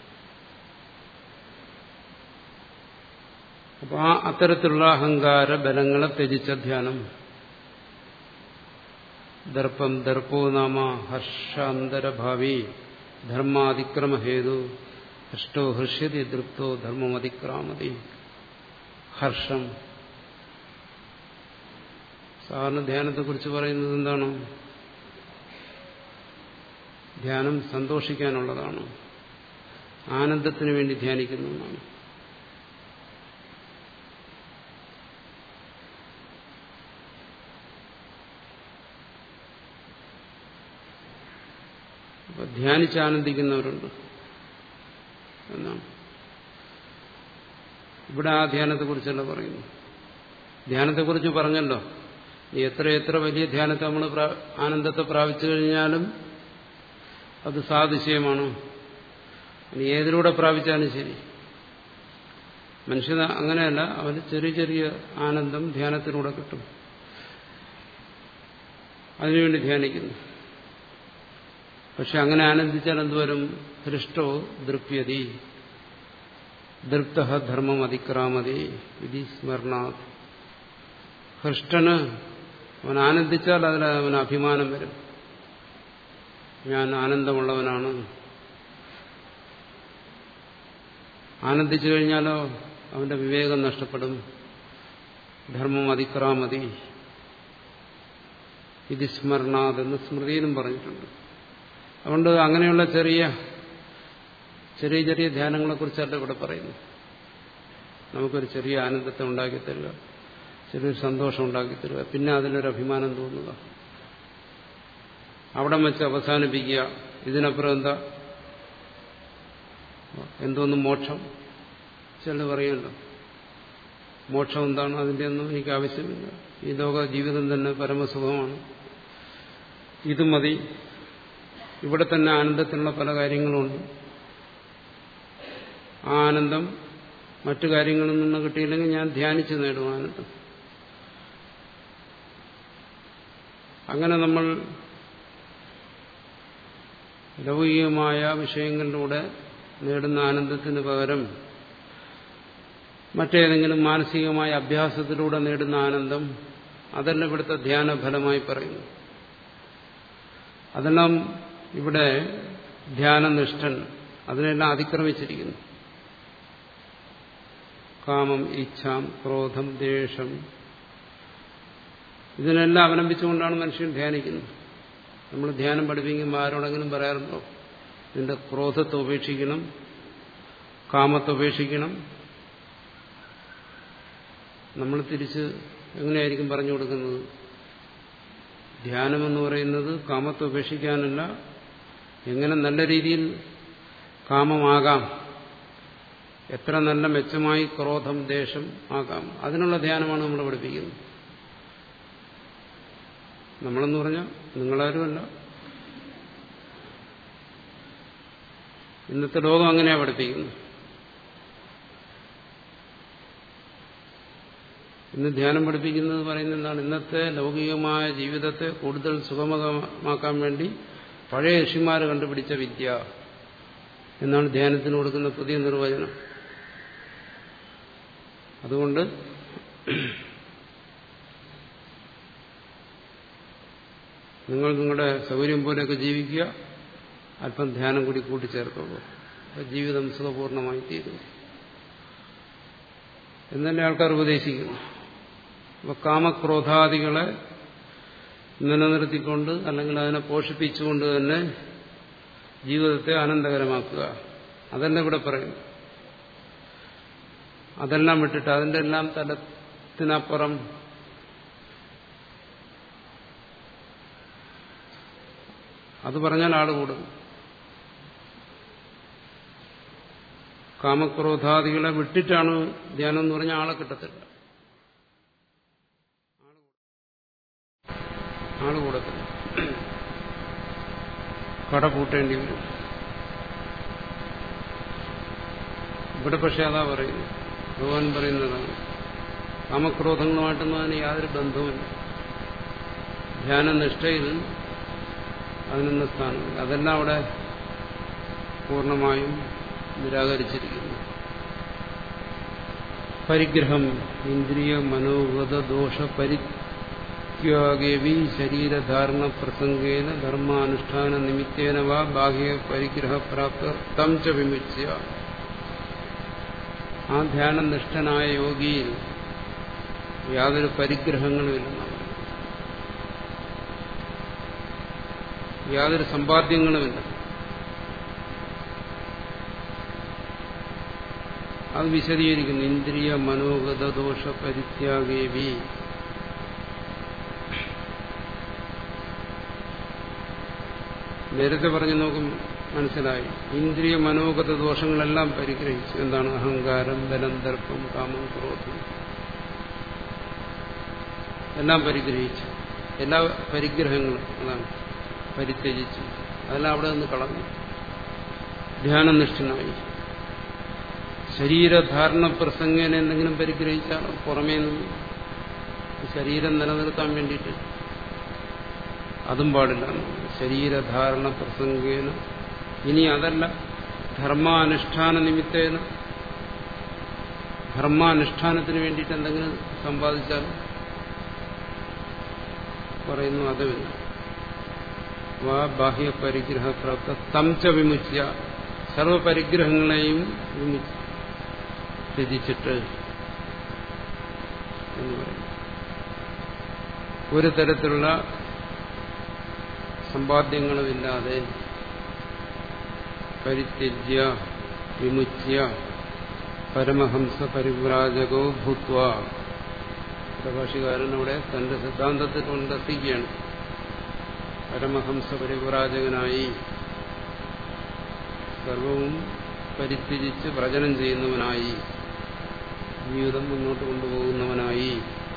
അപ്പൊ ആ അത്തരത്തിലുള്ള അഹങ്കാര ബലങ്ങളെ ത്യജിച്ച ധ്യാനം ദർപ്പം ദർപ്പോ നാമ ഹർഷാന്തരഭാവി ധർമാതിക്രമഹേതു ഹൃഷ്ടോ ഹൃഷ്യതി ദൃപ്തോ ധർമ്മമതിക്രാമതി ഹർഷം സാധാരണ ധ്യാനത്തെക്കുറിച്ച് പറയുന്നത് എന്താണ് ധ്യാനം സന്തോഷിക്കാനുള്ളതാണ് ആനന്ദത്തിന് വേണ്ടി ധ്യാനിക്കുന്നതാണ് അപ്പൊ ധ്യാനിച്ച് ആനന്ദിക്കുന്നവരുണ്ട് എന്നാണ് ഇവിടെ ആ ധ്യാനത്തെക്കുറിച്ചല്ല പറയുന്നു ധ്യാനത്തെക്കുറിച്ച് പറഞ്ഞല്ലോ നീ എത്ര എത്ര വലിയ ധ്യാനത്തെ നമ്മൾ ആനന്ദത്തെ പ്രാപിച്ചു കഴിഞ്ഞാലും അത് സാതിശയമാണ് നീ ഏതിലൂടെ പ്രാപിച്ചാലും ശരി മനുഷ്യന് അങ്ങനെയല്ല അവന് ചെറിയ ചെറിയ ആനന്ദം ധ്യാനത്തിലൂടെ കിട്ടും അതിനുവേണ്ടി ധ്യാനിക്കുന്നു പക്ഷെ അങ്ങനെ ആനന്ദിച്ചാൽ എന്തുവരും ഹൃഷ്ടോ ദൃപ്യതി ദൃപ്ത ധർമ്മം അതിക്രാമതി വിധി സ്മരണാത് ഹൃഷ്ടന് അവൻ ആനന്ദിച്ചാൽ അതിൽ അവന് അഭിമാനം വരും ഞാൻ ആനന്ദമുള്ളവനാണ് ആനന്ദിച്ചു കഴിഞ്ഞാലോ അവന്റെ വിവേകം നഷ്ടപ്പെടും ധർമ്മം അതിക്രാമതി ഇത് സ്മരണാത് എന്ന് സ്മൃതിയിലും പറഞ്ഞിട്ടുണ്ട് അതുകൊണ്ട് അങ്ങനെയുള്ള ചെറിയ ചെറിയ ചെറിയ ധ്യാനങ്ങളെക്കുറിച്ചല്ല ഇവിടെ പറയുന്നു നമുക്കൊരു ചെറിയ ആനന്ദത്തെ ഉണ്ടാക്കി തരിക ചെറിയൊരു സന്തോഷം ഉണ്ടാക്കി തരിക പിന്നെ അതിലൊരു അഭിമാനം തോന്നുക അവിടെ വെച്ച് അവസാനിപ്പിക്കുക ഇതിനപ്പുറം എന്താ എന്തോന്നും മോക്ഷം ചില പറയുമല്ലോ മോക്ഷം എന്താണ് അതിൻ്റെ ഒന്നും എനിക്ക് ആവശ്യമില്ല ഈ ലോക ജീവിതം തന്നെ പരമസുഖമാണ് ഇത് മതി ഇവിടെ തന്നെ ആനന്ദത്തിനുള്ള പല കാര്യങ്ങളുമുണ്ട് ആ ആനന്ദം മറ്റു കാര്യങ്ങളിൽ നിന്ന് കിട്ടിയില്ലെങ്കിൽ ഞാൻ ധ്യാനിച്ച് നേടും ആനന്ദം അങ്ങനെ നമ്മൾ ലൗകികമായ വിഷയങ്ങളിലൂടെ നേടുന്ന ആനന്ദത്തിന് പകരം മറ്റേതെങ്കിലും മാനസികമായ അഭ്യാസത്തിലൂടെ നേടുന്ന ആനന്ദം അതെല്ലാം ഇവിടുത്തെ ധ്യാനഫലമായി പറയുന്നു അതെല്ലാം ഇവിടെ ധ്യാനനിഷ്ഠൻ അതിനെല്ലാം അതിക്രമിച്ചിരിക്കുന്നു കാമം ഇച്ഛാം ക്രോധം ദേഷം ഇതിനെല്ലാം അവലംബിച്ചുകൊണ്ടാണ് മനുഷ്യൻ ധ്യാനിക്കുന്നത് നമ്മൾ ധ്യാനം പഠിപ്പിക്കുമ്പോൾ ആരോടെങ്കിലും പറയാറുണ്ടോ നിന്റെ ക്രോധത്തെ ഉപേക്ഷിക്കണം കാമത്തെ ഉപേക്ഷിക്കണം നമ്മൾ തിരിച്ച് എങ്ങനെയായിരിക്കും പറഞ്ഞു കൊടുക്കുന്നത് ധ്യാനമെന്ന് പറയുന്നത് കാമത്തെ ഉപേക്ഷിക്കാനല്ല എങ്ങനെ നല്ല രീതിയിൽ കാമമാകാം എത്ര നല്ല മെച്ചമായി ക്രോധം ദേഷം ആകാം അതിനുള്ള ധ്യാനമാണ് നമ്മൾ പഠിപ്പിക്കുന്നത് നമ്മളെന്ന് പറഞ്ഞാൽ നിങ്ങളാരുമല്ല ഇന്നത്തെ ലോകം അങ്ങനെയാണ് പഠിപ്പിക്കുന്നത് ഇന്ന് ധ്യാനം പഠിപ്പിക്കുന്നത് പറയുന്നത് എന്താണ് ഇന്നത്തെ ലൗകികമായ ജീവിതത്തെ കൂടുതൽ സുഗമമാക്കാൻ വേണ്ടി പഴയ ഋഷിമാർ കണ്ടുപിടിച്ച വിദ്യ എന്നാണ് ധ്യാനത്തിന് കൊടുക്കുന്ന പുതിയ നിർവചനം അതുകൊണ്ട് നിങ്ങൾ നിങ്ങളുടെ സൗകര്യം പോലെയൊക്കെ ജീവിക്കുക അല്പം ധ്യാനം കൂടി കൂട്ടിച്ചേർക്കുള്ളൂ അപ്പോൾ ജീവിതം സുഖപൂർണമായി തീരും എന്നെ ആൾക്കാർ ഉപദേശിക്കുന്നു അപ്പോൾ കാമക്രോധാദികളെ നിലനിർത്തിക്കൊണ്ട് അല്ലെങ്കിൽ അതിനെ പോഷിപ്പിച്ചുകൊണ്ട് തന്നെ ജീവിതത്തെ ആനന്ദകരമാക്കുക അതല്ല ഇവിടെ പറയുന്നു അതെല്ലാം വിട്ടിട്ട് അതിന്റെ എല്ലാം തലത്തിനപ്പുറം അത് പറഞ്ഞാൽ ആള് കൂടും കാമക്രോധാദികളെ വിട്ടിട്ടാണ് ധ്യാനം എന്ന് പറഞ്ഞാൽ ആളെ കിട്ടത്തില്ല ആള് കൂടത്തില്ല കട കൂട്ടേണ്ടി വരും ഇവിടെ പക്ഷെ അതാ പറയുന്നത് ഭഗവാൻ പറയുന്നതാണ് കാമക്രോധങ്ങളുമായിട്ടൊന്നും അതിന് യാതൊരു ബന്ധവുമില്ല ധ്യാനനിഷ്ഠയിൽ അതിനൊന്നും സ്ഥാനമില്ല അതെല്ലാം അവിടെ പൂർണ്ണമായും നിരാകരിച്ചിരിക്കുന്നു പരിഗ്രഹം ഇന്ദ്രിയ മനോഗത ദോഷ പരിത്യാഗേവി ശരീരധാരണ പ്രസംഗേന ധർമാനുഷ്ഠാന നിമിത്തേന വാ ബാഹ്യ പരിഗ്രഹ പ്രാപ്ത തം ച വിമുച്യ ആ ധ്യാനനിഷ്ഠനായ യോഗിയിൽ യാതൊരു പരിഗ്രഹങ്ങളുമില്ലെന്നാണ് യാതൊരു സമ്പാദ്യങ്ങളുമില്ല അത് വിശദീകരിക്കുന്നു ഇന്ദ്രിയ മനോഗത ദോഷ പരിത്യാഗേവി നേരത്തെ പറഞ്ഞു നോക്കും മനസ്സിലായി ഇന്ദ്രിയ മനോഗത ദോഷങ്ങളെല്ലാം പരിഗ്രഹിച്ചു എന്താണ് അഹങ്കാരം ബലം ദർപ്പം കാമം ക്രോധം എല്ലാം പരിഗ്രഹിച്ചു എല്ലാ പരിഗ്രഹങ്ങളും അതാണ് പരിത്യജിച്ചു അതെല്ലാം അവിടെ നിന്ന് കളഞ്ഞു ധ്യാനനിഷ്ഠനായി ശരീരധാരണ പ്രസംഗേന എന്തെങ്കിലും പരിഗ്രഹിച്ചാൽ പുറമേ നിന്ന് ശരീരം നിലനിർത്താൻ വേണ്ടിയിട്ട് അതും പാടില്ല ശരീരധാരണ പ്രസംഗേന ഇനി അതല്ല ധർമാനുഷ്ഠാന നിമിത്തേന ധർമാനുഷ്ഠാനത്തിന് വേണ്ടിയിട്ട് എന്തെങ്കിലും സമ്പാദിച്ചാൽ പറയുന്നു അതുമില്ല വാ ബാഹ്യ പരിഗ്രഹ പ്രാപ്ത തം ച വിമുച്യ സർവപരിഗ്രഹങ്ങളെയും ത്യജിച്ചിട്ട് എന്ന് പറയും ഒരു തരത്തിലുള്ള സമ്പാദ്യങ്ങളുമില്ലാതെ പരിത്യജ്യ വിമുച്യ പരമഹംസ പരിവ്രാജകോ ഭൂത്വ പ്രഭാഷകാരൻ അവിടെ തന്റെ സിദ്ധാന്തത്തിൽ കൊണ്ടെത്തിക്കുകയാണ് പരമഹംസ പരിവ്രാജകനായി സർവവും പരിത്യജിച്ച് വ്രജനം ചെയ്യുന്നവനായി ജീവിതം മുന്നോട്ട് കൊണ്ടുപോകുന്നവനായി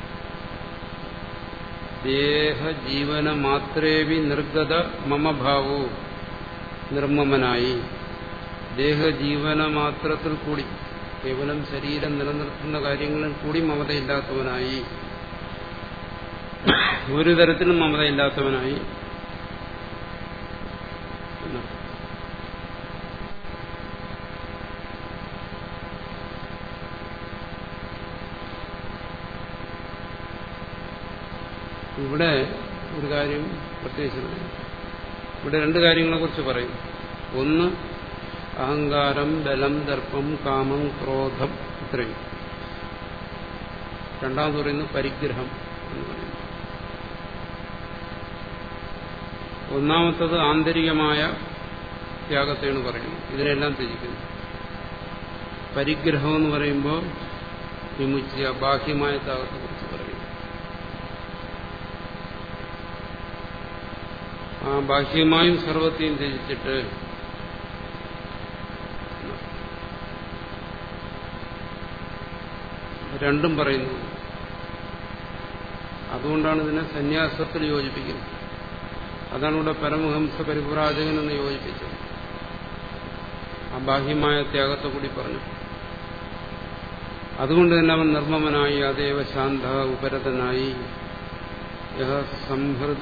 ദേഹജീവന മാത്രേവി നിർഗത മമഭാവോ നിർമ്മമനായി ദേഹജീവന മാത്രത്തിൽ കൂടി കേവലം ശരീരം നിലനിർത്തുന്ന കാര്യങ്ങളിൽ കൂടി മമതയില്ലാത്തവനായി ഒരു തരത്തിലും മമതയില്ലാത്തവനായി ഇവിടെ ഒരു കാര്യം പ്രത്യേകിച്ച് പറയും ഇവിടെ രണ്ട് കാര്യങ്ങളെ കുറിച്ച് പറയും ഒന്ന് അഹങ്കാരം ബലം ദർപ്പം കാമം ക്രോധം ഇത്രയും രണ്ടാമത് പറയുന്നത് പരിഗ്രഹം എന്ന് പറയുന്നു ഒന്നാമത്തത് ആന്തരികമായ ത്യാഗത്തെയാണ് പറയുന്നത് ഇതിനെല്ലാം ത്യജിക്കുന്നു പരിഗ്രഹം എന്ന് പറയുമ്പോൾ വിമുച്ചിയ ബാഹ്യമായ ത്യാഗത്തെക്കുറിച്ച് പറയുന്നു ആ ബാഹ്യമായും സർവത്തെയും ത്യജിച്ചിട്ട് രണ്ടും പറയുന്നു അതുകൊണ്ടാണ് ഇതിനെ സന്യാസത്തിൽ യോജിപ്പിക്കുന്നത് അതാണ് ഇവിടെ പരമഹംസ പരിപ്രാജകൻ എന്ന് യോജിപ്പിച്ചത് ആ ബാഹ്യമായ ത്യാഗത്തെ കൂടി പറഞ്ഞു അതുകൊണ്ട് തന്നെ അവൻ നിർമ്മമനായി അതേവ ശാന്ത ഉപരതനായി യഹ സംഹൃത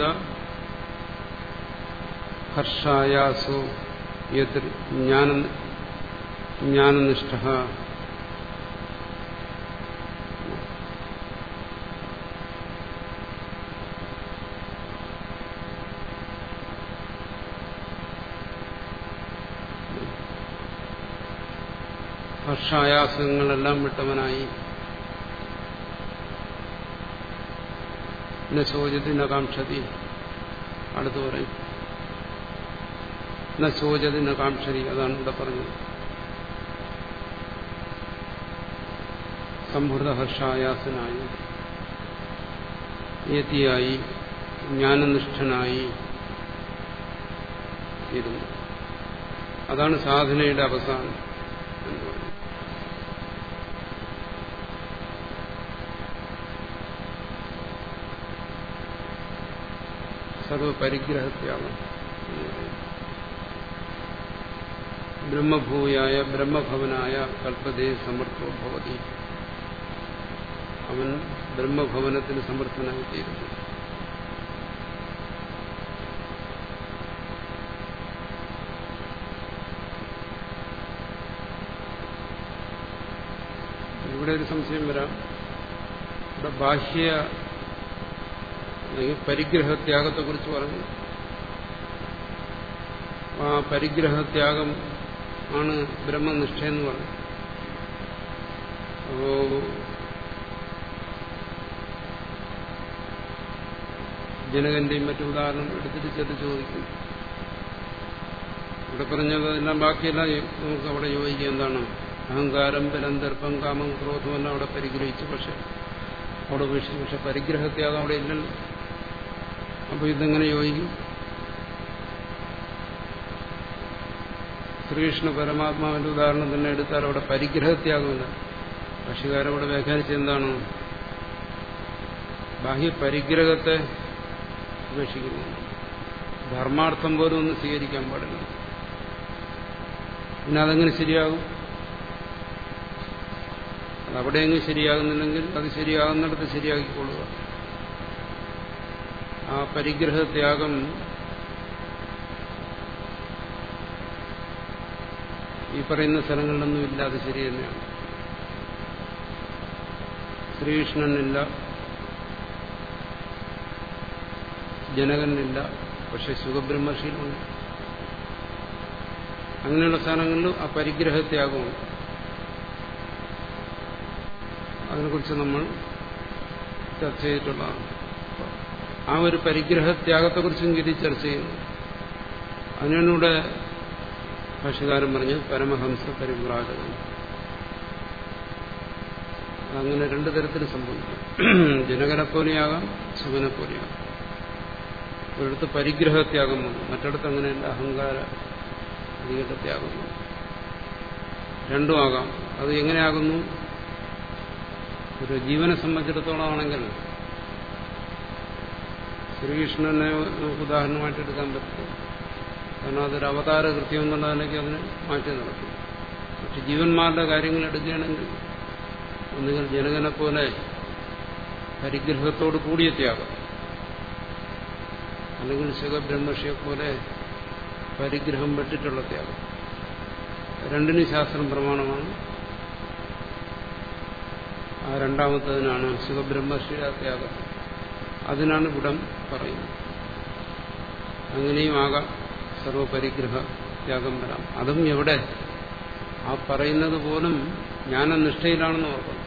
ഹർഷായാസോ യതിർ ജ്ഞാന ജ്ഞാനനിഷ്ഠ ഹർഷായാസങ്ങളെല്ലാം വിട്ടവനായി ന ശോചതി ന കാക്ഷതി അടുത്ത് പറയും ന ശോചതി ന കാക്ഷതി അതാണ് ഇവിടെ പറഞ്ഞത് സംഹൃത ഹർഷായാസനായി യതിയായി ജ്ഞാനനിഷ്ഠനായി ഇരുന്നു അതാണ് സാധനയുടെ അവസാനം എന്ന് പറയുന്നത് സർവപരിഗ്രഹത്യാഗം ബ്രഹ്മഭൂയായ ബ്രഹ്മഭവനായ കൽപ്പതേ സമർത്ഥോ ഭവതി അവൻ ബ്രഹ്മഭവനത്തിന് സമർത്ഥനായിത്തീരുന്നു ഇവിടെ ഒരു സംശയം വരാം ഇവിടെ ബാഹ്യ അല്ലെങ്കിൽ പരിഗ്രഹത്യാഗത്തെക്കുറിച്ച് പറഞ്ഞു ആ പരിഗ്രഹത്യാഗം ആണ് ബ്രഹ്മനിഷ്ഠ എന്ന് പറഞ്ഞു അപ്പോ ജനകന്റെയും മറ്റു ഉദാഹരണം എടുത്തിട്ട് ചെന്ന് ചോദിക്കും ഇവിടെ പറഞ്ഞതെല്ലാം ബാക്കിയെല്ലാം നമുക്ക് അവിടെ യോജിക്കുക എന്താണ് അഹങ്കാരം ബലം ദർപ്പം കാമം ക്രോധമെല്ലാം അവിടെ പരിഗ്രഹിച്ചു പക്ഷെ അവിടെ ഉപേക്ഷിച്ചു പക്ഷെ പരിഗ്രഹത്യാഗം അവിടെ ഇല്ലല്ലോ അപ്പൊ ഇതെങ്ങനെ യോജിക്കും ശ്രീകൃഷ്ണ പരമാത്മാവിന്റെ ഉദാഹരണം തന്നെ എടുത്താൽ അവിടെ പരിഗ്രഹത്യാഗമില്ല ഭക്ഷ്യകാരം അവിടെ വ്യാഖ്യാനിച്ചത് എന്താണ് ബാഹ്യ പരിഗ്രഹത്തെ ഉപേക്ഷിക്കുന്നു ധർമാർത്ഥം പോലും ഒന്നും സ്വീകരിക്കാൻ പാടില്ല പിന്നെ അതെങ്ങനെ ശരിയാകും അതവിടെയെങ്കിലും ശരിയാകുന്നില്ലെങ്കിൽ അത് ശരിയാകുന്നിടത്ത് ശരിയാക്കിക്കൊള്ളുക ആ പരിഗ്രഹത്യാഗം ഈ പറയുന്ന സ്ഥലങ്ങളിലൊന്നും ഇല്ല അത് ശരി തന്നെയാണ് ശ്രീകൃഷ്ണനില്ല ജനകനില്ല പക്ഷെ സുഖബ്രഹ്മശീലമുണ്ട് അങ്ങനെയുള്ള സ്ഥാനങ്ങളിലും ആ പരിഗ്രഹത്യാഗമുണ്ട് അതിനെക്കുറിച്ച് നമ്മൾ ചർച്ച ചെയ്തിട്ടുള്ളതാണ് ആ ഒരു പരിഗ്രഹത്യാഗത്തെക്കുറിച്ചും ഗിരി ചർച്ച ചെയ്യുന്നു അതിനാണ് ഇവിടെ ഭാഷകാരൻ പറഞ്ഞത് പരമഹംസ പരിവ്രാജകൻ അങ്ങനെ രണ്ടു തരത്തിൽ സംഭവിക്കും ജനകനെ പോലെയാകാം ശിവനെ പോലെയാകാം ഒരിടത്ത് പരിഗ്രഹത്യാഗം വന്നു മറ്റിടത്ത് അങ്ങനെയല്ല അഹങ്കാര അധികത്തെ ത്യാഗം വന്നു രണ്ടും ആകാം അത് എങ്ങനെയാകുന്നു ഒരു ജീവനെ സംബന്ധിച്ചിടത്തോളം ആണെങ്കിൽ ശ്രീകൃഷ്ണനെ നമുക്ക് ഉദാഹരണമായിട്ട് എടുക്കാൻ പറ്റും കാരണം അതൊരു അവതാര കൃത്യം എന്നുള്ളതിലേക്ക് അതിന് മാറ്റി നടക്കും പക്ഷെ ജീവന്മാരുടെ കാര്യങ്ങൾ എടുക്കുകയാണെങ്കിൽ ഒന്നുകിൽ ജനകനെ പോലെ പരിഗ്രഹത്തോട് കൂടിയ ത്യാഗം അല്ലെങ്കിൽ ശുഖബ്രഹ്മഷിയെ പോലെ പരിഗ്രഹം പെട്ടിട്ടുള്ള ത്യാഗം രണ്ടിനും ശാസ്ത്രം പ്രമാണമാണ് ആ രണ്ടാമത്തതിനാണ് ശുഖബ്രഹ്മഷിയ ത്യാഗം അതിനാണ് ഇവിടം പറയുന്നത് അങ്ങനെയും ആകാം സർവപരിഗ്രഹ ത്യാഗം വരാം അതും എവിടെ ആ പറയുന്നത് പോലും ജ്ഞാനനിഷ്ഠയിലാണെന്ന് ഓർക്കണം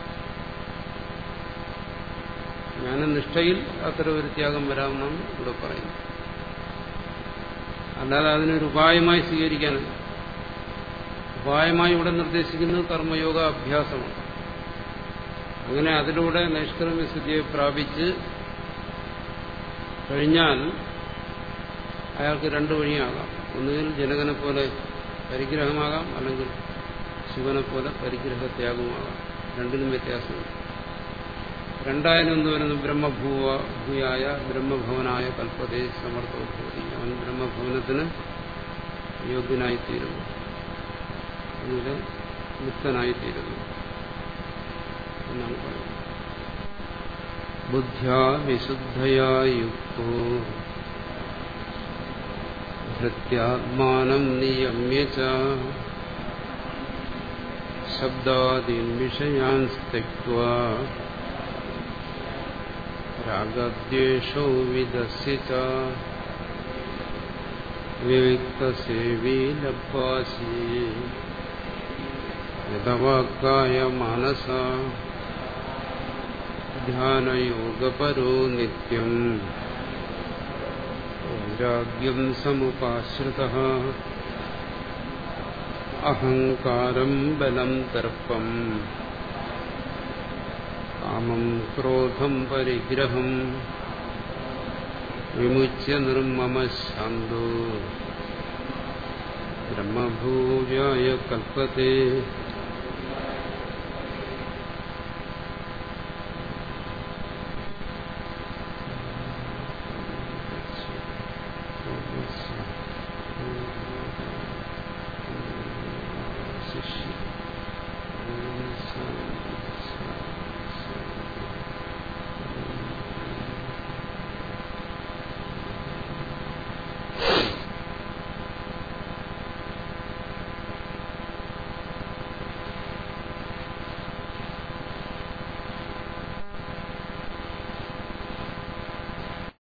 ജ്ഞാനനിഷ്ഠയിൽ അത്തരം ഒരു ത്യാഗം വരാമെന്നാണ് ഇവിടെ പറയുന്നത് അല്ലാതെ അതിനൊരു ഉപായമായി സ്വീകരിക്കാനല്ല ഉപായമായി ഇവിടെ നിർദ്ദേശിക്കുന്നത് കർമ്മയോഗ അഭ്യാസമാണ് അങ്ങനെ അതിലൂടെ നൈഷ്കർമ്മ്യ സ്ഥിതിയെ പ്രാപിച്ച് കഴിഞ്ഞാൽ അയാൾക്ക് രണ്ടു വഴിയാകാം ഒന്നുകിൽ ജനകനെ പോലെ പരിഗ്രഹമാകാം അല്ലെങ്കിൽ ശിവനെ പോലെ പരിഗ്രഹത്യാഗമാകാം രണ്ടിനും വ്യത്യാസമുണ്ട് രണ്ടായാലും എന്ത് വരുന്നു ബ്രഹ്മഭൂവ ഭൂയായ ബ്രഹ്മഭവനായ കൽപ്പതേ സമർത്ഥഭൂതി അവൻ ബ്രഹ്മഭവനത്തിന് യോഗ്യനായിത്തീരുന്നു അതിന് മുക്തനായിത്തീരുന്നു എന്നാണ് പറയുന്നത് ബുദ്ധ്യാ വിശുദ്ധയാ യുക്തോ ഭൃത്യാത്മാനം നിയമ്യ ശബ്ദാദീൻ വിഷയാൻ സ്ത്യക്വാ രാഗദ്വേഷോ വിദസ്യ വിവിക്തസേവീ ലബ്വാസി യഥവാക്കായ മാനസ ധ്യാനയോഗപരോ നിത്യം വൈരാഗ്യം സമുപാശ്രിത അഹങ്കാരം ബലം ദർപ്പം കാമം ക്രോധം പരിഗ്രഹം വിമുച്യ നിർമ്മമ ശാന്തോ ബ്രഹ്മഭൂവ്യായ കൽപ്പത്തെ ഭാഷ്യം